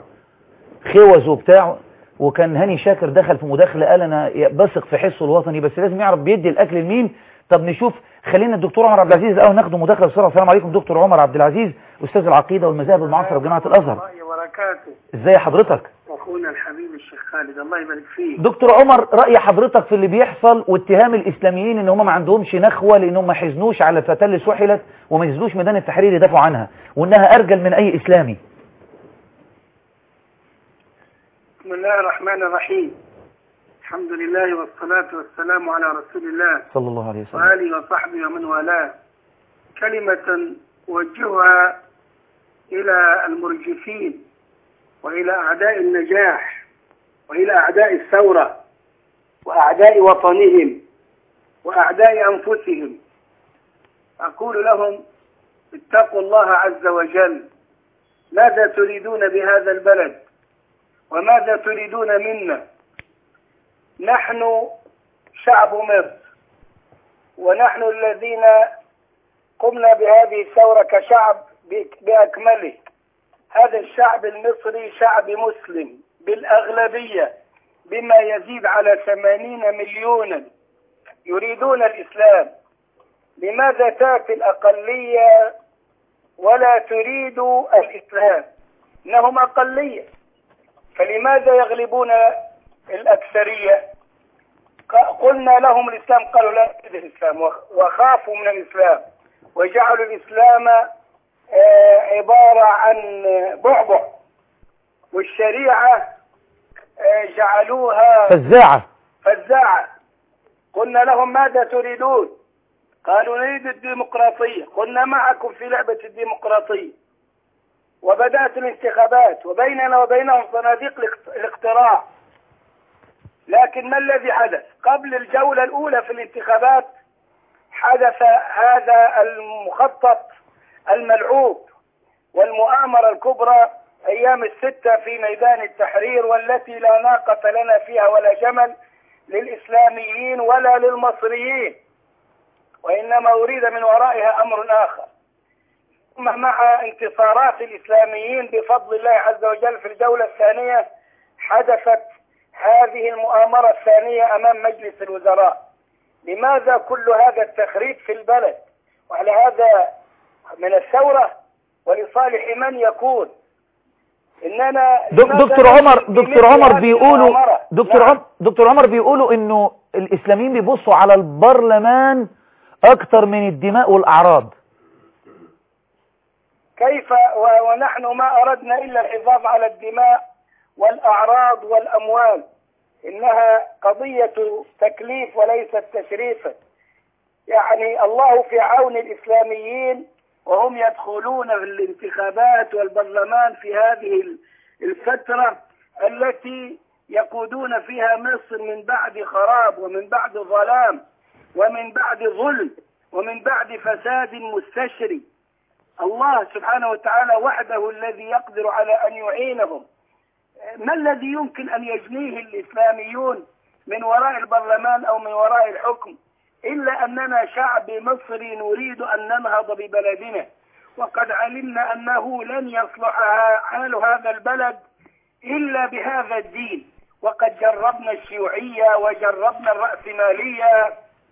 خوذ وبتاع وكان هاني شاكر دخل في مداخله قال انا بثق في حسه الوطني بس لازم يعرف بيدي الاكل لمين طب نشوف خلينا الدكتور عمر عبد العزيز الاول ناخده مداخله بسرعه السلام عليكم دكتور عمر عبد العزيز استاذ العقيده والمذاهب المعاصره بجامعه الازهر وبركاته ازاي حضرتك اخونا الحبيب الشيخ خالد الله يبارك فيه دكتور عمر رأي حضرتك في اللي بيحصل واتهام الإسلاميين ان هم ما عندهمش نخوة لانهم ما حزنوش على الفتاة اللي سحلت وما ينزلوش ميدان التحرير يدافعوا عنها وانها ارجل من اي اسلامي بسم الله الرحمن الرحيم الحمد لله والصلاة والسلام على رسول الله صلى الله عليه وسلم وآله وصحبه ومن والاه كلمة أوجهها إلى المرجفين وإلى أعداء النجاح وإلى أعداء الثورة وأعداء وطنهم وأعداء أنفسهم أقول لهم اتقوا الله عز وجل ماذا تريدون بهذا البلد وماذا تريدون منا نحن شعب مصر ونحن الذين قمنا بهذه الثورة كشعب بأكمله هذا الشعب المصري شعب مسلم بالأغلبية بما يزيد على ثمانين مليونا يريدون الإسلام لماذا تأتي الأقلية ولا تريد الإسلام إنهم أقلية فلماذا يغلبون الأكثرية قلنا لهم الإسلام قالوا لا نريد الإسلام وخافوا من الإسلام وجعلوا الإسلام عبارة عن بعبع والشريعة آه، جعلوها فزاعة فزاعة قلنا لهم ماذا تريدون قالوا نريد الديمقراطية قلنا معكم في لعبة الديمقراطية وبدأت الانتخابات وبيننا وبينهم صناديق الاقت- الاقتراع لكن ما الذي حدث قبل الجولة الأولى في الانتخابات حدث هذا المخطط الملعوب والمؤامرة الكبرى أيام الستة في ميدان التحرير والتي لا ناقة لنا فيها ولا جمل للإسلاميين ولا للمصريين وإنما أريد من ورائها أمر آخر ثم مع انتصارات الإسلاميين بفضل الله عز وجل في الجولة الثانية حدثت هذه المؤامرة الثانية أمام مجلس الوزراء لماذا كل هذا التخريب في البلد وعلى هذا من الثورة ولصالح من يكون إننا دك- لماذا دكتور عمر نمشي دكتور بمثل عمر هذه بيقولوا المؤامرة؟ دكتور نعم. عمر دكتور عمر بيقولوا انه الاسلاميين بيبصوا على البرلمان اكتر من الدماء والاعراض كيف و- ونحن ما أردنا إلا الحفاظ على الدماء والأعراض والأموال إنها قضية تكليف وليست تشريفا يعني الله في عون الإسلاميين وهم يدخلون في الانتخابات والبرلمان في هذه ال- الفترة التي يقودون فيها مصر من بعد خراب ومن بعد ظلام ومن بعد ظلم ومن بعد فساد مستشري الله سبحانه وتعالى وحده الذي يقدر على أن يعينهم ما الذي يمكن أن يجنيه الإسلاميون من وراء البرلمان أو من وراء الحكم إلا أننا شعب مصري نريد أن ننهض ببلدنا وقد علمنا أنه لن يصلح حال هذا البلد إلا بهذا الدين وقد جربنا الشيوعية وجربنا الرأسمالية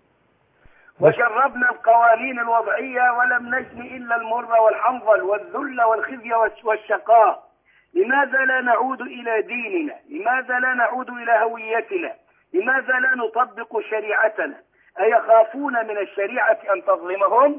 وجربنا القوانين الوضعية ولم نجن إلا المر والحنظل والذل والخزي والش- والشقاء لماذا لا نعود إلى ديننا لماذا لا نعود إلى هويتنا لماذا لا نطبق شريعتنا أيخافون من الشريعة أن تظلمهم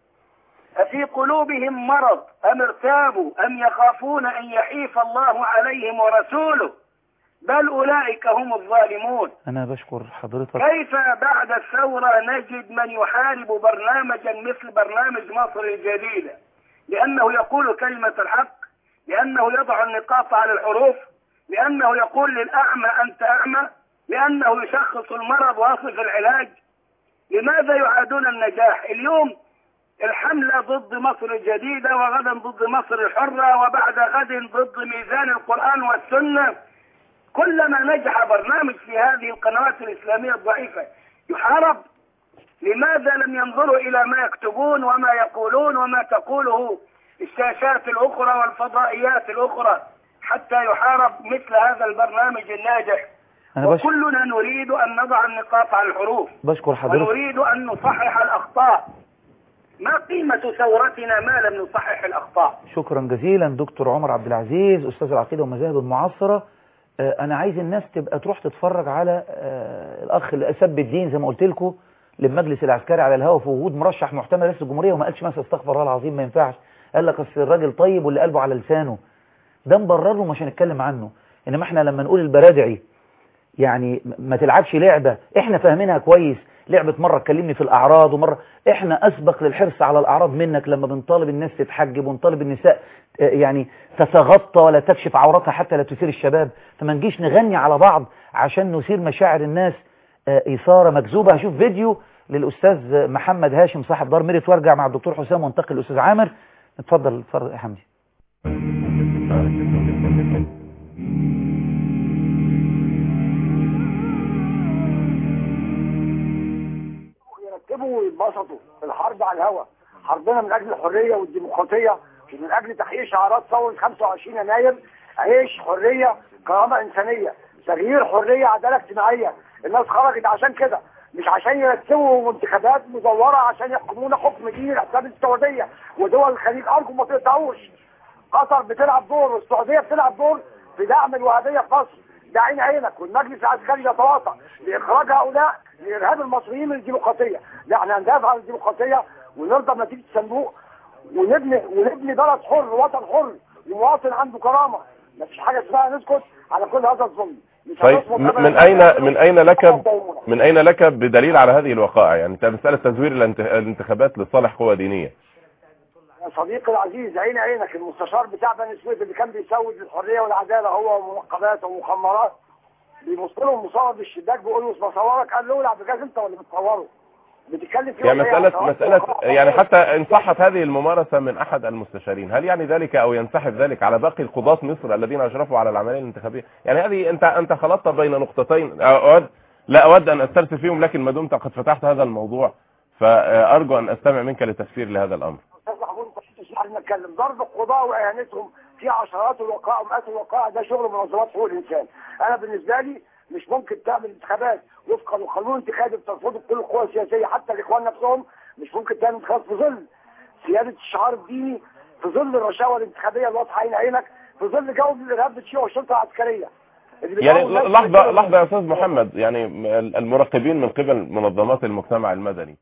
أفي قلوبهم مرض أم ارتابوا أم يخافون أن يحيف الله عليهم ورسوله بل أولئك هم الظالمون انا بشكر حضرتك كيف بعد الثورة نجد من يحارب برنامجا مثل برنامج مصر الجديدة لأنه يقول كلمة الحق لأنه يضع النقاط على الحروف لأنه يقول للأعمى أنت أعمى لأنه يشخص المرض ويصف العلاج لماذا يعادون النجاح اليوم الحملة ضد مصر الجديدة وغدا ضد مصر الحرة وبعد غد ضد ميزان القرآن والسنة كلما نجح برنامج في هذه القنوات الإسلامية الضعيفة يحارب لماذا لم ينظروا إلى ما يكتبون وما يقولون وما تقوله الشاشات الأخرى والفضائيات الأخرى حتى يحارب مثل هذا البرنامج الناجح انا بشكر, وكلنا نريد أن نضع النقاط على الحروف بشكر حضرتك ونريد أن نصحح الأخطاء ما قيمة ثورتنا ما لم نصحح الأخطاء شكرا جزيلا دكتور عمر عبد العزيز استاذ العقيده والمذاهب المعاصره آه، انا عايز الناس تبقى تروح تتفرج على آه، الاخ اللي اسب الدين زي ما قلت لكم للمجلس العسكري على الهواء في وجود مرشح محتمل رئيس الجمهوريه وما قالش مثلا استغفر الله العظيم ما ينفعش قال لك اصل الراجل طيب واللي قلبه على لسانه ده مبرره مش هنتكلم عنه انما احنا لما نقول البرادعي يعني ما تلعبش لعبة احنا فاهمينها كويس لعبة مرة تكلمني في الأعراض ومرة احنا أسبق للحرص على الأعراض منك لما بنطالب الناس تتحجب ونطالب النساء آه، يعني تتغطى ولا تكشف عورتها حتى لا تثير الشباب فما نجيش نغني على بعض عشان نثير مشاعر الناس آه، إثارة مكذوبة هشوف فيديو للأستاذ محمد هاشم صاحب دار ميرت وارجع مع الدكتور حسام وانتقل للأستاذ عامر اتفضل اتفضل يا حمدي يرتبوا ويتبسطوا في الحرب على الهواء حربنا من اجل الحريه والديمقراطيه ومن اجل تحقيق شعارات ثوره 25 يناير عيش حريه كرامه انسانيه تغيير حريه عداله اجتماعيه الناس خرجت عشان كده مش عشان يرتبوا انتخابات مزوره عشان يحكمونا حكم ديني لحساب السعوديه ودول الخليج ارجو ما تقطعوش قطر بتلعب دور والسعوديه بتلعب دور في دعم الوهابيه في مصر ده عين عينك والمجلس العسكري يتواطأ لاخراج هؤلاء لارهاب المصريين من الديمقراطيه لا احنا هندافع عن الديمقراطيه ونرضى بنتيجه الصندوق ونبني ونبني بلد حر وطن حر ومواطن عنده كرامه مفيش حاجه اسمها نسكت على كل هذا الظلم مش طيب هنصمت م- أبداً. من اين من اين لك من اين لك بدليل على هذه الوقائع يعني انت مساله تزوير الانت- الانتخابات لصالح قوى دينيه يا صديقي العزيز عين عينك المستشار بتاع بني سويف اللي كان بيسود الحريه والعداله هو ومنقبات ومخمرات بيبص لهم مصور بالشباك بيقول له بصورك قال له لا بجاز انت ولا بتصوره بتتكلم فيه يعني ولا إيه؟ مسألة على مسألة توقع- يعني حتى إن صحت هذه الممارسة من أحد المستشارين هل يعني ذلك أو ينسحب ذلك على باقي القضاة مصر الذين أشرفوا على العملية الانتخابية يعني هذه أنت أنت خلطت بين نقطتين أود لا أود أن أسترسل فيهم لكن ما دمت قد فتحت هذا الموضوع فأرجو أن أستمع منك لتفسير لهذا الأمر استاذ محمود انت مش تسمح لي نتكلم ضرب القضاء واهانتهم في عشرات الوقائع ومئات الوقائع ده شغل منظمات حقوق الانسان انا بالنسبه لي مش ممكن تعمل انتخابات وفقا لقانون انتخابي بترفضه كل القوى السياسيه حتى الاخوان نفسهم مش ممكن تعمل انتخابات في ظل سياده الشعار الديني في ظل الرشاوى الانتخابيه الواضحه عين عينك في ظل جو الارهاب بتشيع الشرطه العسكريه اللي يعني بيقوم الناس لحظة بالكلمة. لحظة يا أستاذ محمد يعني المراقبين من قبل منظمات المجتمع المدني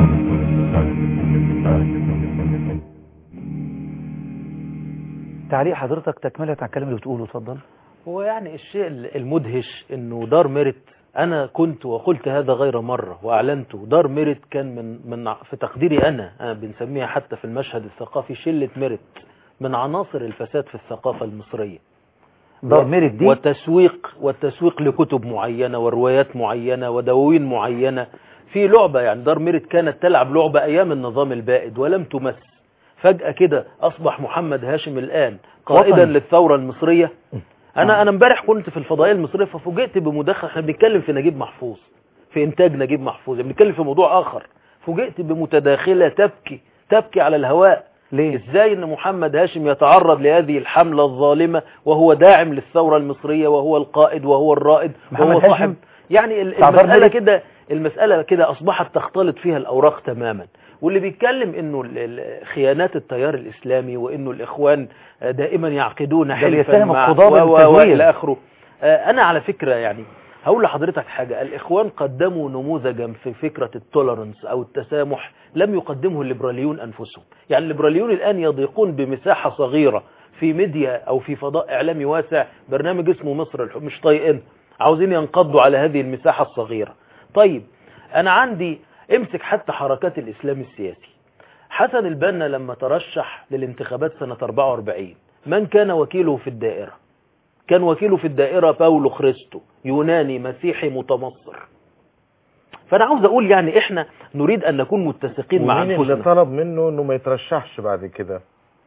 تعليق حضرتك تكملة على الكلام اللي بتقوله اتفضل هو يعني الشيء المدهش انه دار ميرت انا كنت وقلت هذا غير مرة واعلنته دار ميرت كان من من في تقديري انا, أنا بنسميها حتى في المشهد الثقافي شلة ميرت من عناصر الفساد في الثقافة المصرية دار و- ميرت دي والتسويق والتسويق لكتب معينة وروايات معينة ودواوين معينة في لعبة يعني دار ميرت كانت تلعب لعبة ايام النظام البائد ولم تمس فجأة كده اصبح محمد هاشم الان قائدا وطني. للثورة المصرية انا انا امبارح كنت في الفضائيه المصريه ففوجئت بمداخله احنا بنتكلم في نجيب محفوظ في انتاج نجيب محفوظ بنتكلم في موضوع اخر فوجئت بمتداخله تبكي تبكي على الهواء ليه ازاي ان محمد هاشم يتعرض لهذه الحمله الظالمه وهو داعم للثوره المصريه وهو القائد وهو الرائد محمد وهو هاشم صاحب يعني ال- بتاع دار المساله ميرت؟ كده المساله كده اصبحت تختلط فيها الاوراق تماما واللي بيتكلم انه ال- ال- خيانات التيار الاسلامي وانه الاخوان دائما يعقدون ده حلفا بيتهم مع القضاة و- و- بالتزوير. والى اخره آه، انا على فكره يعني هقول لحضرتك حاجه الاخوان قدموا نموذجا في فكره التولرنس او التسامح لم يقدمه الليبراليون انفسهم يعني الليبراليون الان يضيقون بمساحه صغيره في ميديا او في فضاء اعلامي واسع برنامج اسمه مصر الح- مش طايقين عاوزين ينقضوا على هذه المساحه الصغيره طيب انا عندي امسك حتى حركات الاسلام السياسي حسن البنا لما ترشح للانتخابات سنة 44 من كان وكيله في الدائرة كان وكيله في الدائرة باولو خريستو يوناني مسيحي متمصر فأنا عاوز أقول يعني إحنا نريد أن نكون متسقين مع ومين اللي أنفسنا طلب منه انه ما يترشحش بعد كده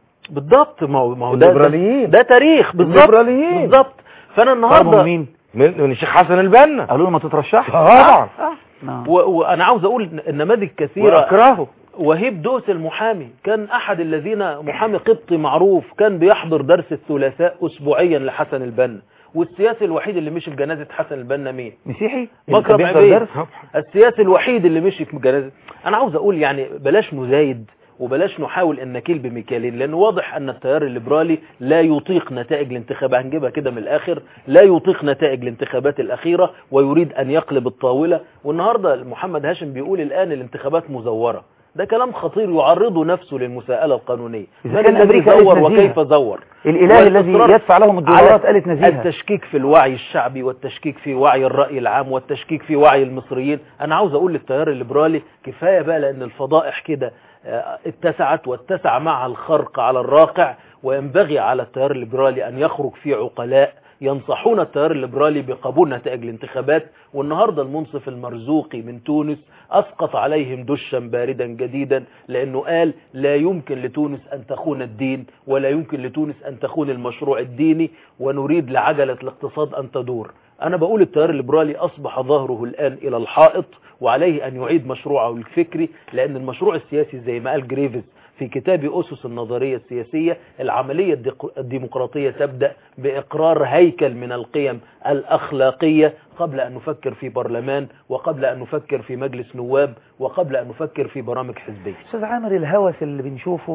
بالضبط ما هو ما هو ده, ده, الليبراليين ده تاريخ بالضبط الليبراليين بالضبط فأنا طلبوا النهاردة مين من من الشيخ حسن البنا قالوا له ما تترشحش طبعا نعم. و- وأنا عاوز أقول النماذج كثيرة واكرهه وهيب دوس المحامي كان أحد الذين محامي قبطي معروف كان بيحضر درس الثلاثاء أسبوعيا لحسن البنا والسياسي الوحيد اللي مشي في جنازة حسن البنا مين مسيحي اللي مكرم كان بيحضر عبيد درس السياسي الوحيد اللي مشي في جنازة أنا عاوز أقول يعني بلاش نزايد وبلاش نحاول ان نكيل بمكيالين لان واضح ان التيار الليبرالي لا يطيق نتائج الانتخابات هنجيبها كده من الاخر لا يطيق نتائج الانتخابات الاخيره ويريد ان يقلب الطاوله والنهارده محمد هاشم بيقول الان الانتخابات مزوره ده كلام خطير يعرض نفسه للمساءله القانونيه إذا من كان الذي أمريكا قالت زور نزيهة. وكيف زور الاله الذي والإصرار يدفع لهم الدولارات قالت نزيهة التشكيك في الوعي الشعبي والتشكيك في وعي الرأي العام والتشكيك في وعي المصريين انا عاوز اقول للتيار الليبرالي كفاية بقى لان الفضائح كده آه، اتسعت واتسع معها الخرق على الراقع وينبغي على التيار الليبرالي ان يخرج في عقلاء ينصحون التيار الليبرالي بقبول نتائج الانتخابات والنهاردة المنصف المرزوقي من تونس أسقط عليهم دشا باردا جديدا لأنه قال لا يمكن لتونس أن تخون الدين ولا يمكن لتونس أن تخون المشروع الديني ونريد لعجلة الاقتصاد أن تدور أنا بقول التيار الليبرالي أصبح ظهره الآن إلى الحائط وعليه أن يعيد مشروعه الفكري لأن المشروع السياسي زي ما قال جريفز في كتاب أسس النظرية السياسية العملية الديق- الديمقراطية تبدأ بإقرار هيكل من القيم الأخلاقية قبل أن نفكر في برلمان وقبل أن نفكر في مجلس نواب وقبل أن نفكر في برامج حزبية استاذ عامر الهوس اللي بنشوفه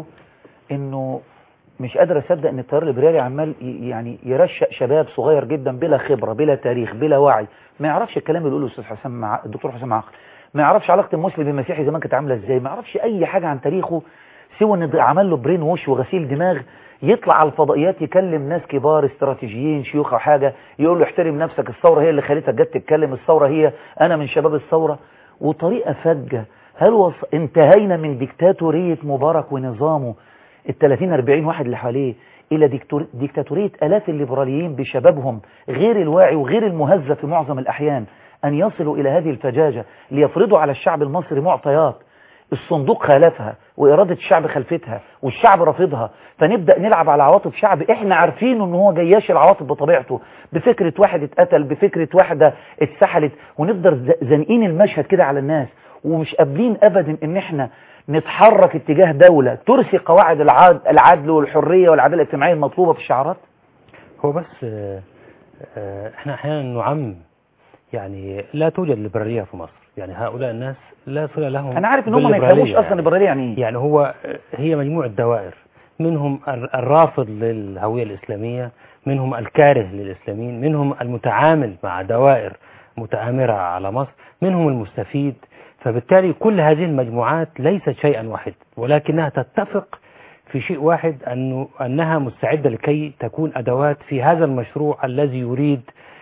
انه مش قادر اصدق ان التيار الليبرالي عمال ي- يعني يرشق شباب صغير جدا بلا خبره بلا تاريخ بلا وعي ما يعرفش الكلام اللي بيقوله الاستاذ حسام مع الدكتور حسام عقل ما يعرفش علاقه المسلم بالمسيحي زمان كانت عامله ازاي ما يعرفش اي حاجه عن تاريخه سوى ان ده عمل له برين ووش وغسيل دماغ يطلع على الفضائيات يكلم ناس كبار استراتيجيين شيوخ او حاجة يقول له احترم نفسك الثورة هي اللي خليتك جت تتكلم الثورة هي انا من شباب الثورة وطريقة فجة هل وص... انتهينا من ديكتاتورية مبارك ونظامه ال 30 40 واحد اللي حواليه الى ديكتور... ديكتاتورية الاف الليبراليين بشبابهم غير الواعي وغير المهذب في معظم الاحيان ان يصلوا الى هذه الفجاجة ليفرضوا على الشعب المصري معطيات الصندوق خالفها وإرادة الشعب خلفتها والشعب رافضها فنبدأ نلعب على عواطف شعب احنا عارفين ان هو جياش العواطف بطبيعته بفكرة واحد اتقتل بفكرة واحدة اتسحلت ونفضل زنقين المشهد كده على الناس ومش قابلين ابدا ان احنا نتحرك اتجاه دولة ترسي قواعد العدل, العدل والحرية والعدالة الاجتماعية المطلوبة في الشعارات هو بس آه، آه، احنا احيانا نعم يعني لا توجد ليبرالية في مصر يعني هؤلاء الناس لا صلة لهم انا عارف ان هم ما بالليبرالية يفهموش اصلا الليبرالية يعني ايه يعني هو هي مجموعة دوائر منهم ال- الرافض للهوية الإسلامية منهم الكاره للإسلاميين منهم المتعامل مع دوائر متآمرة على مصر منهم المستفيد فبالتالي كل هذه المجموعات ليست شيئا واحد ولكنها تتفق في شيء واحد أنه أنها مستعدة لكي تكون أدوات في هذا المشروع الذي يريد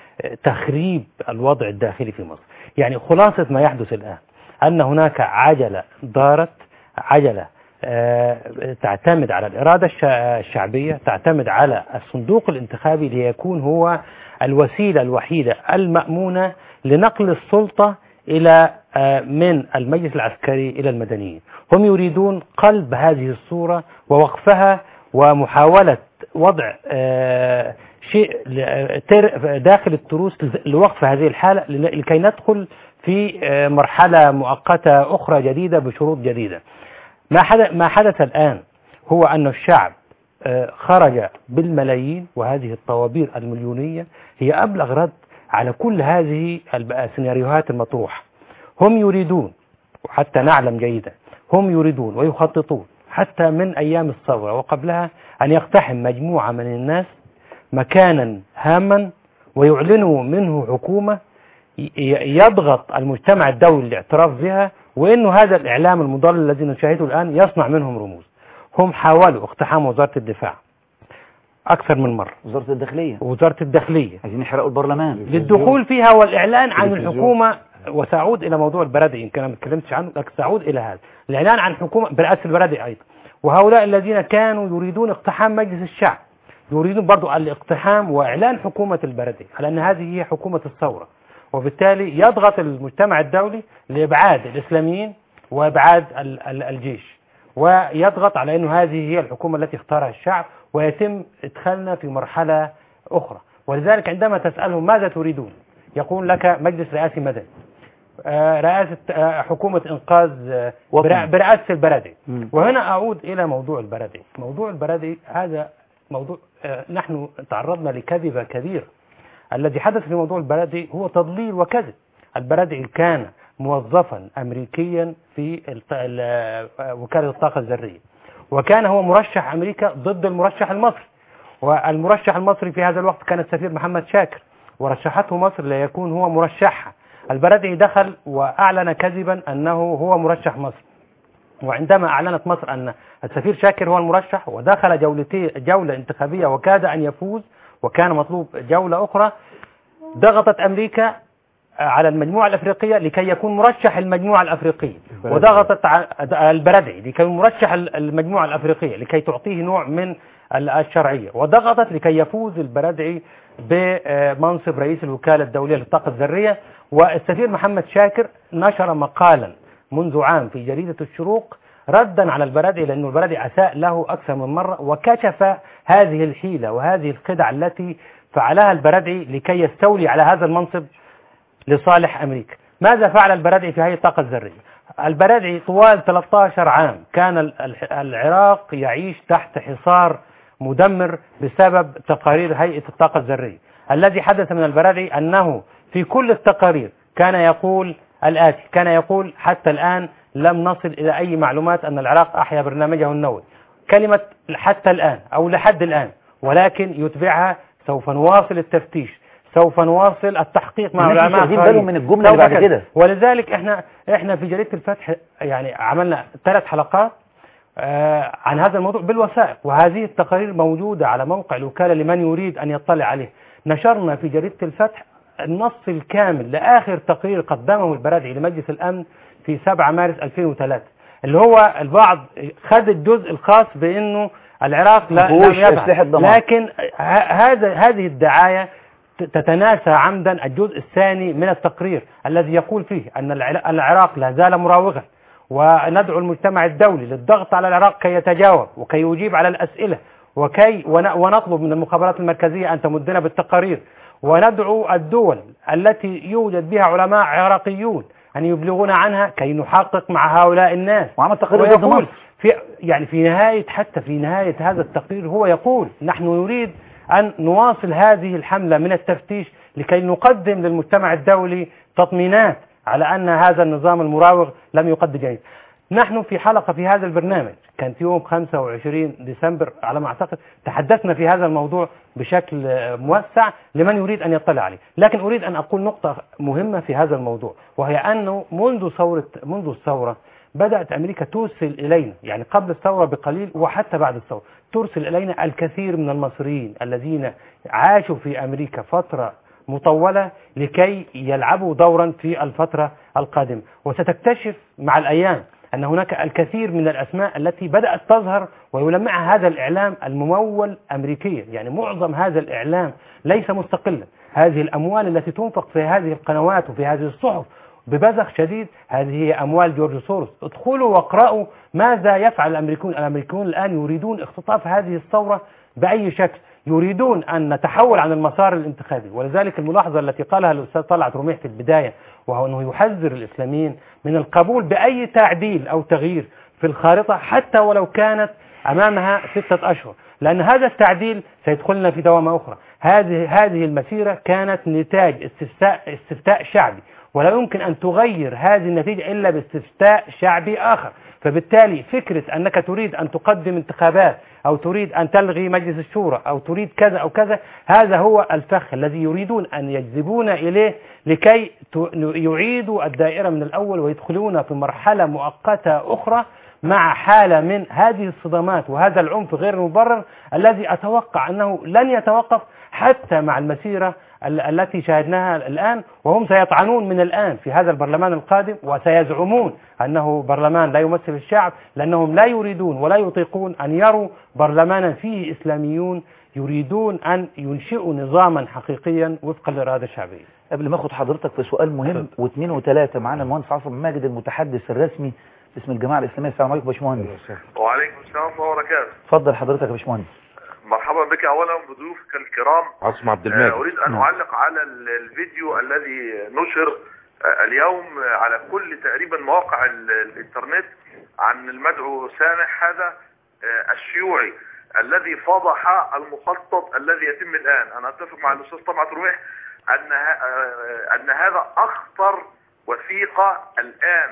تخريب الوضع الداخلي في مصر يعني خلاصة ما يحدث الآن أن هناك عجلة دارت عجلة آه، تعتمد على الإرادة الش- الشعبية تعتمد على الصندوق الانتخابي ليكون هو الوسيلة الوحيدة المأمونة لنقل السلطة إلى آه، من المجلس العسكري إلى المدنيين هم يريدون قلب هذه الصورة ووقفها ومحاولة وضع آه، شيء ل- تر- داخل التروس لوقف هذه الحالة ل- لكي ندخل في آه، مرحلة مؤقتة أخرى جديدة بشروط جديدة ما حدث, ما حدث الآن هو أن الشعب آه، خرج بالملايين وهذه الطوابير المليونية هي أبلغ رد على كل هذه الب- السيناريوهات المطروحة هم يريدون وحتى نعلم جيدا هم يريدون ويخططون حتى من أيام الثورة وقبلها أن يقتحم مجموعة من الناس مكانا هاما ويعلنوا منه حكومة ي- ي- يضغط المجتمع الدولي الاعتراف بها وانه هذا الاعلام المضلل الذي نشاهده الان يصنع منهم رموز هم حاولوا اقتحام وزارة الدفاع اكثر من مرة وزارة الداخلية وزارة الداخلية عايزين يحرقوا البرلمان للدخول فيها والاعلان عن تلفزيون. الحكومة وسأعود الى موضوع البرادعي يمكن انا ما اتكلمتش عنه لكن سأعود الى هذا الاعلان عن حكومة برئاسة البرادعي ايضا وهؤلاء الذين كانوا يريدون اقتحام مجلس الشعب يريدون برضو الاقتحام واعلان حكومة البرادعي على ان هذه هي حكومة الثورة وبالتالي يضغط المجتمع الدولي لابعاد الاسلاميين وابعاد ال- ال- الجيش ويضغط على انه هذه هي الحكومة التي اختارها الشعب ويتم ادخالنا في مرحلة اخرى ولذلك عندما تسألهم ماذا تريدون يقول لك مجلس رئاسي مدني آه، رئاسة آه، حكومة إنقاذ آه، وطني. برا- برئاسة البرادعي مم. وهنا أعود إلى موضوع البرادعي موضوع البرادعي هذا موضوع آه، نحن تعرضنا لكذبة كبيرة الذي حدث في موضوع البرادعي هو تضليل وكذب البرادعي كان موظفا أمريكيا في الط- ال- آه، وكالة الطاقة الذرية وكان هو مرشح أمريكا ضد المرشح المصري والمرشح المصري في هذا الوقت كان السفير محمد شاكر ورشحته مصر ليكون هو مرشحها البرادعي دخل وأعلن كذبا أنه هو مرشح مصر وعندما أعلنت مصر أن السفير شاكر هو المرشح ودخل جولتي جولة انتخابية وكاد أن يفوز وكان مطلوب جولة أخرى ضغطت أمريكا على المجموعة الأفريقية لكي يكون مرشح المجموعة الأفريقية البرادعي. وضغطت ع- البرادعي لكي يكون مرشح المجموعة الأفريقية لكي تعطيه نوع من ال- الشرعية وضغطت لكي يفوز البرادعي بمنصب رئيس الوكالة الدولية للطاقة الذرية والسفير محمد شاكر نشر مقالا منذ عام في جريدة الشروق ردا على البرادعي لأنه البرادعي أساء له أكثر من مرة وكشف هذه الحيلة وهذه الخدع التي فعلها البرادعي لكي يستولي على هذا المنصب لصالح أمريكا ماذا فعل البرادعي في هذه الطاقة الذرية البرادعي طوال 13 عام كان ال- ال- العراق يعيش تحت حصار مدمر بسبب تقارير هيئة الطاقة الذرية الذي حدث من البرادعي أنه في كل التقارير كان يقول الآتي كان يقول حتى الآن لم نصل إلى أي معلومات أن العراق أحيا برنامجه النووي كلمة حتى الآن أو لحد الآن ولكن يتبعها سوف نواصل التفتيش سوف نواصل التحقيق مع الناس مش علماء واخدين آخرين. بالهم من الجملة اللي سوف بعد كده. ولذلك احنا احنا في جريدة الفتح يعني عملنا ثلاث حلقات آه، عن هذا الموضوع بالوثائق وهذه التقارير موجودة على موقع الوكالة لمن يريد أن يطلع عليه نشرنا في جريدة الفتح النص الكامل لآخر تقرير قدمه البرادعي لمجلس الأمن في 7 مارس 2003 اللي هو البعض خد الجزء الخاص بأنه العراق لا مفهوش لم أسلحة يفعل دمار. لكن ه- هذا هذه الدعاية ت- تتناسى عمدا الجزء الثاني من التقرير الذي يقول فيه أن العلا- العراق لا زال مراوغا وندعو المجتمع الدولي للضغط على العراق كي يتجاوب وكي يجيب على الأسئلة وكي ون- ونطلب من المخابرات المركزية أن تمدنا بالتقارير وندعو الدول التي يوجد بها علماء عراقيون أن يبلغون عنها كي نحقق مع هؤلاء الناس وعمل تقرير ضد ويقول مصر. في يعني في نهاية حتى في نهاية هذا التقرير هو يقول نحن نريد أن نواصل هذه الحملة من التفتيش لكي نقدم للمجتمع الدولي تطمينات على أن هذا النظام المراوغ لم يقدم جيد نحن في حلقة في هذا البرنامج كانت يوم 25 ديسمبر على ما أعتقد تحدثنا في هذا الموضوع بشكل آه، موسع لمن يريد أن يطلع عليه لكن أريد أن أقول نقطة مهمة في هذا الموضوع وهي أنه منذ ثورة منذ الثورة بدأت أمريكا ترسل إلينا يعني قبل الثورة بقليل وحتى بعد الثورة ترسل إلينا الكثير من المصريين الذين عاشوا في أمريكا فترة مطولة لكي يلعبوا دورا في الفترة القادمة وستكتشف مع الأيام أن هناك الكثير من الأسماء التي بدأت تظهر ويلمعها هذا الإعلام الممول أمريكيا يعني معظم هذا الإعلام ليس مستقلا هذه الأموال التي تنفق في هذه القنوات وفي هذه الصحف ببذخ شديد هذه هي أموال جورج سوروس ادخلوا واقرأوا ماذا يفعل الأمريكون الأمريكون الآن يريدون اختطاف هذه الثورة بأي شكل يريدون أن نتحول عن المسار الانتخابي ولذلك الملاحظة التي قالها الأستاذ طلعت رميح في البداية وهو أنه يحذر الإسلاميين من القبول بأي تعديل أو تغيير في الخارطة حتى ولو كانت أمامها ستة أشهر لأن هذا التعديل سيدخلنا في دوامة أخرى هذه هذه المسيرة كانت نتاج استفتاء استفتاء شعبي ولا يمكن أن تغير هذه النتيجة إلا باستفتاء شعبي آخر فبالتالي فكرة أنك تريد أن تقدم انتخابات أو تريد أن تلغي مجلس الشورى أو تريد كذا أو كذا هذا هو الفخ الذي يريدون أن يجذبون إليه لكي ت- يعيدوا الدائرة من الأول ويدخلون في مرحلة مؤقتة أخرى مع حالة من هذه الصدمات وهذا العنف غير المبرر الذي أتوقع أنه لن يتوقف حتى مع المسيرة ال- التي شاهدناها الآن وهم سيطعنون من الآن في هذا البرلمان القادم وسيزعمون أنه برلمان لا يمثل الشعب لأنهم لا يريدون ولا يطيقون أن يروا برلمانا فيه إسلاميون يريدون أن ينشئوا نظاما حقيقيا وفقا للإرادة الشعبية قبل ما اخد حضرتك في سؤال مهم واثنين وثلاثة معانا المهندس عاصم ماجد المتحدث الرسمي باسم الجماعة الإسلامية السلام عليكم يا باشمهندس وعليكم السلام ورحمة الله وبركاته اتفضل حضرتك يا باشمهندس مرحبا بك أولا بضيوفك الكرام عاصم عبد آه، الماجد أريد أن نعم. أعلق على ال- الفيديو الذي نشر آه، اليوم آه، على كل تقريبا مواقع ال- الإنترنت عن المدعو سامح هذا آه، الشيوعي الذي فضح المخطط الذي يتم الآن أنا أتفق مع الأستاذ طلعت رميح أن ه- آه، أن هذا أخطر وثيقة الآن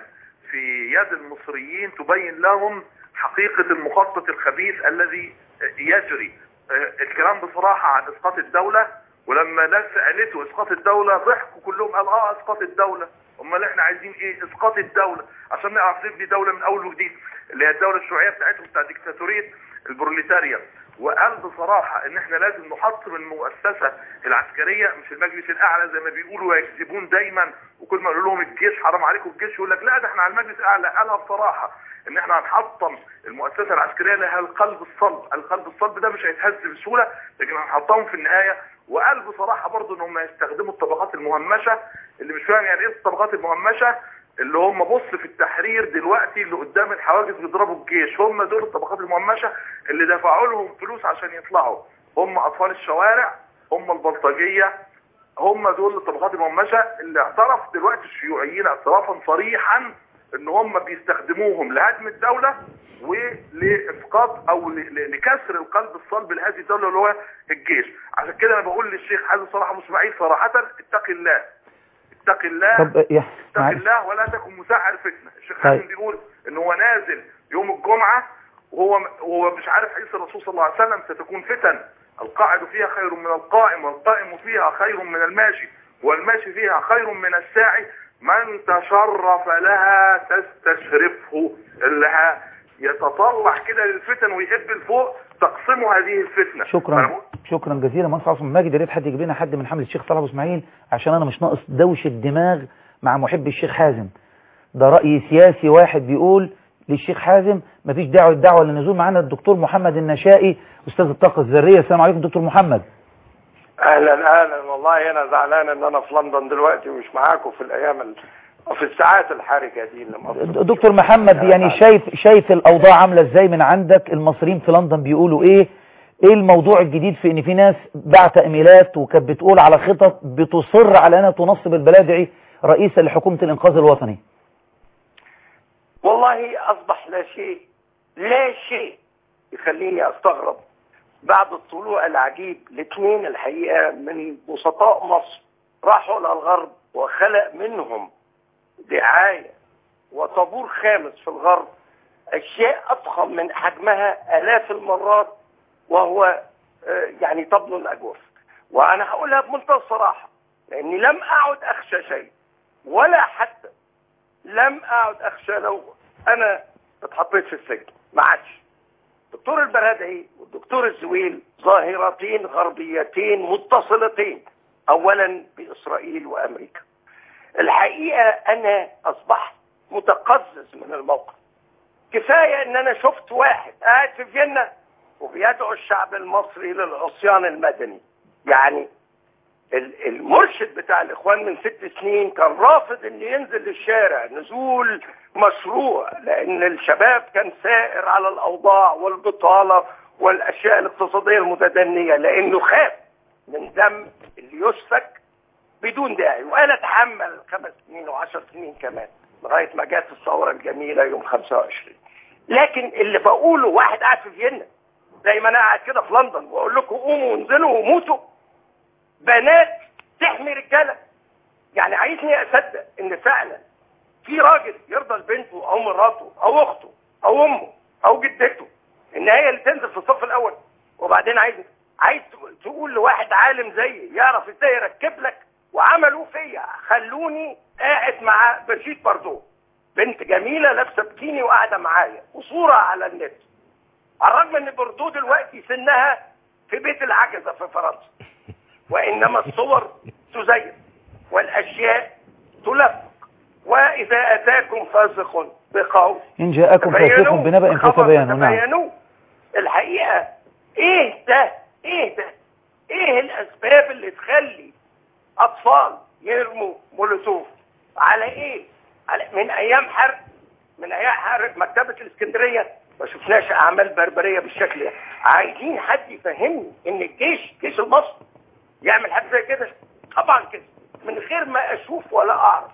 في يد المصريين تبين لهم حقيقة المخطط الخبيث الذي يجري آه، الكلام بصراحة عن إسقاط الدولة ولما ناس سألته إسقاط الدولة ضحكوا كلهم قال آه إسقاط الدولة أمال إحنا عايزين إيه إسقاط الدولة عشان نعرف نبني دولة من أول وجديد اللي هي الدولة الشيوعية بتاعتهم بتاع ديكتاتورية البروليتاريا وقال بصراحة إن إحنا لازم نحطم المؤسسة العسكرية مش المجلس الأعلى زي ما بيقولوا ويكذبون دايما وكل ما يقولوا لهم الجيش حرام عليكم الجيش يقول لك لا ده إحنا على المجلس الأعلى قالها بصراحة ان احنا هنحطم المؤسسه العسكريه لها القلب الصلب، القلب الصلب ده مش هيتهز بسهوله لكن هنحطمهم في النهايه وقال بصراحه برضه ان هم يستخدموا الطبقات المهمشه اللي مش فاهم يعني ايه الطبقات المهمشه اللي هم بص في التحرير دلوقتي اللي قدام الحواجز بيضربوا الجيش هم دول الطبقات المهمشه اللي دفعوا لهم فلوس عشان يطلعوا هم اطفال الشوارع هم البلطجيه هم دول الطبقات المهمشه اللي اعترف دلوقتي الشيوعيين اعترافا صريحا ان هم بيستخدموهم لهدم الدولة ولاسقاط او ل- ل- لكسر القلب الصلب لهذه الدولة اللي هو الجيش عشان كده انا بقول للشيخ حازم صلاح ابو اسماعيل صراحة اتق الله اتق الله طب آه، يا اتق معلش الله ولا تكن مسعر فتنة الشيخ طيب. حازم بيقول ان هو نازل يوم الجمعة وهو وهو مش عارف حديث الرسول صلى الله عليه وسلم ستكون فتن القاعد فيها خير من القائم والقائم فيها خير من الماشي والماشي فيها خير من الساعي من تشرف لها تستشرفه لها يتطلع كده للفتن ويقب لفوق تقسمه هذه الفتنه شكرا شكرا جزيلا مهندس عاصم ماجد يا ريت حد يجيب لنا حد من حمله الشيخ صلاح ابو اسماعيل عشان انا مش ناقص دوشه دماغ مع محب الشيخ حازم ده راي سياسي واحد بيقول للشيخ حازم مفيش داعي للدعوه للنزول معانا الدكتور محمد النشائي استاذ الطاقه الذريه السلام عليكم دكتور محمد اهلا اهلا والله انا زعلان ان انا في لندن دلوقتي ومش معاكم في الايام ال... في الساعات الحرجه دي اللي مصر دكتور محمد يعني شايف شايف الاوضاع عامله ازاي من عندك المصريين في لندن بيقولوا ايه ايه الموضوع الجديد في ان في ناس بعت ايميلات وكانت بتقول على خطط بتصر على انها تنصب البلادعي رئيسا لحكومه الانقاذ الوطني والله اصبح لا شيء لا شيء يخليني استغرب بعد الطلوع العجيب لاثنين الحقيقه من وسطاء مصر راحوا الى الغرب وخلق منهم دعايه وطابور خامس في الغرب اشياء اضخم من حجمها الاف المرات وهو يعني طبل الاجوف وانا هقولها بمنتهى الصراحه لاني لم اعد اخشى شيء ولا حتى لم اعد اخشى لو انا اتحطيت في السجن ما عادش الدكتور البرادعي والدكتور الزويل ظاهرتين غربيتين متصلتين اولا باسرائيل وامريكا الحقيقه انا اصبحت متقزز من الموقف كفايه ان انا شفت واحد قاعد في فيينا وبيدعو الشعب المصري للعصيان المدني يعني المرشد بتاع الاخوان من ست سنين كان رافض ان ينزل للشارع نزول مشروع لان الشباب كان سائر على الاوضاع والبطاله والاشياء الاقتصاديه المتدنيه لانه خاف من دم اللي يسفك بدون داعي وقال اتحمل خمس سنين وعشر سنين كمان لغايه ما جت الثوره الجميله يوم 25 لكن اللي بقوله واحد قاعد في فيينا زي ما انا قاعد كده في لندن واقول لكم قوموا وانزلوا وموتوا بنات تحمي رجاله يعني عايزني اصدق ان فعلا في راجل يرضى لبنته او مراته او اخته او امه او جدته ان هي اللي تنزل في الصف الاول وبعدين عايز عايز تقول لواحد عالم زيي يعرف ازاي يركب لك وعملوا فيا خلوني قاعد مع برجيت باردو بنت جميله لابسه بكيني وقاعده معايا وصوره على النت على الرغم ان باردو دلوقتي سنها في بيت العجزه في فرنسا وانما الصور تزين والاشياء تلفق واذا اتاكم فاسق بقول ان جاءكم فاسق بنبأ فتبينوا نعم تبينوا الحقيقه ايه ده ايه ده ايه الاسباب اللي تخلي اطفال يرموا مولوتوف على ايه على من ايام حرب من ايام حرب مكتبه الاسكندريه ما شفناش اعمال بربريه بالشكل ده عايزين حد يفهمني ان الجيش جيش المصري يعمل حاجه زي كده طبعا كده من غير ما اشوف ولا اعرف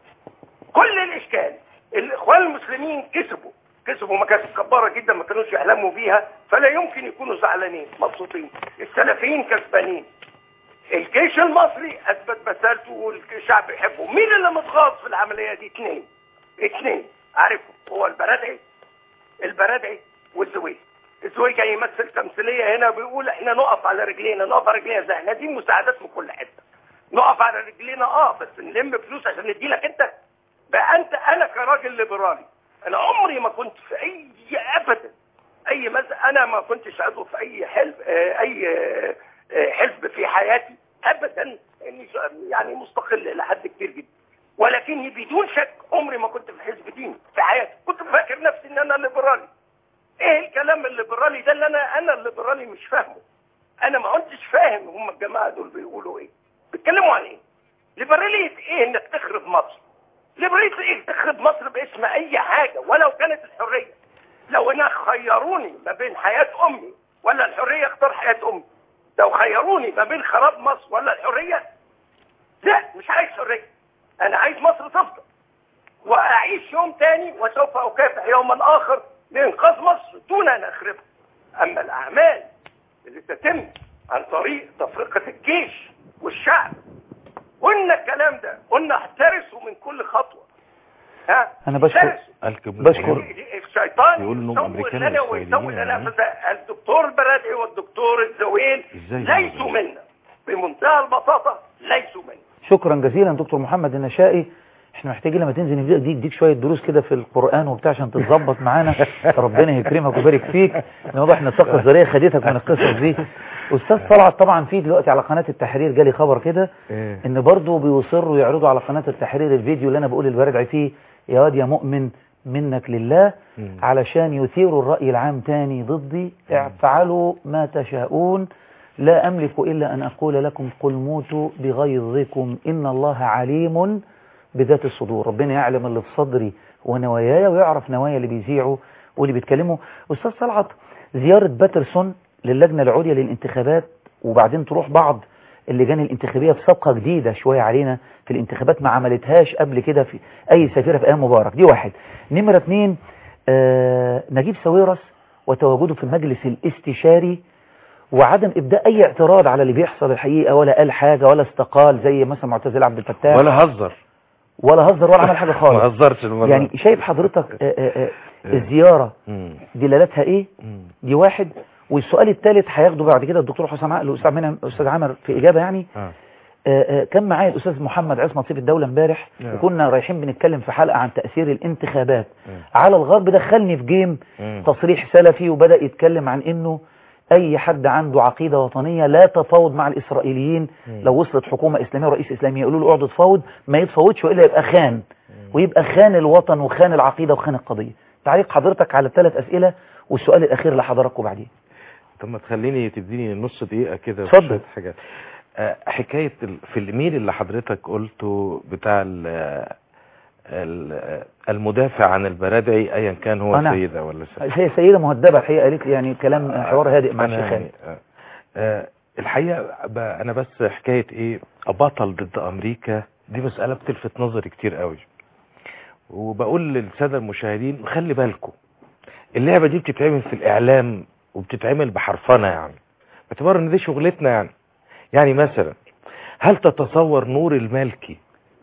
كل الاشكال الاخوان المسلمين كسبوا كسبوا مكاسب كباره جدا ما كانوش يحلموا بيها فلا يمكن يكونوا زعلانين مبسوطين السلفيين كسبانين الجيش المصري اثبت بسالته والشعب يحبه مين اللي متغاظ في العمليه دي اثنين اثنين عارفهم هو البرادعي البرادعي والزويل الزويل جاي يمثل تمثيليه هنا بيقول احنا نقف على رجلينا نقف على رجلينا ازاي احنا دي مساعدات من كل حته نقف على رجلينا اه بس نلم فلوس عشان ندي لك انت بقى انت انا كراجل ليبرالي انا عمري ما كنت في اي ابدا اي مز... انا ما كنتش عضو في اي حلف آه اي آه حزب في حياتي ابدا اني يعني مستقل الى حد كبير جدا ولكني بدون شك عمري ما كنت في حزب ديني في حياتي كنت فاكر نفسي ان انا ليبرالي ايه الكلام الليبرالي ده اللي انا انا الليبرالي مش فاهمه انا ما كنتش فاهم هم الجماعه دول بيقولوا ايه بيتكلموا عن ايه ليبراليه ايه انك تخرب مصر ليبراليه ايه تخرب مصر باسم اي حاجه ولو كانت الحريه لو انا خيروني ما بين حياه امي ولا الحريه اختار حياه امي لو خيروني ما بين خراب مصر ولا الحريه لا مش عايز حريه انا عايز مصر تفضل واعيش يوم تاني وسوف اكافح يوما اخر لانقاذ مصر دون ان اخربها اما الاعمال اللي تتم عن طريق تفرقه الجيش والشعب قلنا الكلام ده قلنا احترسوا من كل خطوه ها انا بشكر بشكر الشيطان يقول إنهم يسوي أمريكان لنا وإسرائيليين ويسوي لنا يعني. فده الدكتور البرادعي والدكتور الزويل إزاي ليسوا منا بمنتهى البساطه ليسوا منا شكرا جزيلا دكتور محمد النشائي احنا محتاجين لما تنزل نبدا دي اديك شويه دروس كده في القران وبتاع عشان تتظبط معانا ربنا يكرمك ويبارك فيك ان واضح ان الطاقه الذريه خدتك من القصص دي استاذ طلعت طبعا في دلوقتي على قناه التحرير جالي خبر كده ان برضه بيصروا يعرضوا على قناه التحرير الفيديو اللي انا بقول للبرادعي فيه يا واد يا مؤمن منك لله علشان يثيروا الراي العام تاني ضدي افعلوا ما تشاءون لا املك الا ان اقول لكم قل موتوا بغيظكم ان الله عليم بذات الصدور ربنا يعلم اللي في صدري ونواياي ويعرف نوايا اللي بيذيعوا واللي بيتكلموا استاذ طلعت زياره باترسون للجنه العليا للانتخابات وبعدين تروح بعض اللجان الانتخابيه بصفقه جديده شويه علينا في الانتخابات ما عملتهاش قبل كده في اي سفيره في ايام مبارك دي واحد نمره اتنين آه نجيب ساويرس وتواجده في المجلس الاستشاري وعدم ابداء اي اعتراض على اللي بيحصل الحقيقه ولا قال حاجه ولا استقال زي مثلا معتز عبد الفتاح ولا هزر ولا هزر ولا عمل حاجه خالص ما هزرش المرة يعني شايف حضرتك آه آه آه الزياره دلالتها ايه دي واحد والسؤال الثالث هياخده بعد كده الدكتور حسام عقل والاستاذ منعم الاستاذ عامر في اجابه يعني آه. آه، آه، كان معايا الاستاذ محمد عصمت سيف الدوله امبارح نعم. وكنا رايحين بنتكلم في حلقه عن تاثير الانتخابات على الغرب دخلني في جيم مم. تصريح سلفي وبدا يتكلم عن انه اي حد عنده عقيده وطنيه لا تفاوض مع الاسرائيليين لو وصلت حكومه اسلاميه ورئيس اسلامي يقولوا له اقعد تفاوض ما يتفاوضش والا يبقى خان ويبقى خان الوطن وخان العقيده وخان القضيه تعليق حضرتك على الثلاث اسئله والسؤال الاخير لحضراتكم بعدين طب ما تخليني تديني نص دقيقة كده اتفضل. بشوية حاجات آه، حكاية ال- في الايميل اللي حضرتك قلته بتاع ال- ال- المدافع عن البرادعي ايا كان هو آه، نعم. سيدة ولا سيدة هي سيده مهدبه الحقيقه قالت لي يعني كلام حوار هادئ مع أنا الشيخ يعني آه، آه، الحقيقة ب- انا بس حكاية ايه ابطل ضد امريكا دي مسألة بتلفت نظري كتير قوي وبقول للسادة المشاهدين خلي بالكم اللعبة دي بتتعمل في الاعلام وبتتعمل بحرفنة يعني باعتبار ان دي شغلتنا يعني يعني مثلا هل تتصور نور المالكي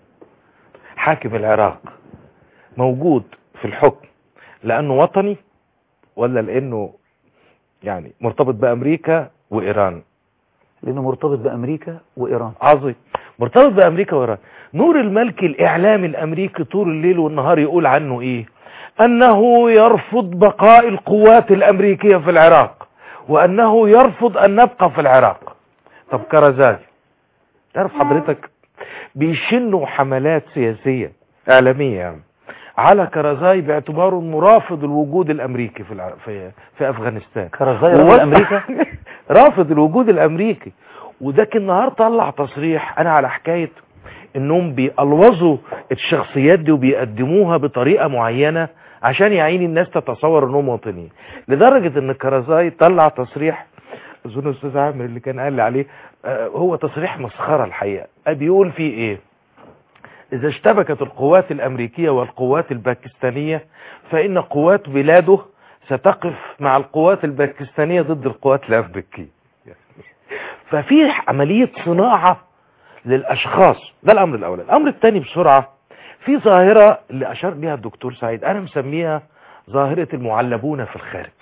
حاكم العراق موجود في الحكم لانه وطني ولا لانه يعني مرتبط بامريكا وايران لانه مرتبط بامريكا وايران عظيم مرتبط بامريكا وايران نور المالكي الاعلامي الامريكي طول الليل والنهار يقول عنه ايه انه يرفض بقاء القوات الامريكيه في العراق وانه يرفض ان نبقى في العراق طب كرزاي تعرف حضرتك بيشنوا حملات سياسيه اعلاميه يعني على كرزاي باعتباره مرافض الوجود الامريكي في الع... في في افغانستان كرزاي رافض ووضع- أمريكا؟ رافض الوجود الامريكي وده النهار طلع تصريح انا على حكايه انهم بيقلوظوا الشخصيات دي وبيقدموها بطريقه معينه عشان يعين الناس تتصور انهم وطنيين لدرجه ان كرزاي طلع تصريح اظن الاستاذ عامر اللي كان قال لي عليه آه، هو تصريح مسخره الحقيقه آه، بيقول فيه ايه إذا اشتبكت القوات الأمريكية والقوات الباكستانية فإن قوات بلاده ستقف مع القوات الباكستانية ضد القوات الأمريكية ففي عملية صناعة للأشخاص ده الأمر الأول الأمر الثاني بسرعة في ظاهرة اللي أشار بها الدكتور سعيد أنا مسميها ظاهرة المعلبون في الخارج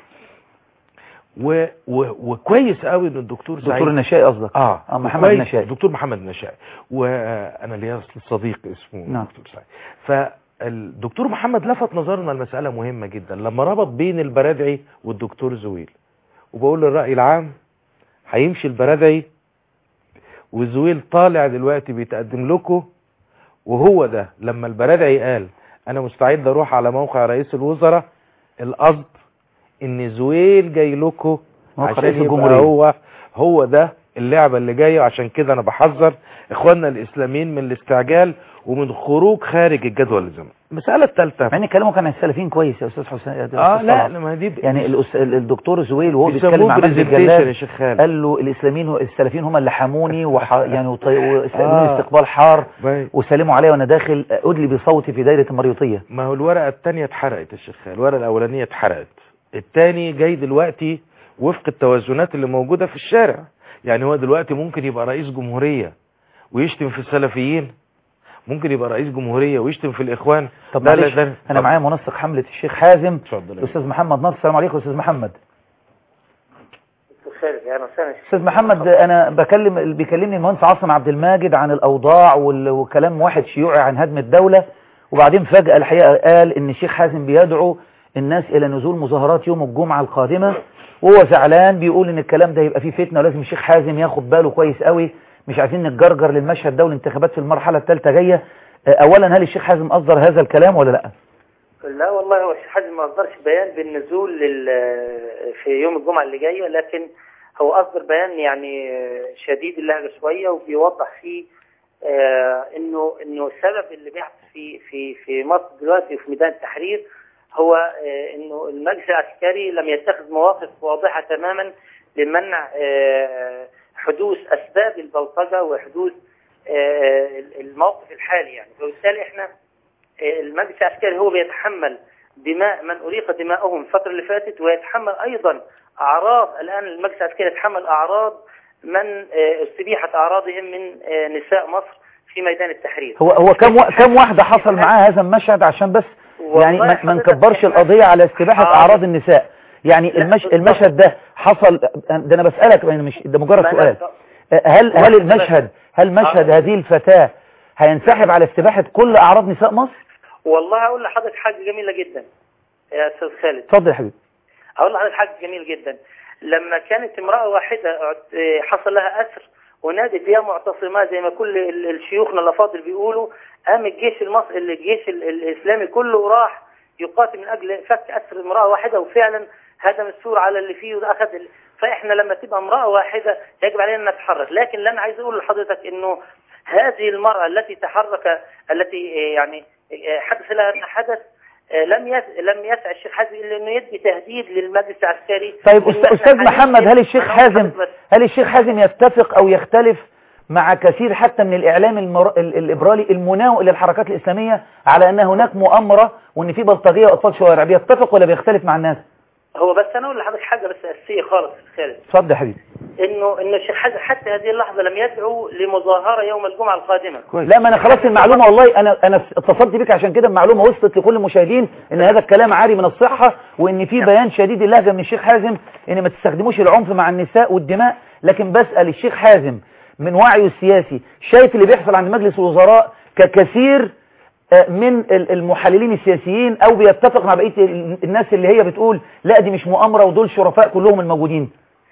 و... و... وكويس قوي ان الدكتور سعيد دكتور النشائي قصدك اه آه، محمد وكويس- النشائي. دكتور محمد النشائي وانا ليا صديق اسمه نعم. دكتور سعيد فالدكتور محمد لفت نظرنا المسألة مهمة جدا لما ربط بين البرادعي والدكتور زويل وبقول للرأي العام هيمشي البرادعي وزويل طالع دلوقتي بيتقدم لكم وهو ده لما البرادعي قال انا مستعد اروح على موقع رئيس الوزراء القصد ان زويل جاي لكم موقع عشان رئيس يبقى الجمهورية. هو هو ده اللعبة اللي جاية عشان كده انا بحذر اخواننا الاسلاميين من الاستعجال ومن خروج خارج الجدول الزمني المسألة الثالثة مع ان كلامه كان عن السلفيين كويس يا استاذ حسين يا اه أستاذ لا طلعت. ما دي ب- يعني الأس- ال- الدكتور زويل وهو بيسموه بيتكلم عن مجد presentation الجلاد يا شيخ خالد. قال له الاسلاميين هو- السلفيين هم اللي حموني وح يعني وط- واستقبلوني آه. استقبال حار باي. وسلموا عليا وانا داخل ادلي بصوتي في دايره المريوطيه ما هو الورقة التانية اتحرقت يا شيخ خالد الورقة الأولانية اتحرقت التاني جاي دلوقتي وفق التوازنات اللي موجودة في الشارع يعني هو دلوقتي ممكن يبقى رئيس جمهورية ويشتم في السلفيين ممكن يبقى رئيس جمهورية ويشتم في الإخوان طب لا لا معلش لا انا معايا منسق حمله الشيخ حازم اتفضل يا الاستاذ محمد نصر السلام عليكم استاذ محمد الخير اهلا وسهلا استاذ محمد انا بكلم اللي بيكلمني المهندس عاصم عبد الماجد عن الاوضاع وال- وكلام واحد شيوعي عن هدم الدولة وبعدين فجأة الحقيقة قال ان الشيخ حازم بيدعو الناس الى نزول مظاهرات يوم الجمعة القادمة وهو زعلان بيقول ان الكلام ده يبقى فيه فتنة ولازم الشيخ حازم ياخد باله كويس قوي مش عايزين نتجرجر للمشهد ده والانتخابات في المرحلة الثالثة جاية آه، اولا هل الشيخ حازم اصدر هذا الكلام ولا لا لا والله هو الشيخ حازم ما اصدرش بيان بالنزول لل- في يوم الجمعه اللي جايه لكن هو اصدر بيان يعني شديد اللهجه شويه وبيوضح فيه آه، انه انه السبب اللي بيحصل في في في مصر دلوقتي وفي ميدان التحرير هو آه، انه المجلس العسكري لم يتخذ مواقف واضحه تماما لمنع آه، حدوث اسباب البلطجه وحدوث آه، الموقف الحالي يعني فبالتالي احنا المجلس العسكري هو بيتحمل دماء من أريق دماؤهم الفترة اللي فاتت ويتحمل أيضا أعراض الآن المجلس العسكري يتحمل أعراض من آه، استبيحت أعراضهم من آه، نساء مصر في ميدان التحرير هو هو كم وا- كم واحدة حصل معاه هذا المشهد عشان بس يعني ما ما نكبرش القضية على استباحة أعراض النساء يعني المش المشهد ده حصل ده أنا بسألك يعني مش ده مجرد سؤال هل هل المشهد هل مشهد هذه الفتاة هينسحب على استباحة كل أعراض نساء مصر؟ والله أقول لحضرتك حاجة جميلة جدا يا أستاذ خالد اتفضل يا حبيبي أقول لحضرتك حاجة جميل جدا لما كانت امرأة واحدة آه، حصل لها أسر ونادت يا معتصمات زي ما كل ال- الشيوخنا الأفاضل بيقولوا قام الجيش المصري الجيش ال- الإسلامي كله راح يقاتل من أجل فك أسر امرأة واحدة وفعلا هدم السور على اللي فيه وده أخذ ال... فإحنا لما تبقى امرأة واحدة يجب علينا أن نتحرك لكن اللي أنا عايز أقول لحضرتك إنه هذه المرأة التي تحرك التي آه، يعني آه، حدث لها ما حدث آه، لم يس... لم يسعى الشيخ حازم الا انه يدي تهديد للمجلس العسكري طيب إن أست- إحنا أستاذ محمد هل الشيخ أنا حازم بس- هل الشيخ حازم يتفق أو يختلف مع كثير حتى من الإعلام المر... ال- الإبرالي المناوئ للحركات الإسلامية على أن هناك مؤامرة وأن في بلطجية وأطفال شوارع بيتفق ولا بيختلف مع الناس؟ هو بس انا اقول لحضرتك حاجه بس اساسيه خالص خالد اتفضل يا حبيبي انه ان الشيخ حازم حتى هذه اللحظه لم يدعو لمظاهره يوم الجمعه القادمه لا ما انا خلاص المعلومه والله انا انا اتصلت بك عشان كده المعلومه وصلت لكل المشاهدين ان هذا الكلام عاري من الصحه وان في بيان شديد اللهجه من الشيخ حازم ان ما تستخدموش العنف مع النساء والدماء لكن بسال الشيخ حازم من وعيه السياسي شايف اللي بيحصل عند مجلس الوزراء ككثير آه، من ال- المحللين السياسيين او بيتفق مع بقيه ال- الناس اللي هي بتقول لا دي مش مؤامره ودول شرفاء كلهم الموجودين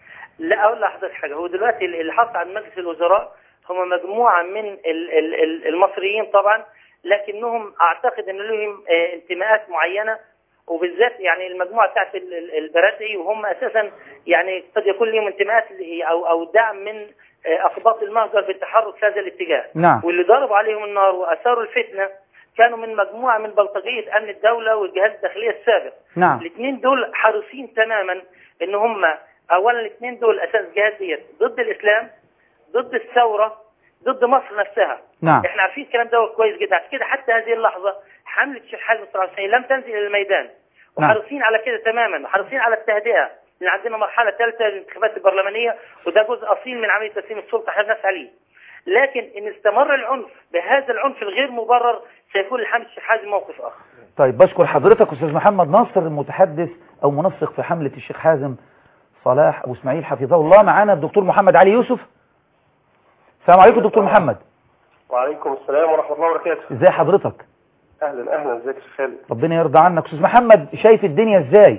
لا اقول لحضرتك حاجه هو دلوقتي اللي حصل عن مجلس الوزراء هم مجموعه من ال- ال- ال- المصريين طبعا لكنهم اعتقد ان لهم آه، انتماءات معينه وبالذات يعني المجموعه بتاعت ال- ال- البرادعي وهم اساسا يعني قد يكون لهم انتماءات ل- او او دعم من آه، اقباط المهجر بالتحرك في هذا الاتجاه نعم. واللي ضربوا عليهم النار واثاروا الفتنه كانوا من مجموعه من بلطجيه امن الدوله والجهاز الداخليه السابق نعم الاثنين دول حريصين تماما ان هم اولا الاثنين دول اساس جهات ديت ضد الاسلام ضد الثوره ضد مصر نفسها نعم. احنا عارفين الكلام ده كويس جدا عشان كده حتى هذه اللحظه حمله الشيخ حازم صلى الله عليه وسلم لم تنزل الى الميدان نعم. وحريصين على كده تماما وحريصين على التهدئه لان عندنا مرحله ثالثه للانتخابات البرلمانيه وده جزء اصيل من عمليه تسليم السلطه احنا بنسعى عليه لكن ان استمر العنف بهذا العنف الغير مبرر سيكون لحمله الشيخ حازم موقف اخر طيب بشكر حضرتك أستاذ محمد ناصر المتحدث أو منسق في حملة الشيخ حازم صلاح أبو إسماعيل حفظه الله معانا الدكتور محمد علي يوسف السلام عليكم دكتور محمد وعليكم السلام ورحمة الله وبركاته ازاي حضرتك أهلا أهلا ازيك يا شيخ خالد ربنا يرضى عنك أستاذ محمد شايف الدنيا ازاي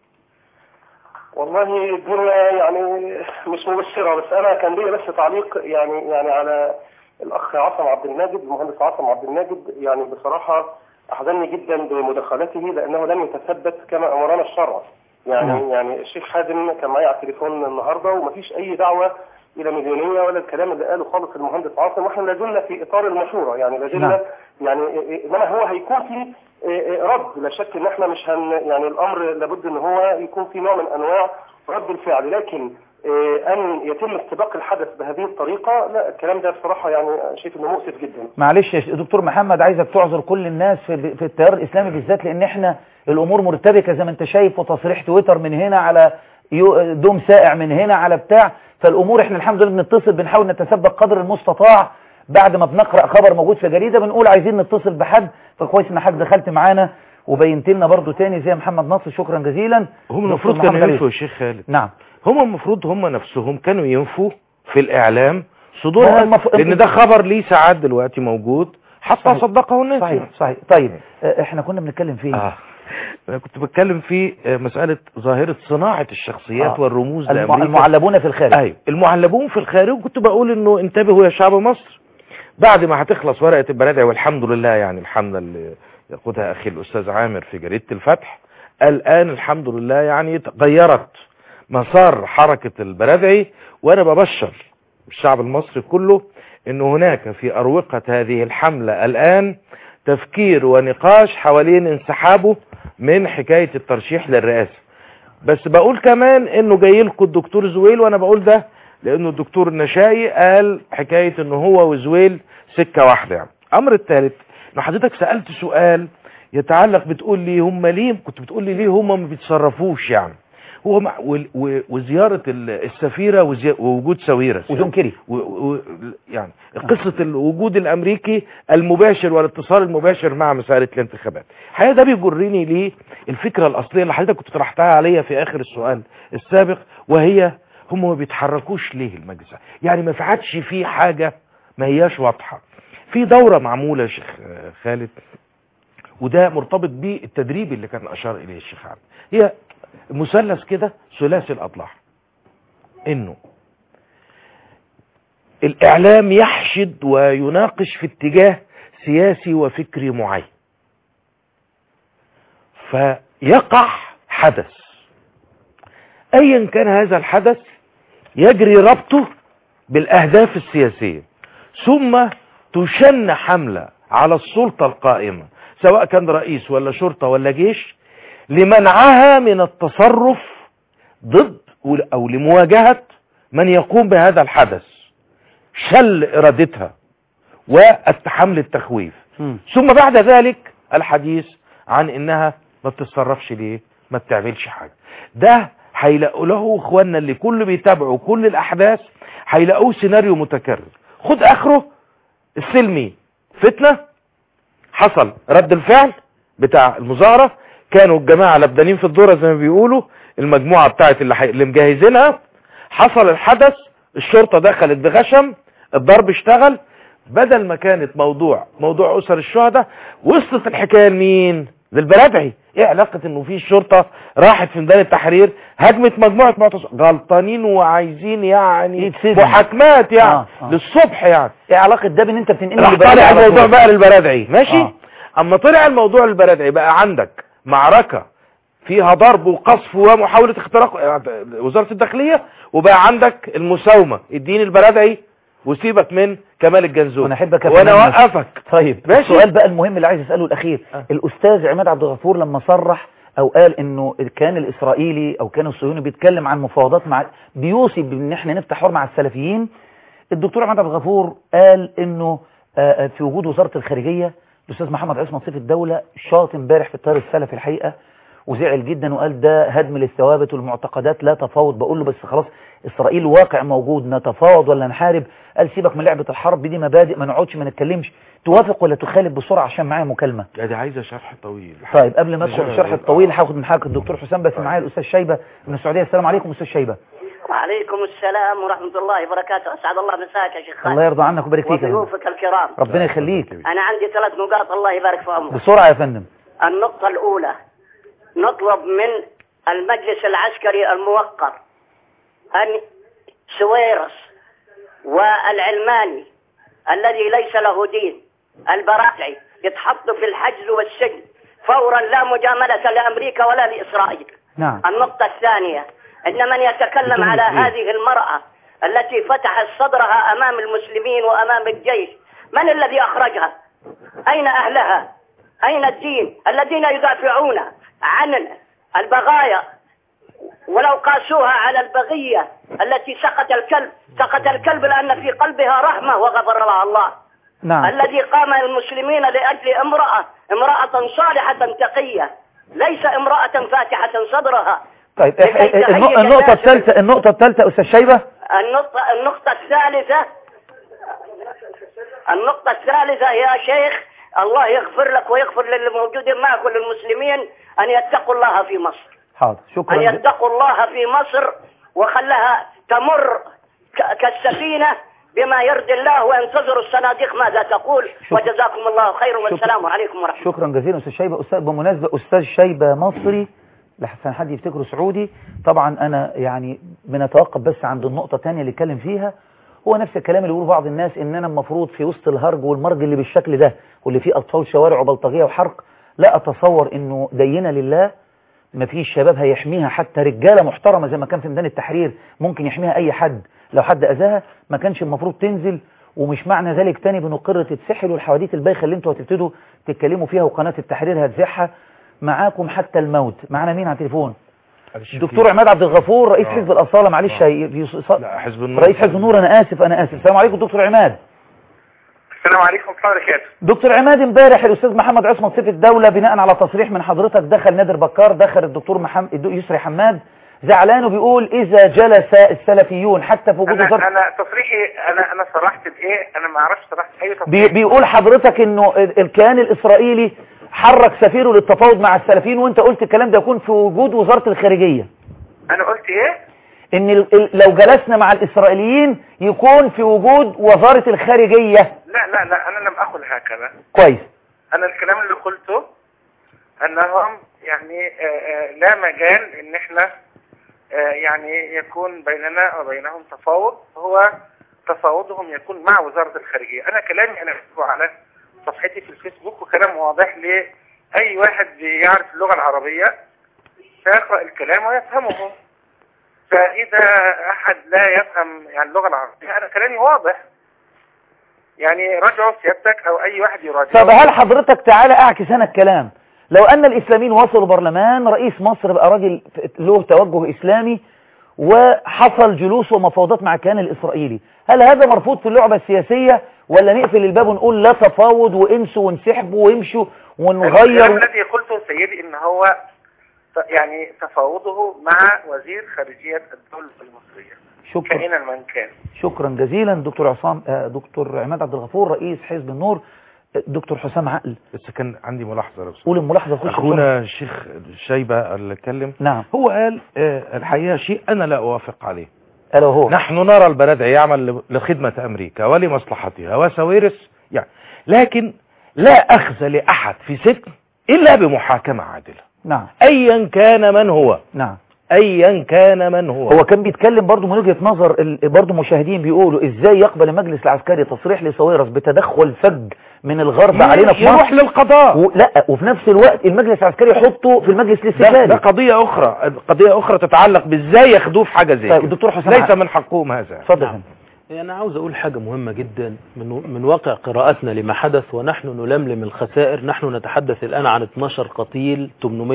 والله الدنيا يعني مش مبشرة بس أنا كان لي بس تعليق يعني يعني على الأخ عاصم عبد الماجد المهندس عاصم عبد الماجد يعني بصراحة أحزنني جدا بمداخلته لأنه لم يتثبت كما أمرنا الشرع يعني نعم. يعني الشيخ حازم كان معايا على التليفون النهارده ومفيش أي دعوة إلى مليونية ولا الكلام اللي قاله خالص المهندس عاصم واحنا لا زلنا في إطار المشورة يعني لا زلنا نعم. يعني انما هو هيكون في رد لا شك ان احنا مش هن يعني الامر لابد ان هو يكون في نوع من انواع رد الفعل لكن آه، ان يتم استباق الحدث بهذه الطريقه لا الكلام ده بصراحه يعني شايف انه مؤسف جدا معلش يا دكتور محمد عايزك تعذر كل الناس في, في التيار الإسلامي بالذات لأن احنا الأمور مرتبكة زي ما انت شايف وتصريح تويتر من هنا على يو- دوم سائع من هنا على بتاع فالأمور احنا الحمد لله بنتصل بنحاول نتسبق قدر المستطاع بعد ما بنقرأ خبر موجود في جريدة بنقول عايزين نتصل بحد فكويس ان حضرتك دخلت معانا وبينت لنا برضو تاني زي محمد ناصر شكرا جزيلا هم دكتور المفروض محمد كانوا علي. ينفوا يا شيخ خالد نعم هم المفروض هم نفسهم كانوا ينفوا في الاعلام صدورها المف- لان ده خبر ليه ساعات دلوقتي موجود حتى صحيح. صدقه الناس صحيح صحيح طيب آه، احنا كنا بنتكلم فيه آه. انا كنت بتكلم في آه، مسألة ظاهرة صناعة الشخصيات آه. والرموز الم- لأمريكا المعلبون في الخارج ايوه المعلبون في الخارج وكنت بقول انه انتبهوا يا شعب مصر بعد ما هتخلص ورقة البرادع والحمد لله يعني الحملة اللي يقودها اخي الاستاذ عامر في جريدة الفتح الان الحمد لله يعني تغيرت مسار حركة البرادعي وانا ببشر الشعب المصري كله ان هناك في اروقة هذه الحملة الان تفكير ونقاش حوالين انسحابه من حكاية الترشيح للرئاسة بس بقول كمان انه جاي لكم الدكتور زويل وانا بقول ده لانه الدكتور النشائي قال حكاية انه هو وزويل سكة واحدة يعني الامر الثالث انه حضرتك سألت سؤال يتعلق بتقول لي هم ليه كنت بتقول لي ليه هم ما بيتصرفوش يعني هو مع وال- و- وزيارة ال- السفيرة وزي- ووجود سويرة وجون كيري و و يعني قصة الوجود الأمريكي المباشر والاتصال المباشر مع مسألة الانتخابات الحقيقة ده بيجرني ليه الفكرة الأصلية اللي حضرتك كنت طرحتها عليا في آخر السؤال السابق وهي هم ما بيتحركوش ليه المجلس يعني ما فعتش فيه حاجة ما هياش واضحة في دورة معمولة يا شيخ خالد وده مرتبط بالتدريب اللي كان أشار إليه الشيخ عامر هي مثلث كده ثلاثي الأضلاع إنه الإعلام يحشد ويناقش في اتجاه سياسي وفكري معين فيقع حدث أيا كان هذا الحدث يجري ربطه بالأهداف السياسية ثم تشن حملة على السلطة القائمة سواء كان رئيس ولا شرطة ولا جيش لمنعها من التصرف ضد أو لمواجهة من يقوم بهذا الحدث شل إرادتها وحمل التخويف ثم بعد ذلك الحديث عن انها ما بتتصرفش ليه ما بتعملش حاجة ده هيلاقوا له اخواننا اللي كل بيتابعوا كل الاحداث هيلاقوه سيناريو متكرر خد اخره السلمي فتنة حصل رد الفعل بتاع المظاهرة كانوا الجماعة لبدانين في الدورة زي ما بيقولوا المجموعة بتاعت اللي, حي... اللي مجهزينها حصل الحدث الشرطة دخلت بغشم الضرب اشتغل بدل ما كانت موضوع موضوع اسر الشهداء وصلت الحكايه لمين للبرادعي ايه علاقه انه في الشرطه راحت في ميدان التحرير هجمت مجموعه معتصم غلطانين وعايزين يعني محاكمات يعني آه، آه. للصبح يعني ايه علاقة ده بان انت بتنقل راح طالع الموضوع بقى للبرادعي ماشي آه. اما طلع الموضوع للبرادعي بقى عندك معركه فيها ضرب وقصف ومحاوله اختراق وزاره الداخليه وبقى عندك المساومه اديني البرادعي وسيبك من كمال الجنزوري وانا احبك يا وانا فنان. اوقفك طيب ماشي. السؤال بقى المهم اللي عايز اساله الاخير آه. الاستاذ عماد عبد الغفور لما صرح او قال انه كان الاسرائيلي او كان الصهيوني بيتكلم عن مفاوضات مع بيوصي بان احنا نفتح حوار مع السلفيين الدكتور عماد عبد الغفور قال انه آه، آه، في وجود وزاره الخارجيه الاستاذ محمد عصمت سيف الدوله شاط امبارح في التيار السلفي الحقيقه وزعل جدا وقال ده هدم للثوابت والمعتقدات لا تفاوض بقول له بس خلاص اسرائيل واقع موجود نتفاوض ولا نحارب قال سيبك من لعبه الحرب دي مبادئ ما نقعدش ما نتكلمش توافق ولا تخالف بسرعه عشان معايا مكالمه لا دي عايزه شرح طويل طيب قبل ما ادخل شرح- الشرح الطويل هاخد من حضرتك الدكتور حسام بس معايا الاستاذ شيبه من السعوديه السلام عليكم استاذ شيبه وعليكم السلام ورحمة الله وبركاته أسعد الله مساك يا شيخ خالد الله يرضى عنك ويبارك فيك يا فندم. وضيوفك الكرام ربنا يخليك أنا عندي ثلاث نقاط الله يبارك في عمرك بسرعه يا فندم النقطة الأولى نطلب من المجلس العسكري الموقر أن سويرس والعلماني الذي ليس له دين البراتعي يتحطوا في الحجز والسجن فورا لا مجاملة لأمريكا ولا لإسرائيل نعم النقطة الثانية أن من يتكلم بدون على إيه؟ هذه المرأة التي فتحت صدرها أمام المسلمين وأمام الجيش من الذي أخرجها أين أهلها أين الدين الذين يدافعون عن البغايا ولو قاسوها على البغية التي سقط الكلب سقط الكلب لأن في قلبها رحمة وغفر لها الله نعم الذي قام المسلمين لأجل امرأة امرأة صالحة تقية ليس امرأة فاتحة صدرها طيب لكي إح- تهيج النق- النقطه الناس- الثالثه النقطه الثالثه استاذ شيبه النقطة, النقطة الثالثة النقطة الثالثة يا شيخ الله يغفر لك ويغفر للموجودين معك وللمسلمين أن يتقوا الله في مصر حاضر أن شكرا يتقوا الله في مصر وخلاها تمر ك- كالسفينة بما يرضي الله وينتظر الصناديق ماذا تقول وجزاكم الله خيرا والسلام عليكم ورحمة الله شكرا جزيلا استاذ شيبه استاذ بمناسبه استاذ شيبه مصري لحسن حد يفتكره سعودي طبعا انا يعني بنتوقف بس عند النقطه الثانيه اللي اتكلم فيها هو نفس الكلام اللي بيقوله بعض الناس ان انا المفروض في وسط الهرج والمرج اللي بالشكل ده واللي فيه اطفال شوارع وبلطجيه وحرق لا اتصور انه دينه لله ما فيش شباب هيحميها حتى رجاله محترمه زي ما كان في ميدان التحرير ممكن يحميها اي حد لو حد اذاها ما كانش المفروض تنزل ومش معنى ذلك تاني بنقر تتسحل والحواديت البايخه اللي انتوا هتبتدوا تتكلموا فيها وقناه التحرير هتذيعها معاكم حتى الموت معانا مين على التليفون الدكتور عماد عبد الغفور رئيس حزب الاصاله معلش هي- في- لا حزب النور رئيس حزب النور انا اسف انا اسف السلام عليكم دكتور عماد السلام عليكم ورحمة الله وبركاته دكتور عماد امبارح الاستاذ محمد عصمت سيف الدوله بناء على تصريح من حضرتك دخل نادر بكار دخل الدكتور محمد يسري حماد زعلان وبيقول اذا جلس السلفيون حتى في وجود أنا وزاره أنا تصريحي أنا أنا صرحت بإيه؟ أنا ما أعرفش صرحت أي بي تصريح بيقول حضرتك انه ال- الكيان الاسرائيلي حرك سفيره للتفاوض مع السلفيين وانت قلت الكلام ده يكون في وجود وزاره الخارجيه أنا قلت إيه؟ ان ال- ال- لو جلسنا مع الاسرائيليين يكون في وجود وزاره الخارجيه لا لا لا أنا لم أقل هكذا كويس أنا الكلام اللي قلته أنهم يعني آه، آه، لا مجال إن إحنا آه، يعني يكون بيننا وبينهم تفاوض هو تفاوضهم يكون مع وزارة الخارجية أنا كلامي أنا أكتبه على صفحتي في الفيسبوك وكلام واضح لأي واحد بيعرف اللغة العربية سيقرأ الكلام ويفهمه فإذا أحد لا يفهم يعني اللغة العربية أنا كلامي واضح يعني راجعوا سيادتك أو أي واحد يراجع طب هل حضرتك تعالى اعكس هنا الكلام لو ان الاسلاميين وصلوا برلمان رئيس مصر بقى راجل له توجه اسلامي وحصل جلوس ومفاوضات مع الكيان الاسرائيلي هل هذا مرفوض في اللعبة السياسية ولا نقفل الباب ونقول لا تفاوض وانسوا وانسحبوا وامشوا الكلام ونغير الذي قلته سيدي ان هو ت- يعني تفاوضه مع وزير خارجية الدولة المصرية شكرا كائنا من كان شكرا جزيلا دكتور عصام آه، دكتور عماد عبد الغفور رئيس حزب النور آه، دكتور حسام عقل بس كان عندي ملاحظة لو سمحت. قول الملاحظة خش اخونا الشيخ شيبة اللي اتكلم نعم هو قال آه، الحقيقة شيء انا لا اوافق عليه ألا هو نحن نرى البلدع يعمل ل- لخدمة امريكا ولمصلحتها وسويرس يعني لكن لا اخذ لاحد في سجن الا بمحاكمة عادلة نعم ايا كان من هو نعم ايا كان من هو هو كان بيتكلم برضه من وجهة نظر ال- برضه مشاهدين بيقولوا ازاي يقبل المجلس العسكري تصريح لسويرس بتدخل فج من الغرب علينا في يروح مصر للقضاء و... لا وفي نفس الوقت المجلس العسكري يحطه في المجلس ده, الاستشاري ده قضية اخرى قضية اخرى تتعلق بازاي ياخدوه في حاجة زي طيب كده. الدكتور حسام ليس عقل. من حقهم هذا اتفضل نعم. أنا عاوز أقول حاجة مهمة جدا من من واقع قراءتنا لما حدث ونحن نلملم الخسائر نحن نتحدث الآن عن 12 قتيل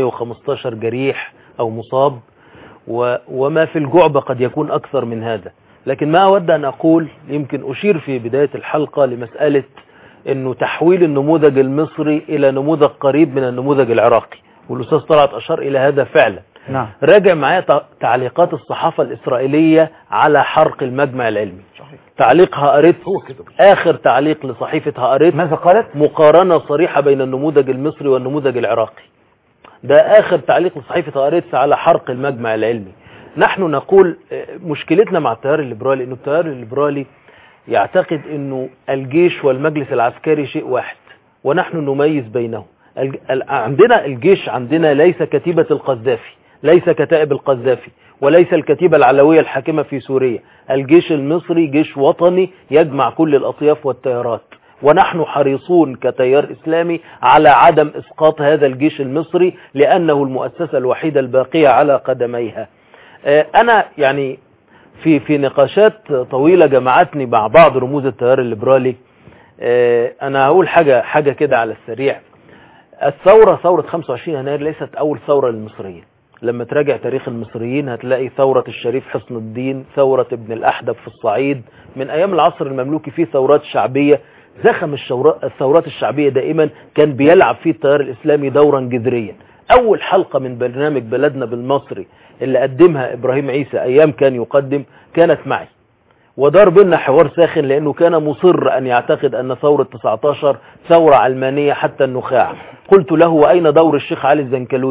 815 جريح أو مصاب و وما في الجعبة قد يكون أكثر من هذا لكن ما أود أن أقول يمكن أشير في بداية الحلقة لمسألة أنه تحويل النموذج المصري إلى نموذج قريب من النموذج العراقي والأستاذ طلعت أشار إلى هذا فعلا نعم راجع معايا تع- تعليقات الصحافة الإسرائيلية على حرق المجمع العلمي تعليق هاريت آخر تعليق لصحيفة هاريت ماذا قالت؟ مقارنة صريحة بين النموذج المصري والنموذج العراقي ده آخر تعليق لصحيفة هاريتس على حرق المجمع العلمي نحن نقول آه، مشكلتنا مع التيار الليبرالي انه التيار الليبرالي يعتقد انه الجيش والمجلس العسكري شيء واحد ونحن نميز بينهم الج- ال- عندنا الجيش عندنا ليس كتيبة القذافي ليس كتائب القذافي وليس الكتيبة العلوية الحاكمة في سوريا الجيش المصري جيش وطني يجمع كل الأطياف والتيارات ونحن حريصون كتيار إسلامي على عدم إسقاط هذا الجيش المصري لأنه المؤسسة الوحيدة الباقية على قدميها آه، أنا يعني في في نقاشات طويلة جمعتني مع بعض رموز التيار الليبرالي آه، أنا هقول حاجة حاجة كده على السريع الثورة ثورة 25 يناير ليست أول ثورة للمصريين لما تراجع تاريخ المصريين هتلاقي ثورة الشريف حسن الدين ثورة ابن الأحدب في الصعيد من أيام العصر المملوكي في ثورات شعبية زخم الشورا- الثورات الشعبية دائما كان بيلعب فيه التيار الإسلامي دورا جذريا أول حلقة من برنامج بلدنا بالمصري اللي قدمها إبراهيم عيسى أيام كان يقدم كانت معي ودار بيننا حوار ساخن لأنه كان مصر أن يعتقد أن ثورة 19 ثورة علمانية حتى النخاع قلت له وأين دور الشيخ علي الزنكلوتي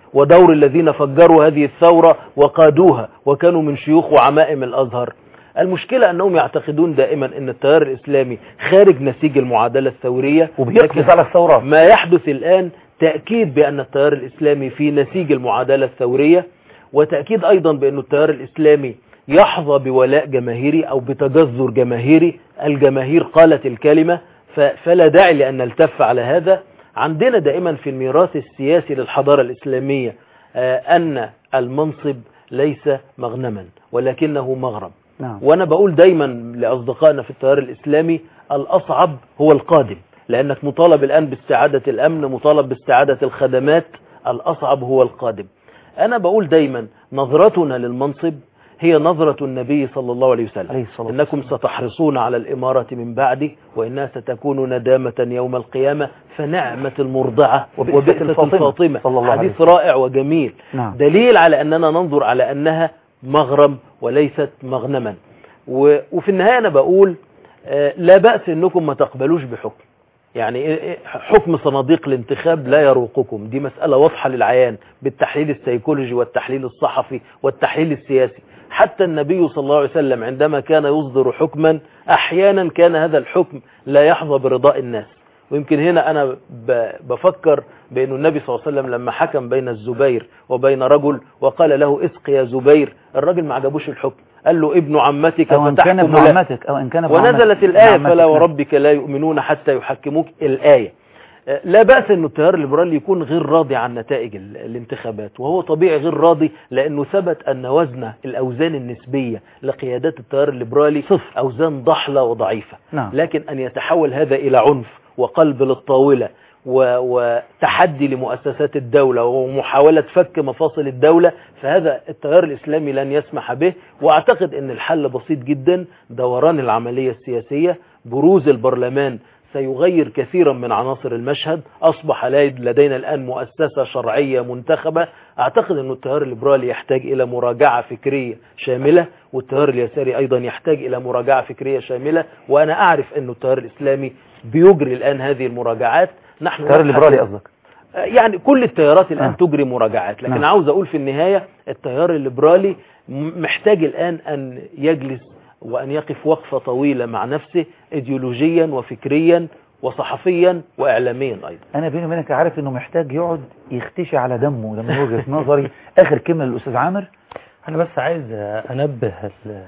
ودور الذين فجروا هذه الثورة وقادوها وكانوا من شيوخ وعمائم الأزهر المشكلة أنهم يعتقدون دائما أن التيار الإسلامي خارج نسيج المعادلة الثورية وبيقفز لكن على الثورات ما يحدث الآن تأكيد بأن التيار الإسلامي في نسيج المعادلة الثورية وتأكيد أيضا بأن التيار الإسلامي يحظى بولاء جماهيري أو بتجذر جماهيري الجماهير قالت الكلمة ف- فلا داعي لأن نلتف على هذا عندنا دائما في الميراث السياسي للحضارة الإسلامية آه، أن المنصب ليس مغنما ولكنه مغرم نعم وانا بقول دايما لاصدقائنا في التيار الاسلامي الاصعب هو القادم لانك مطالب الان باستعادة الامن مطالب باستعادة الخدمات الاصعب هو القادم انا بقول دايما نظرتنا للمنصب هي نظرة النبي صلى الله عليه وسلم عليه الصلاة إنكم ستحرصون على الإمارة من بعدي وإنها ستكون ندامة يوم القيامة فنعمة المرضعة وبئست وبئست الفاطمة الفاطمة صلى الله عليه حديث رائع وجميل نعم دليل على أننا ننظر على أنها مغرم وليست مغنما و- وفي النهاية أنا بقول آه، لا بأس أنكم ما تقبلوش بحكم يعني إيه- إيه حكم صناديق الانتخاب لا يروقكم دي مسألة واضحة للعيان بالتحليل السيكولوجي والتحليل الصحفي والتحليل السياسي حتى النبي صلى الله عليه وسلم عندما كان يصدر حكما أحيانا كان هذا الحكم لا يحظى برضاء الناس ويمكن هنا أنا ب- بفكر بأن النبي صلى الله عليه وسلم لما حكم بين الزبير وبين رجل وقال له اسق يا زبير الرجل ما عجبوش الحكم قال له ابن عمتك أو إن كان ابن فتحكم له. عمتك أو إن كان ابن ونزلت عمتك. الآية ابن عمتك، فلا نعم. وربك لا يؤمنون حتى يحكموك الآية آه، لا بأس أن التيار الليبرالي يكون غير راضي عن نتائج ال- الانتخابات وهو طبيعي غير راضي لأنه ثبت أن وزن الأوزان النسبية لقيادات التيار الليبرالي صفر أوزان ضحلة وضعيفة نعم لكن أن يتحول هذا إلى عنف وقلب للطاولة و- وتحدي لمؤسسات الدولة ومحاولة فك مفاصل الدولة فهذا التيار الإسلامي لن يسمح به وأعتقد أن الحل بسيط جدا دوران العملية السياسية بروز البرلمان سيغير كثيرا من عناصر المشهد أصبح لي- لدينا الآن مؤسسة شرعية منتخبة أعتقد أن التيار الليبرالي يحتاج إلى مراجعة فكرية شاملة والتيار اليساري أيضا يحتاج إلى مراجعة فكرية شاملة وأنا أعرف أن التيار الإسلامي بيجري الآن هذه المراجعات نحن التيار نبحث- الليبرالي قصدك يعني كل التيارات الآن آه. تجري مراجعات لكن نعم. عاوز أقول في النهاية التيار الليبرالي م- محتاج الآن أن يجلس وأن يقف وقفة طويلة مع نفسه إيديولوجيا وفكريا وصحفيا وإعلاميا أيضا انا بيني وبينك عارف انه محتاج يقعد يختشي على دمه ده من وجهة نظري اخر كلمة للاستاذ عامر أنا بس عايز أنبه ال-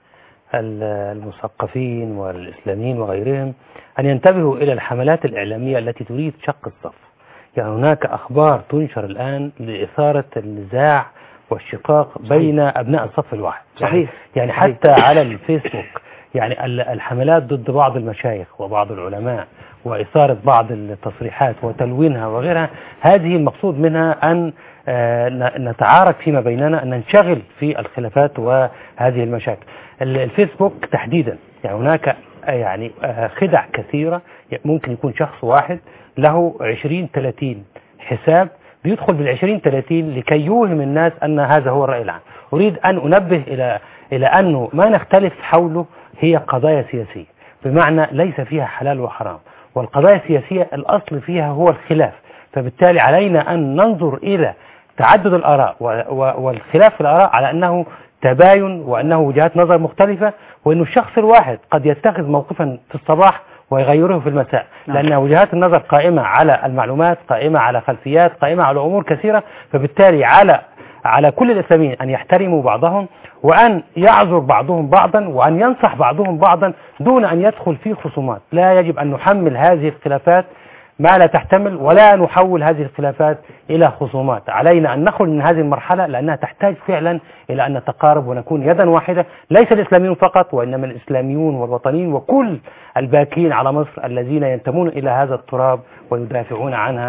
ال- المثقفين والإسلاميين وغيرهم أن ينتبهوا إلى الحملات الإعلامية التي تريد شق الصف يعني هناك أخبار تنشر الآن لإثارة النزاع والشقاق بين أبناء الصف الواحد صحيح. يعني صحيح. حتى على الفيسبوك يعني ال- الحملات ضد بعض المشايخ وبعض العلماء وإثارة بعض التصريحات وتلوينها وغيرها هذه المقصود منها أن آه، ن- نتعارك فيما بيننا أن ننشغل في الخلافات وهذه المشاكل ال- الفيسبوك تحديدا يعني هناك آه، يعني آه، خدع كثيرة ممكن يكون شخص واحد له 20 30 حساب بيدخل بالعشرين 30 لكي يوهم الناس أن هذا هو الرأي العام أريد أن أنبه إلى إلى أنه ما نختلف حوله هي قضايا سياسية بمعنى ليس فيها حلال وحرام والقضايا السياسية الأصل فيها هو الخلاف فبالتالي علينا أن ننظر إلى تعدد الآراء و- و- والخلاف في الآراء على أنه تباين وأنه وجهات نظر مختلفة وأن الشخص الواحد قد يتخذ موقفا في الصباح ويغيره في المساء نعم. لأن وجهات النظر قائمة على المعلومات قائمة على خلفيات قائمة على أمور كثيرة فبالتالي على على كل الإسلاميين أن يحترموا بعضهم وأن يعذر بعضهم بعضا وأن ينصح بعضهم بعضا دون أن يدخل في خصومات لا يجب أن نحمل هذه الخلافات ما لا تحتمل ولا نحول هذه الخلافات إلى خصومات علينا أن نخرج من هذه المرحلة لأنها تحتاج فعلا إلى أن نتقارب ونكون يدا واحدة ليس الإسلاميون فقط وإنما الإسلاميون والوطنيين وكل الباكين على مصر الذين ينتمون إلى هذا التراب ويدافعون عنها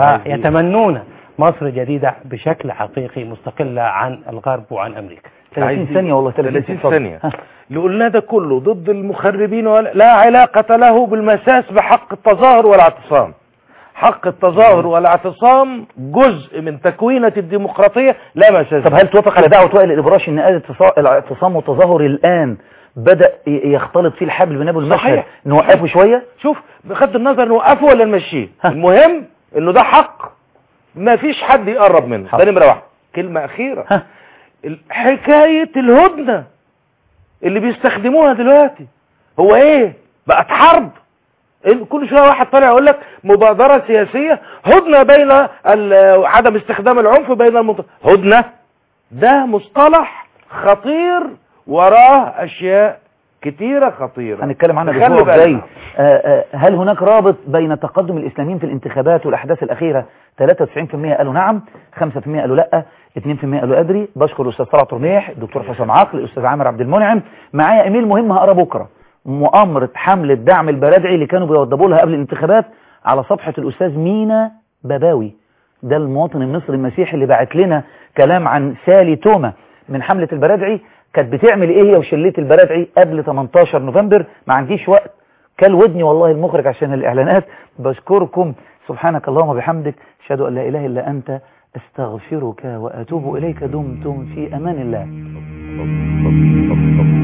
ويتمنون مصر جديدة بشكل حقيقي مستقلة عن الغرب وعن أمريكا 30 ثانية والله 30 30 ثانية اللي قلناه ده كله ضد المخربين ولا لا علاقة له بالمساس بحق التظاهر والاعتصام حق التظاهر والاعتصام جزء من تكوينة الديمقراطية لا مساس طب هل توافق على دعوة وائل الإبراشي ان الاتصا- الاعتصام والتظاهر الآن بدأ ي- يختلط فيه الحبل بين ابو المشهد صحيح. نوقفه شوية شوف بغض النظر نوقفه ولا نمشيه المهم انه ده حق ما فيش حد يقرب منه ده نمره واحد كلمه اخيره ال- حكايه الهدنه اللي بيستخدموها دلوقتي هو ايه بقت حرب ال- كل شويه واحد طالع يقول لك مبادره سياسيه هدنه بين ال- عدم استخدام العنف بين المنطقه هدنه ده مصطلح خطير وراه اشياء كتيره خطيره هنتكلم عنها خلي الاسبوع بالك. الجاي آه، آه، هل هناك رابط بين تقدم الاسلاميين في الانتخابات والاحداث الاخيره 93% قالوا نعم 5% قالوا لا 2% قالوا ادري بشكر الاستاذ طلعت رميح الدكتور حسام عقل الاستاذ عامر عبد المنعم معايا ايميل مهم هقرا بكره مؤامره حمله دعم البرادعي اللي كانوا بيوضبوا لها قبل الانتخابات على صفحه الاستاذ مينا باباوي ده المواطن المصري المسيحي اللي بعت لنا كلام عن سالي توما من حمله البرادعي كانت بتعمل ايه هي وشلة البرادعي قبل 18 نوفمبر ما عنديش وقت كل ودني والله المخرج عشان الاعلانات بشكركم سبحانك اللهم وبحمدك اشهد ان لا اله الا انت استغفرك واتوب اليك دمتم في امان الله